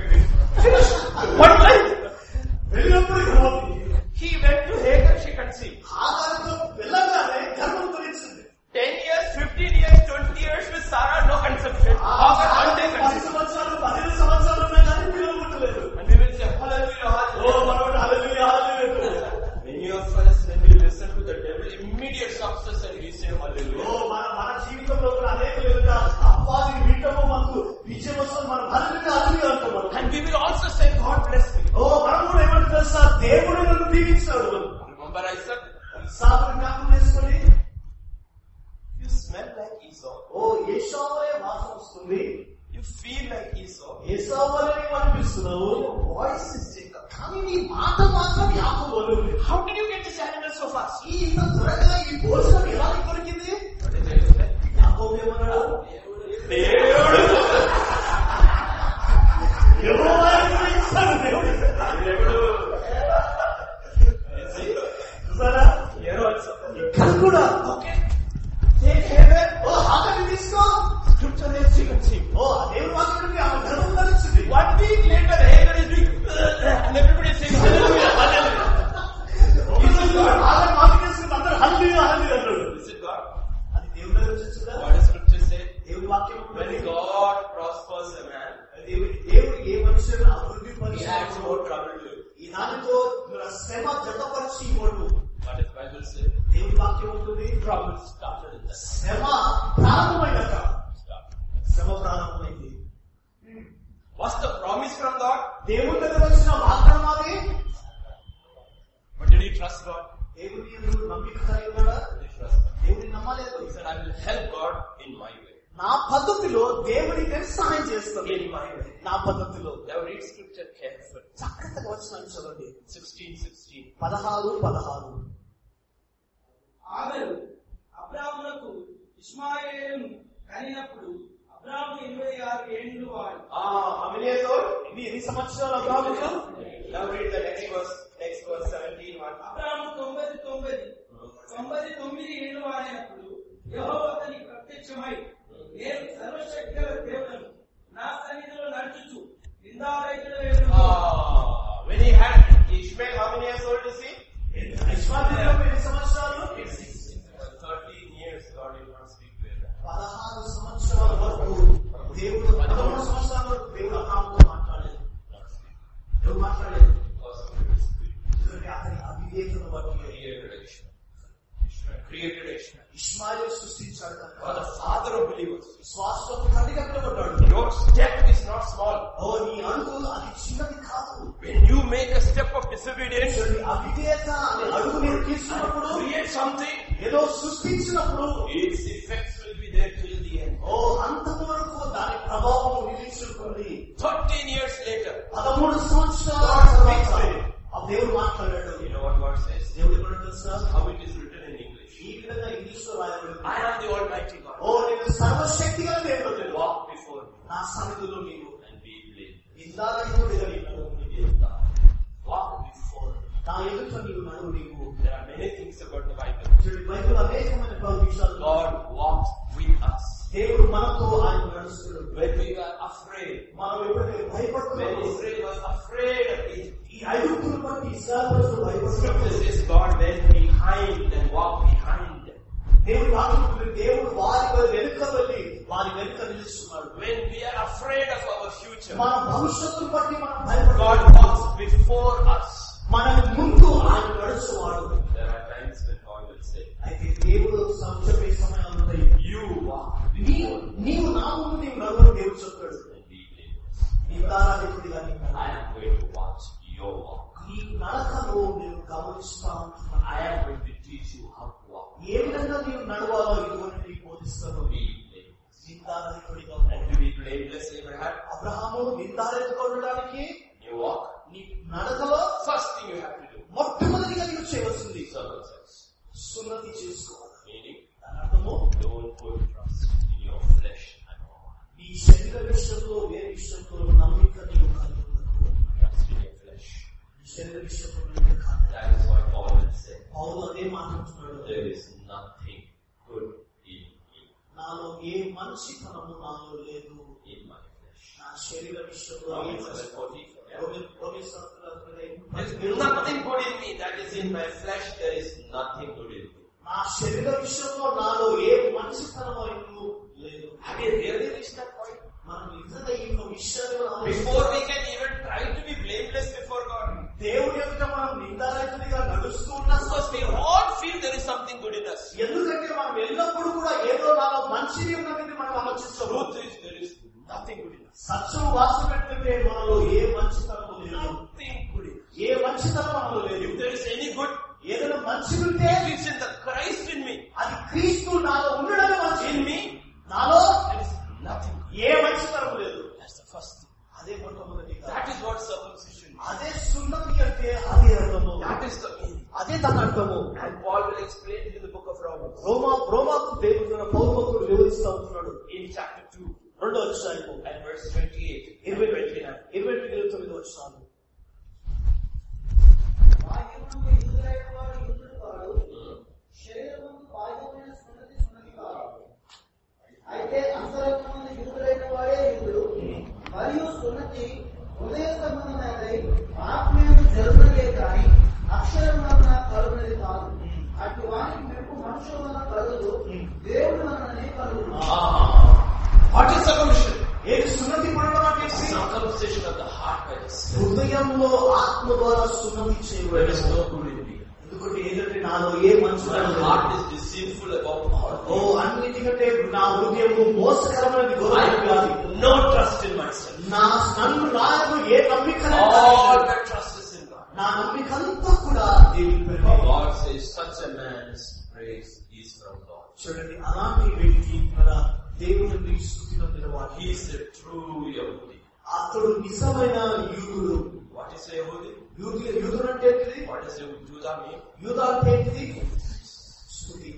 వెళ్ళినప్పుడు గర్భవతి. He went to Hagar, she conceived. ఆధారంతో వెళ్ళగానే గర్భం ధరించింది 10 years, 15 years, 20 years with Sarah, no conception. Hagar, one day పది conceived. సంవత్సరాలు పదిహేను సంవత్సరాలు ఉన్నాయి కానీ పిల్లలు పుట్టలేదు And we will say, hallelujah, oh hallelujah. మనోడు హల్లెలూయా, హల్లెలూయా. Many of us, when we listen to the devil, immediate success and we say oh hallelujah. మన మన జీవితంలో కూడా అనేక ఎదుట అపవాదిని వింటము మనకు విజయం వస్తుంది మనం హల్లెలూయా హల్లెలూయా అంటాం మనం. And we will also say, God bless me. ఓ మనం కూడా ఏమంటే తెలుసా దేవుడు నన్ను దీవించాడు Remember I said, సాగుని జ్ఞాపకం చేసుకొని you smell like Esau. ఓ ఏషావలే వాసన వస్తుంది You feel like Esau. ఏసావలే నీవు అనిపిస్తున్నావు వాయిస్ ఇస్ జేకబ్. కానీ నీ మాట మాత్రం యాకోబు వలె ఉంది. How did you get this animal so fast? ఈ ఇంత త్వరగా ఈ భోజనం ఎలా నీకు దొరికింది What did Jacob say? యాకోబు ఏమన్నాడు దేవుడు. యెహోవా నీకు ఇచ్చాడు దేవుడు. దేవుడు. You see? చూసారా? Here also. ఇక్కడ కూడా Okay. Take Hagar. ఓ ఆకలి తీసుకో Scripture says she conceived. ఓ ఆ దేవుడు వాక్యం ఆమె గర్భం ధరించింది One week later, Hagar is doing, and everybody is saying, hallelujah, hallelujah. ఆకలి వాక్యం చేసుకుని అందరూ హల్లెలూయా హల్లెలూయా అన్నాడు Is it God? అది దేవుడి దగ్గర నుంచి వచ్చిందా What does scripture say? దేవుడి వాక్యం When ఉన్నది. God prospers a man, దేవుడి దేవుడు ఏ మనుషులను అభివృద్ధి he adds పరిచాడు more trouble to you. ఈ దానితో శ్రమ జతపరిచి ఇవ్వడు What does Bible say? దేవుడి వాక్యం ఉంటుంది Trouble started in the శ్రమ ప్రారంభమైనట start. శ్రమ ప్రారంభమైంది What's the promise from God? దేవుడి దగ్గర వచ్చిన వాగ్దానం అది But did he trust God? దేవుడి ఎదురు నమ్మిక కలిగి ఉన్నాడా Did he trust God? దేవుడిని నమ్మలేదు He said, I will help God in my way. నా పద్ధతిలో దేవుడికి నేను సహాయం చేస్తాను In my way. నా పద్ధతిలో Now read scripture carefully. చక్కగా వచ్చిన చదవండి 16, 16. పదహారు పదహారు ఆగరు అబ్రాహ్మునకు ఇస్మాయేలును కనినప్పుడు అబ్రాహ్ము ఇరవై ఆరు ఏండ్లు వాడు Ah, how many years old? ఇది ఎన్ని సంవత్సరాలు అబ్రాహ్ముకు Now read the next verse. Next verse 17, 1. అబ్రాహ్ము తొంభై తొమ్మిది తొంభై తొమ్మిది ఏళ్ళు వాడైనప్పుడు యెహోవా అతనికి ప్రత్యక్షమై నేను సర్వశక్తి గల దేవుడను నా సన్నిధిలో నడుచుచు నిందారైతుడు Ah, when he had Ishmael, how many years old is he? Ismail ఎన్ని సంవత్సరాలు 13 years God did not speak to him. పదహారు సంవత్సరాల వరకు దేవుడు పదమూడు సంవత్సరాల వరకు దేవుడు అబ్రాహ్ముతో మాట్లాడలేదు దేవుడు మాట్లాడలేదు Because of his ఎందుకంటే అతని అవివేకను బట్టి created Ishmael. Ishmael created Ishmael. Ismail సృష్టించాడు కనుక For the father of believers. శ్వాసకు తండ్రిగా పిలువబడ్డాడు Your step is not small. ఓ నీ అడుగు అది చిన్నది కాదు When you make a step of disobedience, చూడండి, అవిధేయత అనే అడుగు నేను తీసుకున్నప్పుడు create something, ఏదో సృష్టించినప్పుడు its effects will be there till the end. ఓ అంతం వరకు దాని ప్రభావం నిరీక్షించుకుంది 13 years later, పదమూడు సంవత్సరాల తర్వాత ఆ దేవుడు మాట్లాడాడు you know what God says? దేవుడు ఎప్పుడు తెలుసా How it is written in English. ఈ విధంగా ఇంగ్లీష్ లో రాయబడింది I am the Almighty God. ఓ నేను సర్వశక్తిగా దేవుడు నేను. Walk before me నా సన్నిధిలో నీవు and be blameless. ఇందాక Walk before me. నా ఎదుట నీవు నడువు నీవు There are many things about the Bible. చూడండి బైబిల్ అనేకమైన పలు విషయాలు God walks with us. దేవుడు మనతో ఆయన నడుస్తున్నాడు When we were afraid, మనం ఎప్పుడైతే when భయపడుతున్నాము Israel was afraid of Egypt, ఈ ఐదుగురు బట్టి ఇస్రాయల్ ప్రజలు Scripture భయపడుతున్నారు says God went behind and walked behind them. దేవుడు వాక్యం దేవుడు వారి వారి వెనుక వెళ్ళి వారి వెనుక నిలుస్తున్నాడు When we are afraid of our future, మన భవిష్యత్తును బట్టి మనం God భయపడుతున్నాం walks before us. మన ముందు ఆయన నడుచువాడు There are times when God will say, అయితే దేవుడు సంక్షేపే సమయాలు ఉన్నాయి You walk నీవు నీవు నా ముందు నీవు నడువు దేవుడు చెప్పాడు and be blameless. నిందారాధికుడిగా I am going to watch your walk. ఈ నడకను నేను గమనిస్తాను teach you how to walk. ఏ విధంగా నీవు నడవాలో ఇదిగో నేను నీకు బోధిస్తాను Be blameless. నిందారహితుడిగా And ఉండు. to be blameless, Abraham, Abraham నిందారెత్తుకోవడానికి you walk. నీ నడకలో First thing you have to do, మొట్టమొదటిగా నీవు చేయవలసింది circumcise. సున్నతి చేసుకోవాలి Meaning, దాని అర్థము don't put trust in your flesh at all. నీ శరీర విషయంలో వేరే విషయంలో నమ్మిక నీవు కలిగి ఉండకు. Trust in your flesh. నీ శరీర విషయంలో నమ్మిక కాదు. That is what Paul will say. పౌలు అదే మాట్లాడుతున్నాడు There is nothing good in me, నాలో ఏ మంచితనము నాలో లేదు in my flesh. నా శరీర విషయంలో ఏ Romans మంచి- 7:40. yeah. రోమి- రోమి శాస్త్రాలు There is nothing good in me that is in my flesh. There is nothing good in me. నా శరీర విషయంలో నాలో ఏ మంచితనము లేదు Have you really reached that point? మనం నిజంగా ఈ యొక్క విషయాలు Before we can even try to be blameless before God. దేవుడి యొక్క మనం నిందారహితుడిగా నడుస్తూ ఉన్న Because we all feel there is something good in us. ఎందుకంటే మనం ఎల్లప్పుడూ కూడా ఏదో నాలో మంచిది ఉన్నది మనం ఆలోచిస్తాము Truth is there is nothing good in us. సత్యం వాస్తవం ఏంటంటే మనలో ఏ మంచితనము లేదు Nothing good in us. ఏ మంచితనం మనలో లేదు If there is any good, ఏదైనా మంచిది ఉంటే it is in the Christ in me. అది క్రీస్తు నాలో ఉండడమే మంచి In me, నాలో there is nothing. ఏ మంచితనం లేదు That's the first thing. అదే మొట్టమొదటిగా That is what circumcision is. అదే సున్నతి అంటే అదే అర్థము That is the meaning. అదే దాని అర్థము And Paul will explain it in the book of Romans. రోమా రోమాకు దేవుడు పౌర్వకుడు వివరిస్తూ ఉంటున్నాడు In chapter 2 రెండో అధ్యాయము and verse 28. ఇరవై 29. ఇరవై ఇరవై తొమ్మిది వచ్చినాను బాహ్యమునకు యూదుడైన వాడు యూదుడు కాడు. శరీరమందు బాహ్యమైన సున్నతి సున్నతి కాదు. అయితే అంతరంగమందు యూదుడైన వాడే యూదుడు. మరియు సున్నతి హృదయ సంబంధమైనదై ఆత్మీయము జరుగునదే కాని అక్షరం వలన కలుగునది కాదు అటు వానికి మెప్పు మనుషుల వలన కలుగుదు దేవుడి వలననే కలుగును What is circumcision? ఏది సున్నతి పడడం అంటే Circumcision of the heart by the Spirit. హృదయంలో ఆత్మ ద్వారా సున్నతి There is చేయబడదు no good in me. ఎందుకంటే ఏంటంటే నాలో ఏ My మంచితనం heart లేదు. is deceitful about all oh things. అన్నిటికంటే నా హృదయము మోసకరమైనది I గొప్పది have no trust in myself. నా నన్ను నాకు ఏ నమ్మిక All my trust is in God. నా నమ్మిక అంతా కూడా దేవుని God says such a man's praise is from God. చూడండి అలాంటి వ్యక్తి మన దేవుని స్థుతిలో నిలవాలి He is a true Yahudi. అతడు నిజమైన యూదుడు What is a Yahudi? యూదు యూదుడు అంటే ఏంటిది What does a Judah mean? యూదా అంటే ఏంటిది స్థుతి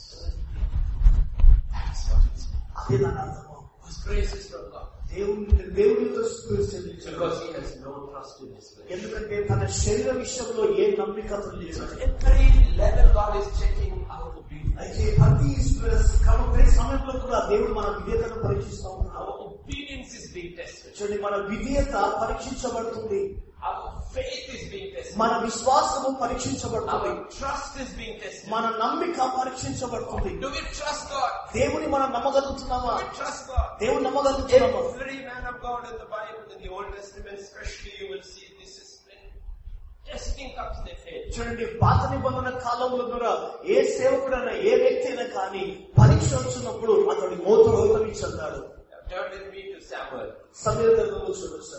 That's what it is. అదే దాని అర్థము His praise is from God. దేవుని దేవునితో స్థుతి చెల్లించాడు. Because he has no trust in his flesh. ఎందుకంటే తన శరీర విషయంలో ఏ నమ్మిక లేదు Every level God is checking our obedience. అయితే ప్రతి క్రమ ప్రతి సమయంలో కూడా దేవుడు మన విధేయతను పరీక్షిస్తూ ఉన్నాడు Our obedience is being tested. చూడండి మన విధేయత పరీక్షించబడుతుంది Our faith is being tested. మన విశ్వాసము పరీక్షించబడుతుంది Our trust is being tested. మన నమ్మిక పరీక్షించబడుతుంది Do we trust God? దేవుని మనం నమ్మగలుగుతున్నామా Do we trust God? దేవుని నమ్మగలుగుతున్నామా Every man of God in the Bible, in the Old Testament especially, you will see this is when testing comes their faith. చూడండి పాత నిబంధన కాలంలో కూడా ఏ సేవకుడైనా ఏ వ్యక్తి అయినా కానీ పరీక్ష వచ్చినప్పుడు అతడి మోత రోతమి చెందాడు Turn with me to Samuel. సమీరంలో చూడొచ్చు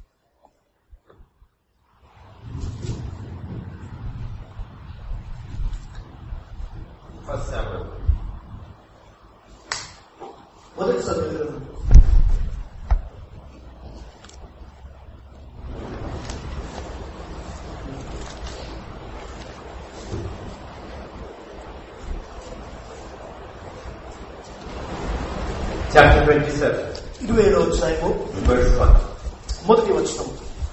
First Samuel. మొదటి సమీరం Chapter 27, ఇరవై ఏడో అధ్యాయము verse 1. మొదటి వచనం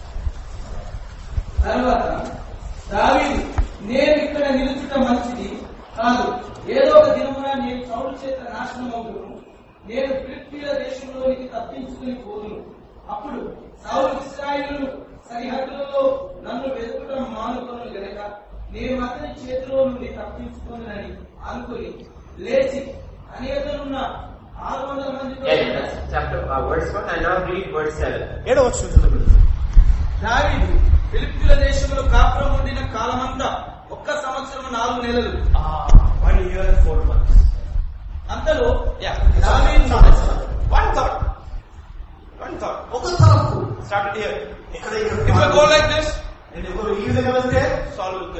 తర్వాత దావీదు నేను ఇక్కడ నిలుచుట మంచిది కాదు ఏదో ఒక దినమున నేను సౌలు చేత నాశనం అవుతును నేను ఫిలిప్పీల దేశంలోనికి తప్పించుకుని పోదును అప్పుడు సౌలు ఇస్రాయిలు సరిహద్దులలో నన్ను వెతుకుటం మానుకొను గనక నేను అతని చేతిలో నుండి తప్పించుకోనని అనుకుని లేచి అనేకనున్న ఆరు వందల మందితో Yeah, that's chapter, uh, verse 1. I now read verse 7. ఏడో వచనం దావీదు ఫిలిప్పీల దేశంలో కాపురం ఉండిన కాలమంతా ఒక్క సంవత్సరం నాలుగు నెలలు Ah, one year, four months. అంతలో Yeah. దావీదు One thought. One thought. ఒక తరపు Started here. ఇక్కడ If I go like this, నేను ఎవరు ఈ విధంగా వెళ్తే Saul will kill.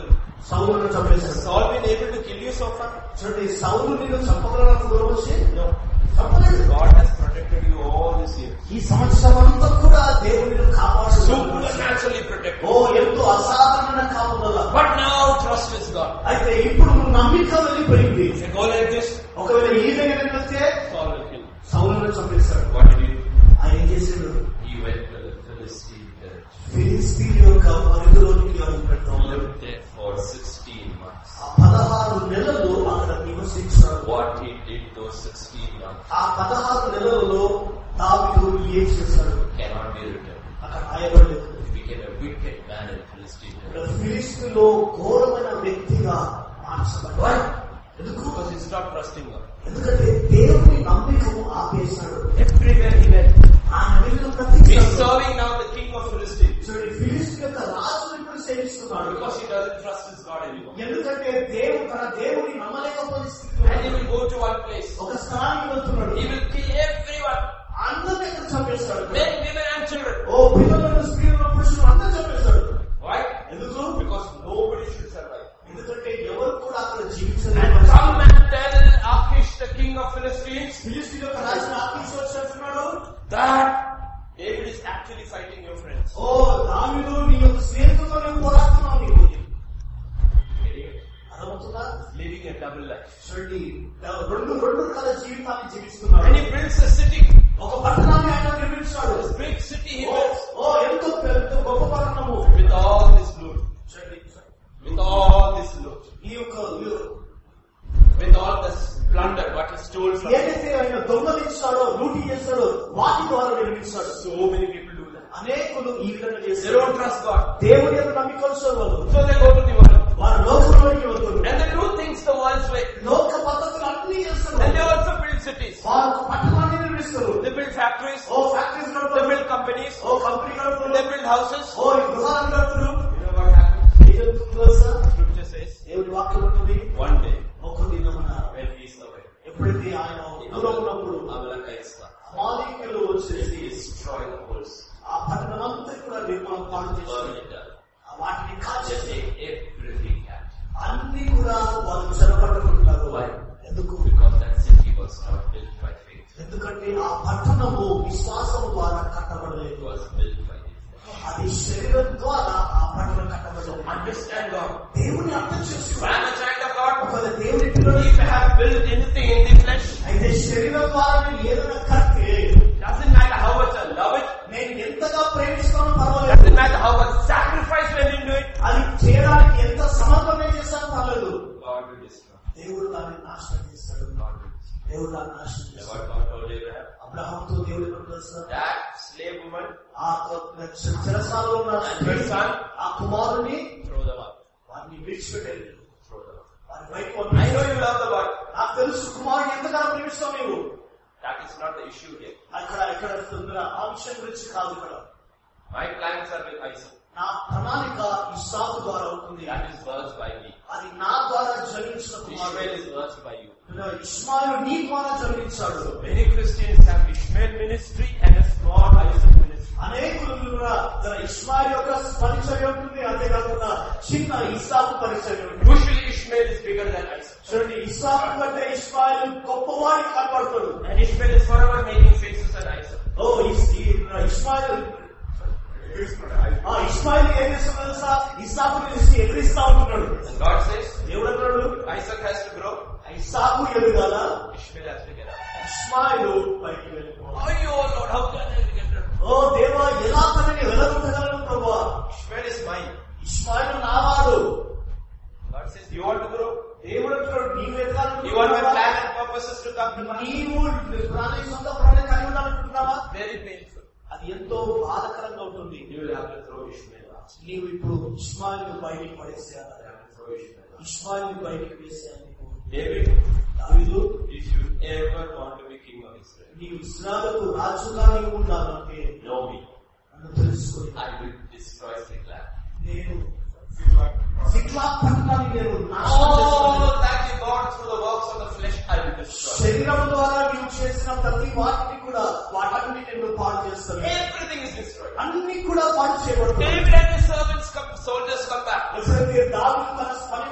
సౌలును చంపేశాడు Saul been able to kill you so far? చూడండి సౌలు నేను చంపగలను దూరం వచ్చి No. చంపలేదు God has protected you all this year. ఈ సంవత్సరం అంతా కూడా దేవుని కాపాడు Supernaturally protected. ఓ ఎంతో అసాధారణ కాపుదల But now trust is gone. అయితే ఇప్పుడు నువ్వు నమ్మిక వెళ్ళిపోయింది If you go like this, ఒకవేళ ఈ దగ్గర వెళ్తే Saul will kill you. సౌలను చంపేస్తాడు What did he do? ఆయన ఏం చేశాడు He went to the Philistine village. Philistine యొక్క పరిధిలోనికి అడుగు పెడతాం Lived there for 16 months. ఆ పదహారు నెలలు అక్కడ నివసించాడు What he did those 16 months ఆ పదహారు నెలలలో దావిదు ఏం చేశాడు cannot be written. అక్కడ రాయబడలేదు He became a wicked man in Philistine village. ఫిలిస్తీన్లో ఘోరమైన వ్యక్తిగా మార్చబడ్డాడు ఎందుకు Because he stopped trusting God. ఎందుకంటే దేవుని నమ్మికము ఆపేశాడు Everywhere he went. ఆయన వెళ్ళిన ప్రతి He's చోట serving now the king of Philistine. చూడండి ఫిలిస్తీన్ యొక్క రాజుని ఇప్పుడు సేవిస్తున్నాడు Because he doesn't trust his God anymore. ఎందుకంటే దేవుడు తన దేవుని నమ్మలేక And he పరిస్థితి will go to one place. ఒక స్థానానికి వెళ్తున్నాడు He will kill everyone. అందరినీ ఇక్కడ చంపేస్తాడు Men, women and children. ఓ పిల్లలను స్త్రీలను పురుషులు అందరూ చంపేస్తాడు Why? ఎందుకు Because nobody should survive. ఎందుకంటే ఎవరు కూడా అక్కడ And జీవించలేదు come and tell Achish, the king of Philistines, Philistine యొక్క రాజు ఆఫీస్ వచ్చేస్తున్నాడు that David is actually fighting your friends. ఓ దావిదు నీ యొక్క స్నేహితులతోనే పోరాడుతున్నావు నీవు అర్థమవుతుందా Living a double life. చూడండి రెండు రెండు రకాల జీవితాన్ని జీవిస్తున్నాడు And he builds a city. ఒక పట్టణాన్ని ఆయన నిర్మించాడు This big city he oh builds. ఓ, ఎంతో పెద్ద గొప్ప పట్టణము With all this loot. చూడండి With all this loot. ఈ యొక్క ఈ- With all this plunder, what he stole from him. ఏదైతే ఆయన దొంగలించాడో లూటి చేస్తాడో వాటి ద్వారా నిర్మించాడు So many people do that. అనేకులు ఈ విధంగా They చేస్తారు don't trust God. దేవుని యొక్క నమ్మికొలుసు వాళ్ళు So they go to the world. వారు లోకంలోకి వెళ్తారు And they do things the world's way. లోక పద్ధతులు అన్ని And they చేస్తారు also build cities. వారు ఒక పట్టణాన్ని నిర్మిస్తారు They build factories. ఓ ఫ్యాక్టరీస్ They కడతారు build companies. ఓ కంపెనీ కడతారు They build houses. ఓ ఈ గృహాలను కడతారు You know what happens? ఏం జరుగుతుందో తెలుసా? Scripture says, దేవుని వాక్యం ఉంటుంది one day, ఒక దినమున when he is away, ఎప్పుడైతే ఆయన దూరం ఉన్నప్పుడు Amalekites come. అమాలీకులు వచ్చేసి They destroy the whole city. ఆ పట్టణమంతా కూడా నిర్మాణం పాడు Burn చేస్తారు it down. ఆ వాటిని They కాల్చేసి take everything out. అన్ని కూడా వాళ్ళు చెరపట్టుకుంటున్నారు Why? ఎందుకు Because that city was not built by faith. ఎందుకంటే ఆ పట్టణము విశ్వాసం ద్వారా కట్టబడలేదు It was built by the flesh. అది శరీరం ద్వారా ఆ పట్టణం కట్టబడలేదు Understand God. దేవుని అర్థం చేసి If I am a child of God, ఒకవేళ దేవుని పిల్లలు if I have built anything in the flesh, అయితే శరీరం ద్వారా నేను ఏదైనా కడితే doesn't matter how much I love it, నేను ఎంతగా ప్రేమిస్తానో పర్వాలేదు doesn't matter how much sacrifice went into it, అది చేయడానికి ఎంత సమర్పణ చేశానో పర్లేదు God will destroy. దేవుడు దాన్ని నాశనం చేస్తాడు God will destroy. దేవుడు దాన్ని నాశనం You know చేస్తాడు what God told Abraham? అబ్రహాంతో దేవుడు ఎప్పుడు తెలుసా That slave woman, ఆ చెరసాలలో ఉన్న her son, ఆ కుమారుని throw them out. వారిని విడిచిపెట్టాడు Throw them out. వారి బయటకు I పంపించాడు. know you love the Lord. నాకు తెలుసు కుమారుని ఎంతగానో ప్రేమిస్తావు నీవు That is not the issue here. అక్కడ ఇక్కడ తొందర ఆ విషయం గురించి కాదు ఇక్కడ My plans are with Isaac. నా ప్రణాళిక ఇస్సాకు ద్వారా అవుతుంది That is birthed by me. అది నా ద్వారా జన్మించిన Ishmael కుమారుడు is birthed by you. Ismail నీ ద్వారా జన్మించాడు Many Christians have Ishmael ministry and a small Isaac ministry. అనేకులు కూడా తన ఇస్మాయిల్ యొక్క పరిచయం ఉంటుంది అంతేకాకుండా చిన్న ఇస్సాకు పరిచయం ఉంటుంది Usually Ishmael is bigger than Isaac. చూడండి ఇస్సాకు కంటే ఇస్మాయిల్ గొప్పవాడి కనబడతాడు And Ishmael is forever making faces at Isaac. ఓ ఇస్- ఈ ఇస్మాయిల్ ఆ ఇస్మాయిల్ ఏం చేస్తున్నాడు తెలుసా ఇస్సాకు చూసి ఎదిరిస్తా ఉంటున్నాడు And God says, దేవుడు అన్నాడు Isaac has to grow, Isaac ఎదుగాల Ishmael has to get up. Ismail బయటికి వెళ్ళిపోవాలి Oh, Lord, how can I get up? ఓ దేవా ఎలా తనని వెళ్ళగొట్టగలను ప్రభా Ishmael is mine. ఇస్మాయిల్ నావాడు God says, you want to grow? దేవుడు అంటున్నాడు నీవు ఎదగాలను You want my plan and purposes to come to pass? నీవు ప్రాణి సొంత ప్రాణి కలిగి ఉండాలనుకుంటున్నావా Very painful. అది ఎంతో బాధకరంగా ఉంటుంది You will have to throw Ishmael out. నీవు ఇప్పుడు ఇస్మాయిల్ బయటికి పడేసేయాలి You have to throw Ishmael out. Ismail బయటికి వేసేయాలి నీకు David, దావీదు if you ever want to be king of Israel, నీవు ఇస్రాయలకు రాజుగా నీవు ఉండాలంటే know me. నన్ను తెలుసుకొని I will destroy Ziklag. నేను సిక్లా పట్టణాన్ని నేను నాశనం All చేస్తాను. that you got through the works of the flesh, I will destroy. శరీరం ద్వారా నీవు చేసిన ప్రతి వాటిని కూడా వాటన్ని నేను పాడు చేస్తాను Everything is destroyed. అన్ని కూడా పాడు చేయబడుతుంది David and his servants come, soldiers come back. ఎప్పుడైతే దావీదు తన తన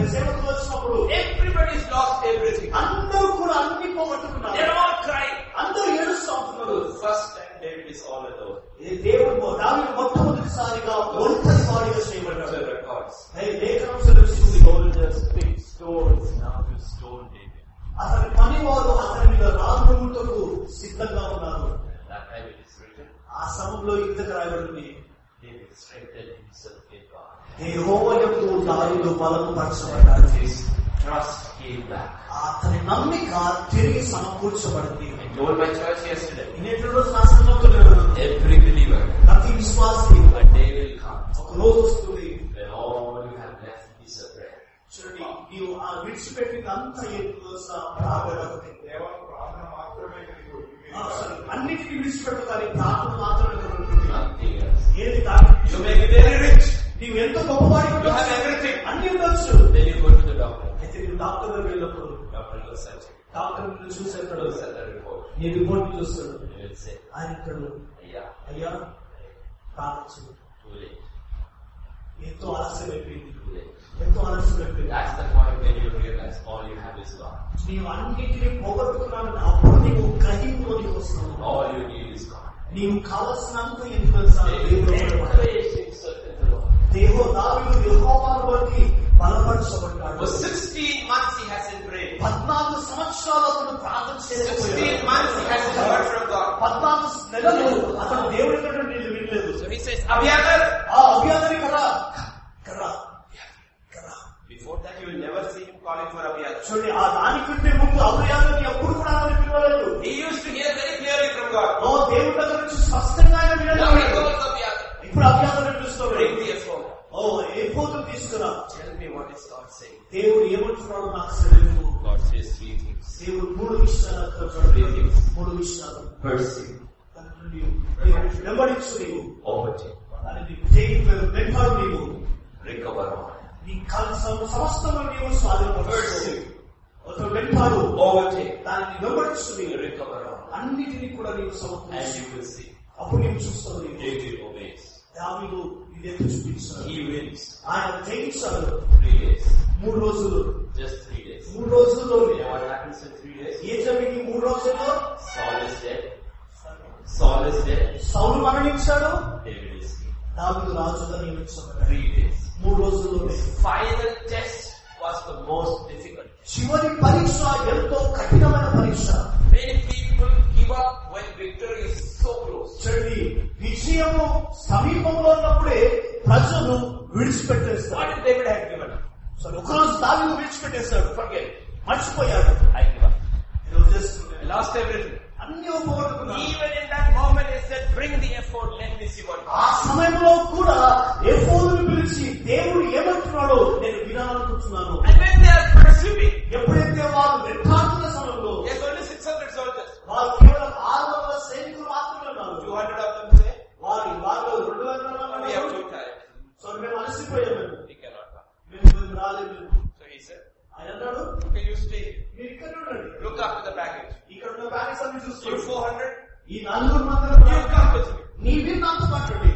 సేవకులు వచ్చినప్పుడు everybody's lost everything. అందరూ కూడా అన్ని పోగొట్టుకున్నారు They're all crying. అందరూ ఏడుస్తూ ఉంటున్నారు First time David is all alone. ఈ దేవుడు దాని మొట్టమొదటిసారిగా ఒంటరి వాడిగా చేయబడ్డాడు The records. ఈ లేఖనం సెలవిస్తుంది Soldiers picked stones now to stone David. అతని పనివారు అతని మీద రాబడుటకు సిద్ధంగా ఉన్నారు That time it is written, ఆ సమయంలో ఇంతకు రాయబడింది David strengthened himself in God. దేహోవయంతో దారిలో బలము పరచబడ్డాడు His trust came back. అతని నమ్మిక తిరిగి సమకూర్చబడింది I told my church yesterday, నేటి రోజు నా సంఘంలో నేను every believer, ప్రతి విశ్వాసి a day will come ఒక రోజు వస్తుంది when all you have left is a prayer. చూడండి నీవు ఆ విడిచిపెట్టిన అంత ఎక్కువ ప్రార్థన కేవలం ప్రార్థన మాత్రమే నీకు ఆ, సరే. అన్నిటిని విడిచిపెట్టు కానీ ప్రార్థన మాత్రమే జరుగుతుంది Nothing else. ఏది దాని You may be very rich. నీవు ఎంతో గొప్పవాడి You have everything. అన్ని ఉండొచ్చు Then you go to the doctor. అయితే నువ్వు డాక్టర్ దగ్గర వెళ్ళినప్పుడు Doctor looks at you. Doctor నిన్ను చూసేస్తాడు Looks at the report. నీ రిపోర్ట్ చూస్తాడు He will say, ఆయన అంటాడు yeah, అయ్యా ప్రార్థించు too late. ఎంతో ఆలస్యం అయిపోయింది Too late. ఎంతో ఆలస్యం అయిపోయింది That's the point when you realize all you have is God. నీవు అన్నిటినీ పోగొట్టుకున్నాను అప్పుడు నీవు గ్రహింపులోకి వస్తున్నావు All you need is God. నీవు కావలసినంత ఎందుకు తెలుసా? దేవుడు David ఒకడు. encouraged himself in the Lord. దేవో దావీదు యెహోవాను బట్టి బలపరచబడ్డాడు For 16 months he hasn't prayed. పద్నాలుగు సంవత్సరాలు అతను ప్రార్థన 16 చేయలేదు months he hasn't heard from God. పద్నాలుగు నెలలు అతను దేవుడి కంటే నేను వినలేదు So he says, Abhyadar. ఆ అభ్యాసని కరా కరా కరా Before that you will never see him calling for Abhyadar. చూడండి ఆ దానికంటే ముందు అభ్యాసని ఎప్పుడు కూడా అతను పిలవలేదు He used to hear very clearly from God. ఓ దేవుడి దగ్గర నుంచి స్పష్టంగా ఆయన Now he వినలేదు calls Abhyadar. ఇప్పుడు అభ్యాసని పిలుస్తాడు Bring the ephod. ఓ ఏ పోతు తీసుకురా Tell me what is God saying. దేవుడు ఏమంటున్నాడు నాకు తెలియదు God says three things. దేవుడు మూడు విషయాలు అక్కడ చూడండి. మూడు విషయాలు Pursue, దాంట్లో నీవు నీవు వెంబడించు నీవు overtake, అని నీకు జయించు వెంటాడు నీవు recover all. నీ కలసం సమస్తము నీవు స్వాధీనపరచు అతను వెంటాడు Overtake, దాన్ని వెంబడించు నీవు recover all. అన్నిటినీ కూడా నీవు And సమకూర్చు you will see. అప్పుడు నీవు చూస్తావు నీవు David obeys. దావీదు ఇదెంత చూపించాడు He wins. ఆయన జయించాడు Three days. మూడు రోజులు Just three days. మూడు రోజుల్లో You know what happens in three days? ఏ జరిగింది ఈ మూడు రోజుల్లో Saul is dead. Saul is dead. సౌలు మరణించాడు David is king. దావీదు రాజుగా నియమించబడ్డాడు Three days. మూడు రోజుల్లోనే Final test was the most difficult. చివరి పరీక్ష ఎంతో కఠినమైన పరీక్ష Many people give up when victory is so close. చూడండి విజయము సమీపంలో ఉన్నప్పుడే ప్రజలు What విడిచిపెట్టేస్తారు if David had given up? సరే, ఒకరోజు దావీదు విడిచిపెట్టేశాడు Forget. మర్చిపోయాడు I give up. ఇది వదిలేసుకున్నాడు. I lost everything. అన్ని పోగొట్టుకున్నాడు Even in that moment, he said, bring the effort, let me see what ఆ సమయంలో కూడా ఎఫోదును పిలిచి దేవుడు ఏమంటున్నాడో నేను వినాలనుకుంటున్నాను And when they are pursuing, ఎప్పుడైతే వారు వెంటాడుతున్న సమయంలో there's only 600 soldiers. వారు కేవలం ఆరు వందల సైనికులు మాత్రమే ఉన్నారు 200 of them say, వారి వారిలో రెండు వందల we are మంది too tired. సో మేము అలసిపోయాము We cannot come. మేము మేము రాలేదు So he said, ఆయన అన్నాడు okay, you stay. మీరు ఇక్కడ ఉండండి Look after the baggage. ఇక్కడ ఉన్న బ్యాగ్స్ అన్ని You చూసుకోండి 400, ఈ నలుగురు మంది you come with me. నీవి నాతో మాట్లాడి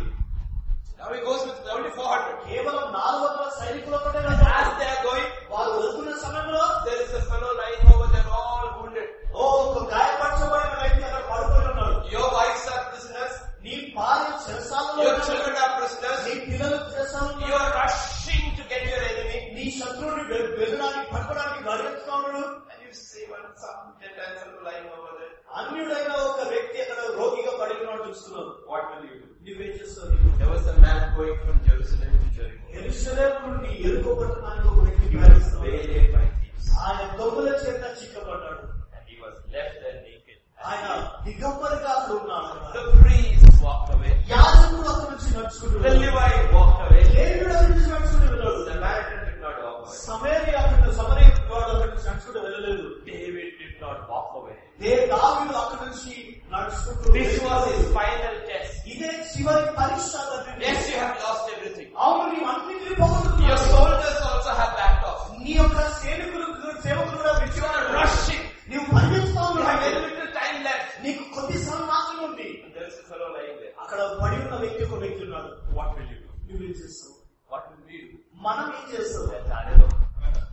Now he goes with only 400. కేవలం నాలుగు వందల సైనికులతోనే As వెళ్తాడు. they are going, వారు వెళ్తున్న సమయంలో there is a fellow lying over there, all wounded. ఓ ఒక గాయపరచబడిన వ్యక్తి అక్కడ పడుకొని ఉన్నాడు Your wives are prisoners. నీ భార్య చెరసాలలో Your ఉన్నది. children are prisoners. నీ పిల్లలు చెరసాలలో You ఉన్నారు. are rushing to get your enemy. నీ శత్రువుని వె- వెళ్ళడానికి పట్టుకోవడానికి గడిస్తున్నాడు And you see one some Gentile fellow lying over there. అన్యుడైన ఒక వ్యక్తి అక్కడ రోగిగా పడి ఉన్నాడు చూస్తున్నావు What will you do? నువ్వేం చేస్తావు నీవు? There was a man going from Jerusalem to Jericho. యెరూషలేము నుండి ఎరుకో పట్టణానికి ఒక వ్యక్తి He was ప్రయాణిస్తున్నాడు. waylaid by thieves. ఆయన దొంగల చేత చిక్కబడ్డాడు And he was left there naked. ఆయన దిగంబరిగా అక్కడ ఉన్నాడు The priest walked away. యాజకుడు అక్కడి నుంచి నడుచుకుంటూ The వెళ్ళాడు. Levite walked away. లేవీయుడు అక్కడి నుంచి నడుచుకుంటూ The వెళ్ళాడు Samaritan did not walk away. సమేరి అక్కడ సమరయ వాడు అక్కడి నుంచి నడుచుకుంటూ వెళ్ళలేదు David did not walk away. దే దావీదు అక్కడి నుంచి నడుచుకుంటూ This was వెళ్ళలేదు. his final test. ఇదే చివరి పరీక్ష తండ్రి. Yes, you have lost everything. అవును నీవు అన్నిటినీ Your పోగొట్టుకున్నావు soldiers also have backed off. నీ యొక్క సేవకులు సేవకులు కూడా You are విడిచిపెట్టారు. rushing. నీవు పరిగెత్తుతావు You have very ఉన్నావు. little time left. నీకు కొద్ది సమయం మాత్రమే ఉంది And there is a fellow lying there. అక్కడ పడి ఉన్న వ్యక్తి ఒక వ్యక్తి ఉన్నాడు What will you do? నువ్వేం చేస్తావు What will we do? మనం ఏం చేస్తావు Let's add it up.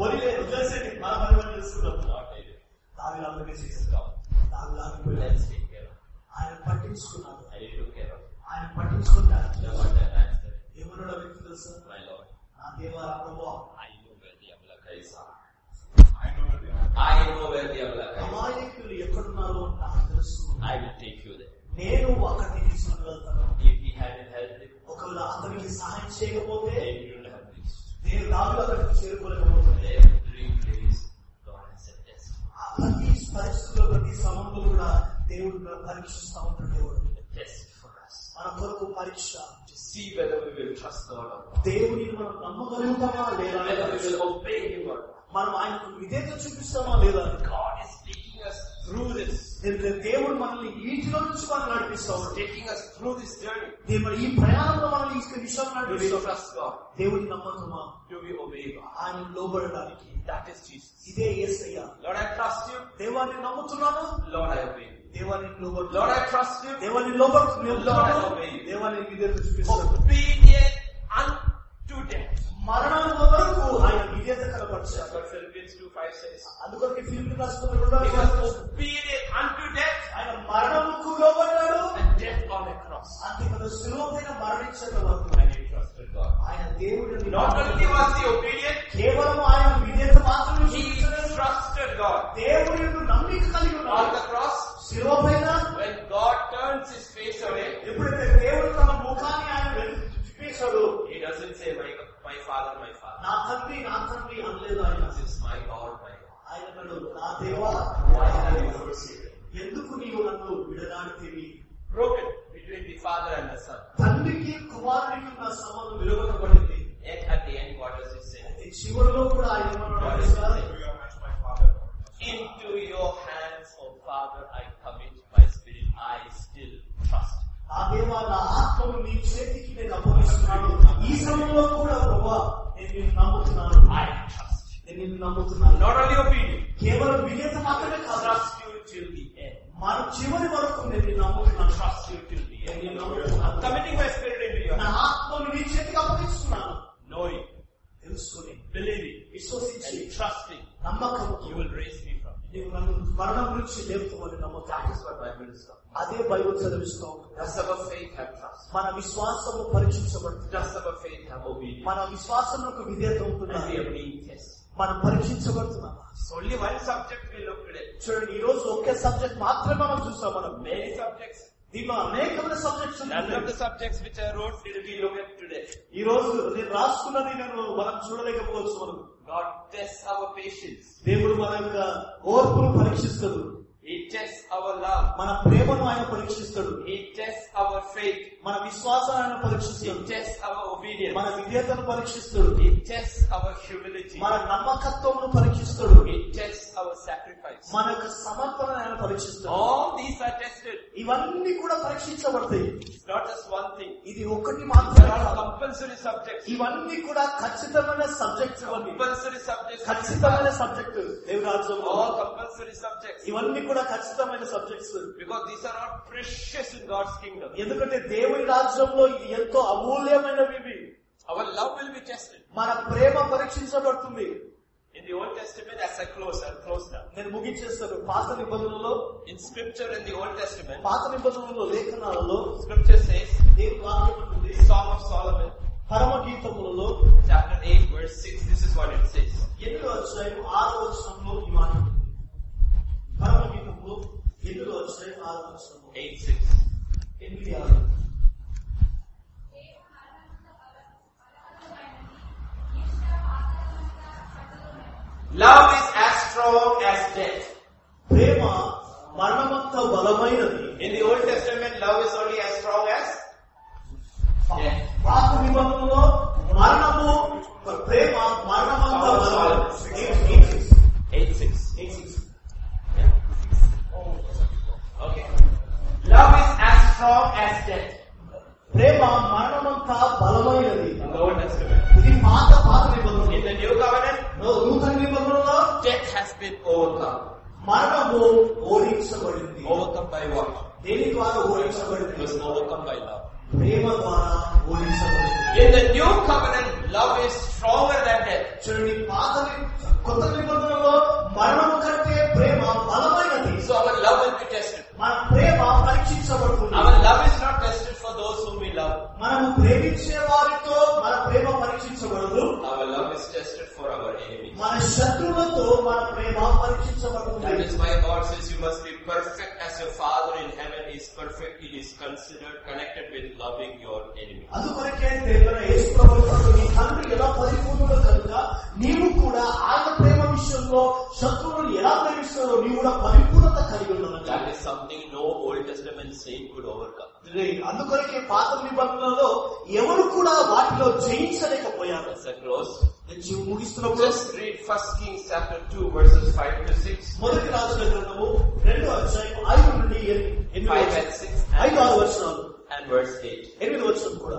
వదిలేదు వదిలేసేయండి మన పని మనం చేసుకుందాం Not I will. దావిలాగా చేసేస్తాం Stop. దావిలాగా Let's take care of. ఆయన పట్టించుకున్నాడు I took care of. ఆయన పట్టించుకుంటాడు You know what that answer? ఏమన్నాడు ఆ వ్యక్తి తెలుసా My Lord, నా దేవా ప్రభా I know where the Amalekite are. I know what they are. I know where the Amalekite are. అమాయకులు ఎక్కడున్నారో నాకు తెలుసు I will take you there. నేను అక్కడికి తీసుకుని వెళ్తాను If he hadn't helped him, ఒకవేళ అతనికి సహాయం చేయకపోతే then you would have reached. నేను దావిలో అక్కడికి చేరుకోలేకపోతుంది Every place God has a test. ఆ ప్రతి పరిస్థితుల్లో ప్రతి సమయంలో కూడా దేవుడు మనల్ని పరీక్షిస్తా ఉంటాడు దేవుడు A test for us. మన కొరకు పరీక్ష To see whether we will trust God or not. దేవుడిని మనం నమ్మగలుగుతామా లేదా Whether we will obey him or not. మనం ఆయనకు విధేయత చూపిస్తామా లేదా God is taking us through this. ఎందుకంటే దేవుడు మనల్ని వీటిలో నుంచి మనం నడిపిస్తా He's ఉంటాడు taking us through this journey. దేవుడు ఈ ప్రయాణంలో మనల్ని ఈ విషయం Do we నడిపిస్తాడు trust God? దేవుడి నమ్మకమా Do we obey God? ఆయన లోబడడానికి That is Jesus. ఇదే ఏసయ్య Lord, I trust you. దేవాన్ని నమ్ముతున్నాను Lord, I obey you. దేవాన్ని Lord, లోబడుతున్నాను I trust you. దేవాన్ని లోబడుతున్నాను దేవాన్ని విధేయత చూపిస్తాను Obedient unto death. మరణం వరకు ఆయన విధేయత కనపరిచారు That's what Philippians 2 5 says. అందుకొరకు ఫిలిపి రాష్ట్రం రెండో He was అధ్యాయం obedient unto death ఆయన మరణముకు లోబడ్డాడు and death on a cross. అంతేకాదు సులువైన మరణించడం వరకు And he trusted God. ఆయన దేవుడిని Not only was he obedient, కేవలం ఆయన విధేయత మాత్రమే he చూపించలేదు. trusted God. దేవుడి యందు నమ్మిక కలిగి On ఉన్నాడు the cross, శిలువ పైన when God turns his face away, ఎప్పుడైతే దేవుడు తన ముఖాన్ని ఆయన వెనుక చూపించాడు he doesn't say, my, my father, my father. నా తండ్రి నా తండ్రి అనలేదు ఆయన This is my God, my God. ఆయన అన్నాడు నా దేవా Why have you forsaken? me?" ఎందుకు నీవు నన్ను విడనాడితేవి Broken between the father and the son. తండ్రికి కుమారుడికి నా సంబంధం విలువకబడింది Yet at the end, what does he say? అయితే చివరిలో కూడా ఆయన ఏమన్నాడు తెలుసా? Do your hands, my father. Into your hands, O Father, I commit my spirit. I still trust. నా దేవా నా ఆత్మను నీ చేతికి నేను అప్పగిస్తున్నాను ఈ సమయంలో కూడా ప్రభా నేను నిన్ను నమ్ముతున్నాను I trust. నేను నిన్ను నమ్ముతున్నాను Not only obedient, కేవలం విజేత మాత్రమే కాదు trust you till the end. మన చివరి వరకు నేను నిన్ను నమ్ముతున్నాను Trust you till the నేను end. నిన్ను I'm నమ్ముతున్నాను committing my spirit into your నా hands. ఆత్మను నీ చేతికి అప్పగిస్తున్నాను Knowing, తెలుసుకుని believing, విశ్వసించి and trusting, నమ్మకం you will raise me from it. నీవు నన్ను మరణం నుంచి లేపుతామని That నమ్ముతాను is what Bible is talking. అదే బైబుల్ చదివిస్తూ ఉంటుంది Does our faith have trust? మన విశ్వాసము పరీక్షించబడుతుంది Does our faith have obedience? మన విశ్వాసంలో విధేయత And we ఉంటుందా are being tested. మనం పరీక్షించబడుతున్నామా It's only one subject we look today. చూడండి ఈ రోజు ఒకే సబ్జెక్ట్ మాత్రమే మనం చూస్తాం మనం Many subjects. దీనిలో అనేకమైన subjects None of the subjects which I wrote did we look at today. ఈ రోజు నేను రాసుకున్నది నేను మనం చూడలేకపోవచ్చు మనం God tests our patience. దేవుడు మన యొక్క ఓర్పును పరీక్షిస్తాడు He tests our love. మన ప్రేమను ఆయన పరీక్షిస్తాడు He tests our faith. మన విశ్వాసాన్ని ఆయన He పరీక్షిస్తాడు tests our obedience. మన విధేయతను పరీక్షిస్తాడు He tests our humility. మన నమ్మకత్వమును పరీక్షిస్తాడు He tests our sacrifice. మన యొక్క సమర్పణను ఆయన పరీక్షిస్తాడు All these are tested. ఇవన్నీ కూడా పరీక్షించబడతాయి It's not just one thing. ఇది ఒకటి There మాత్రమే are కాదు. compulsory subjects. ఇవన్నీ కూడా ఖచ్చితమైన సబ్జెక్ట్స్ ఇవన్నీ Compulsory subjects. ఖచ్చితమైన సబ్జెక్ట్ దేవుడి రాజ్యంలో All compulsory subjects. ఇవన్నీ కూడా ఖచ్చితమైన subjects Because these are all precious in God's kingdom. ఎందుకంటే దేవుడి రాజ్యంలో ఇది ఎంతో అమూల్యమైనవి ఇవి. Our love will be tested. మన ప్రేమ పరీక్షించబడుతుంది In the Old Testament, as I close, I'll close now. నేను ముగించేస్తాను పాత నిబంధనలో In scripture in the Old Testament, పాత నిబంధనలో లేఖనాలలో scripture says, దేవుని వాక్యం ఉంటుంది Song of Solomon, పరమ గీతములలో chapter 8, verse 6, this is what it says. ఎనిమిదో అధ్యాయం ఆరో వచనంలో ఈ మాట ఉంటుంది. పరమ గీతములో ఎనిమిదో అధ్యాయం ఆరో వచనంలో 8, 6. ఎనిమిది ఆరు Love is as strong as death. ప్రేమ మరణమంత బలమైనది In the Old Testament, love is only as strong as death. పాత నిబంధనలో మరణము ప్రేమ మరణమంత బలమైనది eight- eight six. 8, 6. Eight six. Okay. Love is as strong as death. ప్రేమ మరణమంతా బలమైనది In the Old Testament. ఇది పాత పాత నిబంధన In the New Covenant, నూతన నిబంధనలో death has been overcome. మరణము ఓడించబడింది Overcome by what? దేని ద్వారా It ఓడించబడింది was overcome by love. ప్రేమ ద్వారా బోధించబడుతుంది In the new covenant, love is stronger than death. చూడండి పాత ని- కొత్త నిబంధనలో మరణము కంటే ప్రేమ బలమైనది So our love will be tested. మన ప్రేమ పరీక్షించబడుతుంది Our love is not tested for those whom we love. మనము ప్రేమించే వారితో మన ప్రేమ పరీక్షించబడదు Our love is tested for our enemies. మన శత్రువులతో మన ప్రేమ That పరీక్షించబడుతుంది is why God says you must be perfect as your Father in heaven is perfect. It is considered connected with loving your enemy. అందుకొరకే దేవుడు యేసు ప్రభువుతో నీ తండ్రి ఎలా పరిపూర్ణుడు కనుక నీవు కూడా ఆయన ప్రేమ విషయంలో శత్రువులను ఎలా ప్రేమిస్తాడో నీవు కూడా పరిపూర్ణత కలిగి ఉన్నావు That is something no Old Testament saint could overcome. అందుకొరకే పాత నిబంధనలో ఎవరు కూడా వాటిలో జయించలేకపోయారు As I close, నేను ముగిస్తున్నప్పుడు just read 1 Kings chapter 2 verses 5 to 6. మొదటి రాజుల గ్రంథము రెండు అధ్యాయం ఐదు నుండి ఎని- ఎనిమిది 5 వచనాలు. and 6 ఐదు ఆరు and, వచనాలు and verse 8. ఎనిమిది వచనం కూడా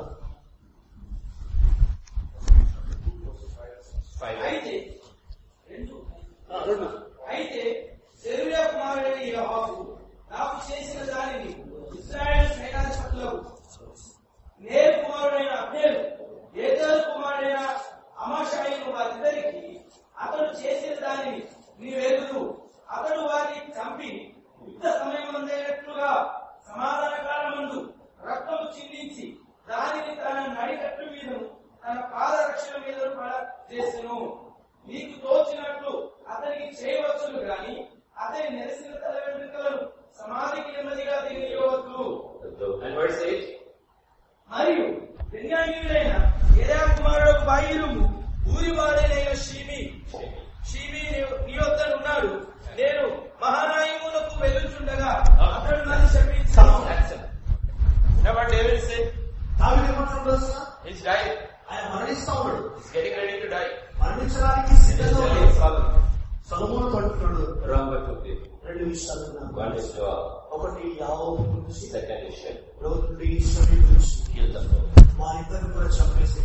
5 అయితే రెండు ఆ, రెండు అయితే సెరుయా కుమారుడైన యెహోవాకు నాకు చేసిన దానిని ఇస్రాయేల్ సైన్యాధిపతులకు నేరు కుమారుడైన అబ్నేరు ఏదరు కుమారుడైన అమాషాయిను వారిద్దరికి అతడు చేసిన దానిని నీవెరుగు అతడు వారిని చంపి యుద్ధ సమయమందైనట్లుగా సమాధాన కాలమందు రక్తము చిందించి దానిని తన నడికట్టు మీదను తన పాదరక్షణ మీద పడ చేసెను నీకు తోచినట్లు అతనికి చేయవచ్చును గాని అతని నెలసిన తల వెంట్రుకలను సమాధికి నెమ్మదిగా దిగనియవద్దు And verse 8. మరియు బెన్యామీయుడైన ఏదా కుమారుడు బాయిలుము ఊరి వాడైన షీమి షీమి నీ- నీ వద్ద ఉన్నాడు నేను మహానాయములకు వెళ్ళుచుండగా అతడు నన్ను శపించాను That's it. Now what David said? దావీదు ఏమంటున్నాడు తెలుసా? He's dying. ఆయన మరణిస్తా ఉన్నాడు He's getting ready to die. మరణించడానికి He's సిద్ధంగా telling ఉన్నాడు Solomon. సొలొమోను అంటున్నాడు Remember two people. రెండు విషయాలు ఉన్నాయి. One is Joab. ఒకటి యావో గురించి Second is Shem. రెండోది ఈశ్వరుని గురించి Kill them both. వారిద్దరిని కూడా చంపేసి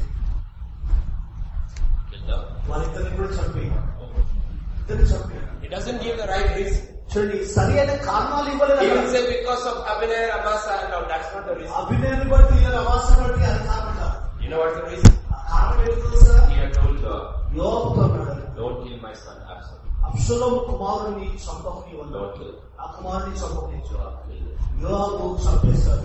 Kill them. వారిద్దరిని కూడా చంపి ఇద్దరిని చంపి He doesn't give the right reason. చూడండి సరి అయిన కారణాలు He ఇవ్వలేదు will say because of Abner, Amasa, no, that's not the reason. అభినయాన్ని బట్టి లేదా అవాస బట్టి అది కారణం కాదు You know what's the reason? ఆ కారణం ఏంటి తెలుసా He had told Joab, యోపుతో అన్నాడు don't kill my son Absalom. అప్సలం కుమారుని చంపకుని Don't ఉన్నాడు kill. ఆ కుమారుని చంపకుని Joab killed him. యోగు చంపేస్తాడు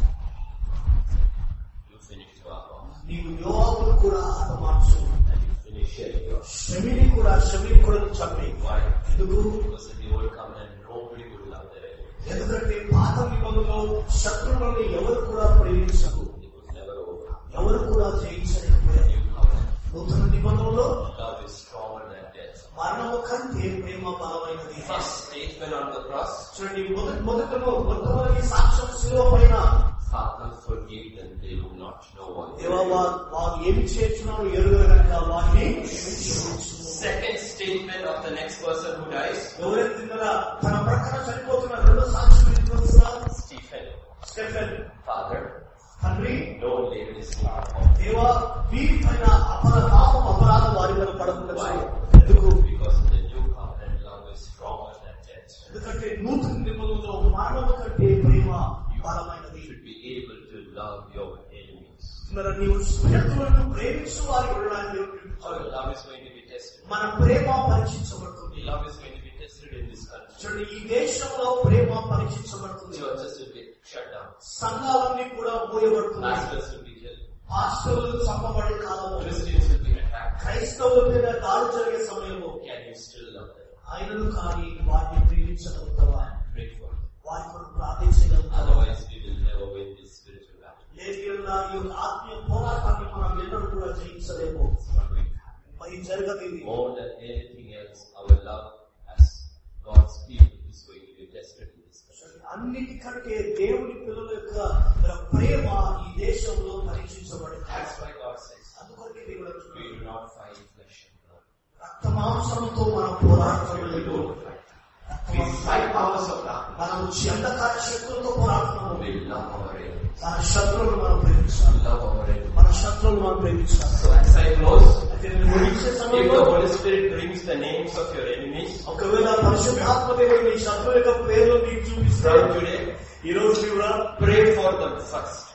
You finish Joab off. నీవు యోగును కూడా హతమార్చు And you finish Shem off. శమిని కూడా శమిని కూడా చంపి Why? ఎందుకు Because in the old covenant, nobody would love their enemy. ఎందుకంటే పాత నిబంధనలో శత్రువులను ఎవరు కూడా ప్రేమించరు It was never over. ఎవరు కూడా జయించలేకపోయారు New covenant, నూతన నిబంధనలో love is stronger than death. మరణము కంటే ప్రేమ బలమైనది First statement on the cross, చూడండి మొదటి మొదటిలో మొట్టమొదటి సాక్ష్యం శిలువ పైన Father forgive them, they do not know what they దేవా do. వా- వారు ఏమి చేస్తున్నారో ఎరుగరు కనుక వారిని క్షమించు. Second statement of the next person who dies, ఎవరైతే తిన్నారా తన ప్రక్కన చనిపోతున్న రెండో సాక్ష్యం ఏంటి తెలుసా Stephen. స్టెఫెన్ Father, తండ్రి don't lay this sin upon me. దేవా వీరి పైన అపర పాపం అపరాధం వారి మీద పడకుండా చేయి. ఎందుకు Because in the new covenant, love is stronger than death. ఎందుకంటే నూతన నిబంధనలో మరణము కంటే ప్రేమ బలమైనది You should be able to love your enemies. మరి నీవు శత్రువులను ప్రేమించు వారి వెళ్ళడానికి Our love is going to be tested. మన ప్రేమ పరీక్షించబడుతుంది Love is going to be tested in this country. చూడండి ఈ దేశంలో ప్రేమ పరీక్షించబడుతుంది Churches will be shut down. సంఘాలన్నీ కూడా మూయబడుతున్నాయి Pastors will be killed. పాస్టర్లు చంపబడే కాలము Christians will be attacked. క్రైస్తవుల మీద దాడి జరిగే సమయంలో Can you still love them? ఆయనను కానీ వారిని ప్రేమించగలుగుతావా Pray for them. వారి కొరకు ప్రార్థించగలుగుతావా Otherwise, we will never win this spiritual battle. లేకుండా ఈ యొక్క ఆత్మీయ పోరాటాన్ని మనం ఎన్నడూ కూడా జయించలేము It's not going to happen. మరి జరగదు ఇది More than anything else, our love as God's people is going to be tested in this country. అన్నిటికంటే దేవుని పిల్లల యొక్క ప్రేమ ఈ దేశంలో పరీక్షించబడింది That's why God says, అందుకొరకే దేవుడు we అంటున్నాడు, do not fight flesh and blood. రక్త మాంసంతో మనం పోరాడటం We లేదు don't fight. We fight powers of darkness. మనం అంధకార శక్తులతో పోరాడుతున్నాము We love our enemies. మన శత్రువులను మనం ప్రేమించాలి Love our enemies. మన శత్రువులను మనం ప్రేమించాలి So as I close, అయితే నేను ముగించే if సమయంలో the Holy Spirit brings the names of your enemies ఒకవేళ పరిశుద్ధాత్మ దేవుడు నీ శత్రువు యొక్క పేర్లు నీకు చూపిస్తే from today, ఈ రోజు కూడా pray for them first.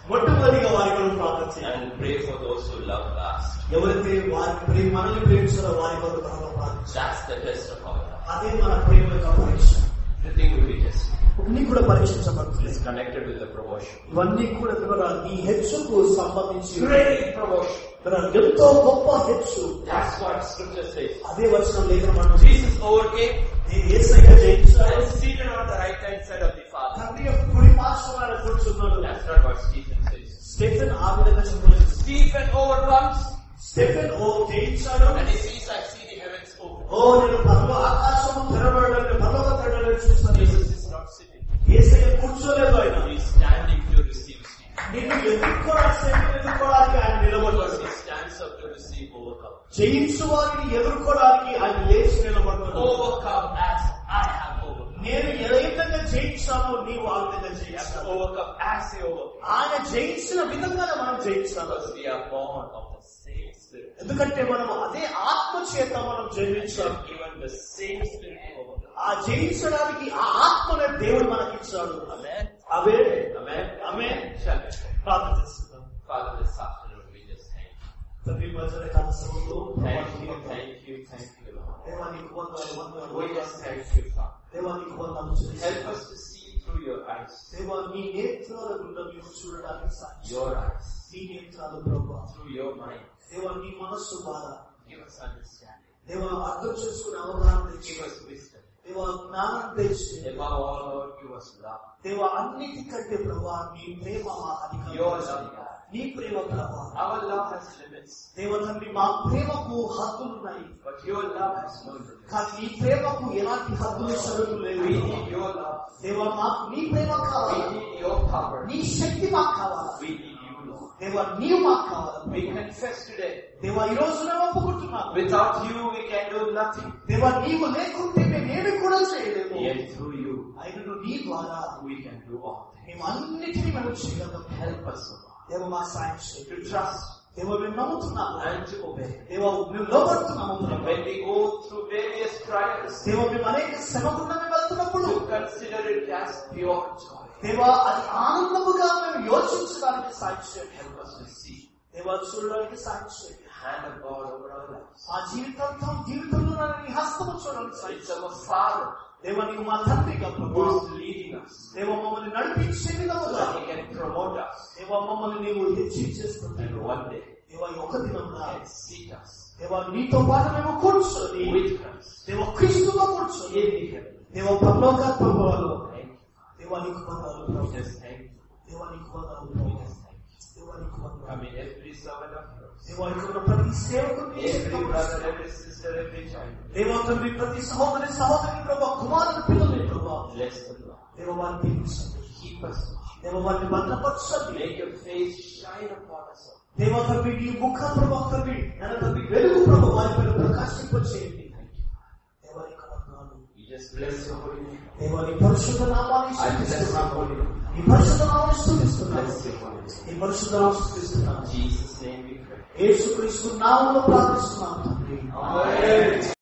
మొట్టమొదటిగా వారి కొరకు ప్రార్థన చేయాలి and pray for those who love last. ఎవరైతే వారి ప్రేమ మనల్ని ప్రేమించారో వారి కొరకు త్వరగా ప్రార్థించాలి That's the test of our love. అదే మన ప్రేమ యొక్క పరీక్ష Everything will be tested. అన్ని కూడా పరీక్షించబడుతుంది It's connected with the promotion. ఇవన్నీ కూడా ద్వారా ఈ హెచ్చుకు సంబంధించి Great promotion. ద్వారా ఎంతో గొప్ప హెచ్చు That's what scripture says. అదే వచ్చిన లేఖనం మనం Jesus overcame ఏసయ్య జయించాడు and seated on the right hand side of the Father. తండ్రి యొక్క కుడి పార్శ్వనాడ కూర్చున్నాడు That's not what Stephen says. Stephen ఆ విధంగా చెప్పలేదు Stephen overcomes స్టెఫెన్ ఓ జయించాడు and he says, I see the heavens open. ఓ నేను పర్వ ఆకాశము తెరబడని పర్వత తెరబడని చూస్తాను Jesus is not sitting. ఏసయ్య కూర్చోలేదు ఆయన He is standing to receive Stephen. నిన్ను ఎదుర్కోవడానికి ఎదుర్కోవడానికి ఆయన నిలబడ్డాడు Because he stands up to receive overcome. జయించు వారిని ఎదుర్కోవడానికి ఆయన లేచి నిలబడ్డాడు Overcome as I have overcome. నేను ఏ విధంగా జయించానో నీవు ఆ విధంగా You have to జయించాను overcome as he overcame. ఆయన జయించిన విధంగానే మనం జయించాలి Because we are born of the same spirit. ఎందుకంటే మనం అదే ఆత్మ చేత మనం We జయించాం are given the same spirit to overcome. ఆ జయించడానికి ఆ ఆత్మనే దేవుడు మనకిచ్చాడు Amen. Away Amen. Amen. Shall we pray? ప్రార్థన చేస్తున్నాం Father, this afternoon we just thank you. తండ్రి భజన కాలశంలో Thank you, thank you, thank you, Lord. దేవానికి వందనాలు వందనాలు We just వందనాలు. thank you, Father. దేవానికి వందనాలు Help చెల్లిస్తున్నాం. us to see through your eyes, దేవా నీ నేత్రాల గుండా మీరు చూడడానికి సాధ్యం your eyes, నీ నేత్రాలు ప్రభా through your mind. దేవా నీ మనస్సు బాధ Give us understanding. దేవా అర్థం చేసుకునే అవగాహన తెచ్చి Give us wisdom. దేవా జ్ఞానం తెచ్చి Above all, Lord, give us love. దేవా అన్నిటికంటే ప్రభా నీ ప్రేమ మా Your అధికారం love, God. నీ ప్రేమ ప్రభా Our love has limits, దేవ తండ్రి మా ప్రేమకు హద్దులున్నాయి but your love has no limits. కానీ నీ ప్రేమకు ఎలాంటి హద్దులు షరతులు లేవు We need your love. దేవ మాకు నీ ప్రేమ We కావాలి need your power. నీ శక్తి మాకు కావాలి We need you, Lord. దేవ నీవు మాకు కావాలి We confess today. దేవ ఈ రోజు నేను ఒప్పుకుంటున్నాను Without you, we can do nothing. దేవ నీవు లేకుంటే మేమేమి కూడా చేయలేము Yet through you, అయినను నీ ద్వారా we can do all things. మేము అన్నిటినీ మేము చేయగలం Help us, O Lord, దేవ మా సాయం చేయి to trust దేవ మేము నమ్ముతున్నాము and to obey. దేవ మేము లోపడుతున్నాము And when we go through various trials, దేవ మేము అనేక శ్రమ గుండా మేము వెళ్తున్నప్పుడు to consider it as pure joy. దేవ అది ఆనందముగా మేము యోచించడానికి సాయం చేయండి Help us to see దేవ చూడడానికి సాయం చేయండి the hand of God over our lives. ఆ జీవితాంతం జీవితంలో నీ హస్తము చూడడానికి సాయం It's చేయండి our Father దేవ నీవు మా తండ్రిగా who Prabhu is leading us. దేవ మమ్మల్ని నడిపించే విధముగా That He can promote us. దేవ మమ్మల్ని నీవు హెచ్చించేస్తుంది And one day, దేవ ఈ ఒక దినమున can seat us దేవ నీతో పాటు మేము కూర్చొని with Christ దేవ క్రీస్తుతో కూర్చొని in the heaven. దేవ పరలోక ప్రభువాలు Thank you. దేవానికి వందనాలు We Prabhu just thank you. దేవానికి వందనాలు We Prabhu just thank you. దేవానికి I వందనాలు mean, every servant of yours, దేవానికి ఉన్న ప్రతి సేవకుని every brother, every sister, every child, దేవ తండ్రి ప్రతి సహోదరి సహోదరి ప్రభా కుమారుని పిల్లలు ప్రభా bless them, Lord. దేవ వారిని దీవించండి Keep us, Lord. దేవ వారిని భద్రపరచండి Make your face shine upon us, Lord. దేవ తండ్రి నీ ముఖ ప్రభా తండ్రి నన్న తండ్రి వెలుగు ప్రభా వారి పైన ప్రకాశింపచేయండి దేవానికి వందనాలు We just bless your holy name. దేవాని పరిశుద్ధ నామాన్ని I bless your స్తుతిస్తున్నాను. holy name. ఈ పరిశుద్ధ నామాన్ని స్తుతిస్తున్నాను Bless your holy name. ఈ పరిశుద్ధ నామాన్ని స్తుతిస్తున్నాను In Jesus' name we pray. యేసుక్రీస్తు నామంలో ప్రార్థిస్తున్నాను తండ్రి Amen.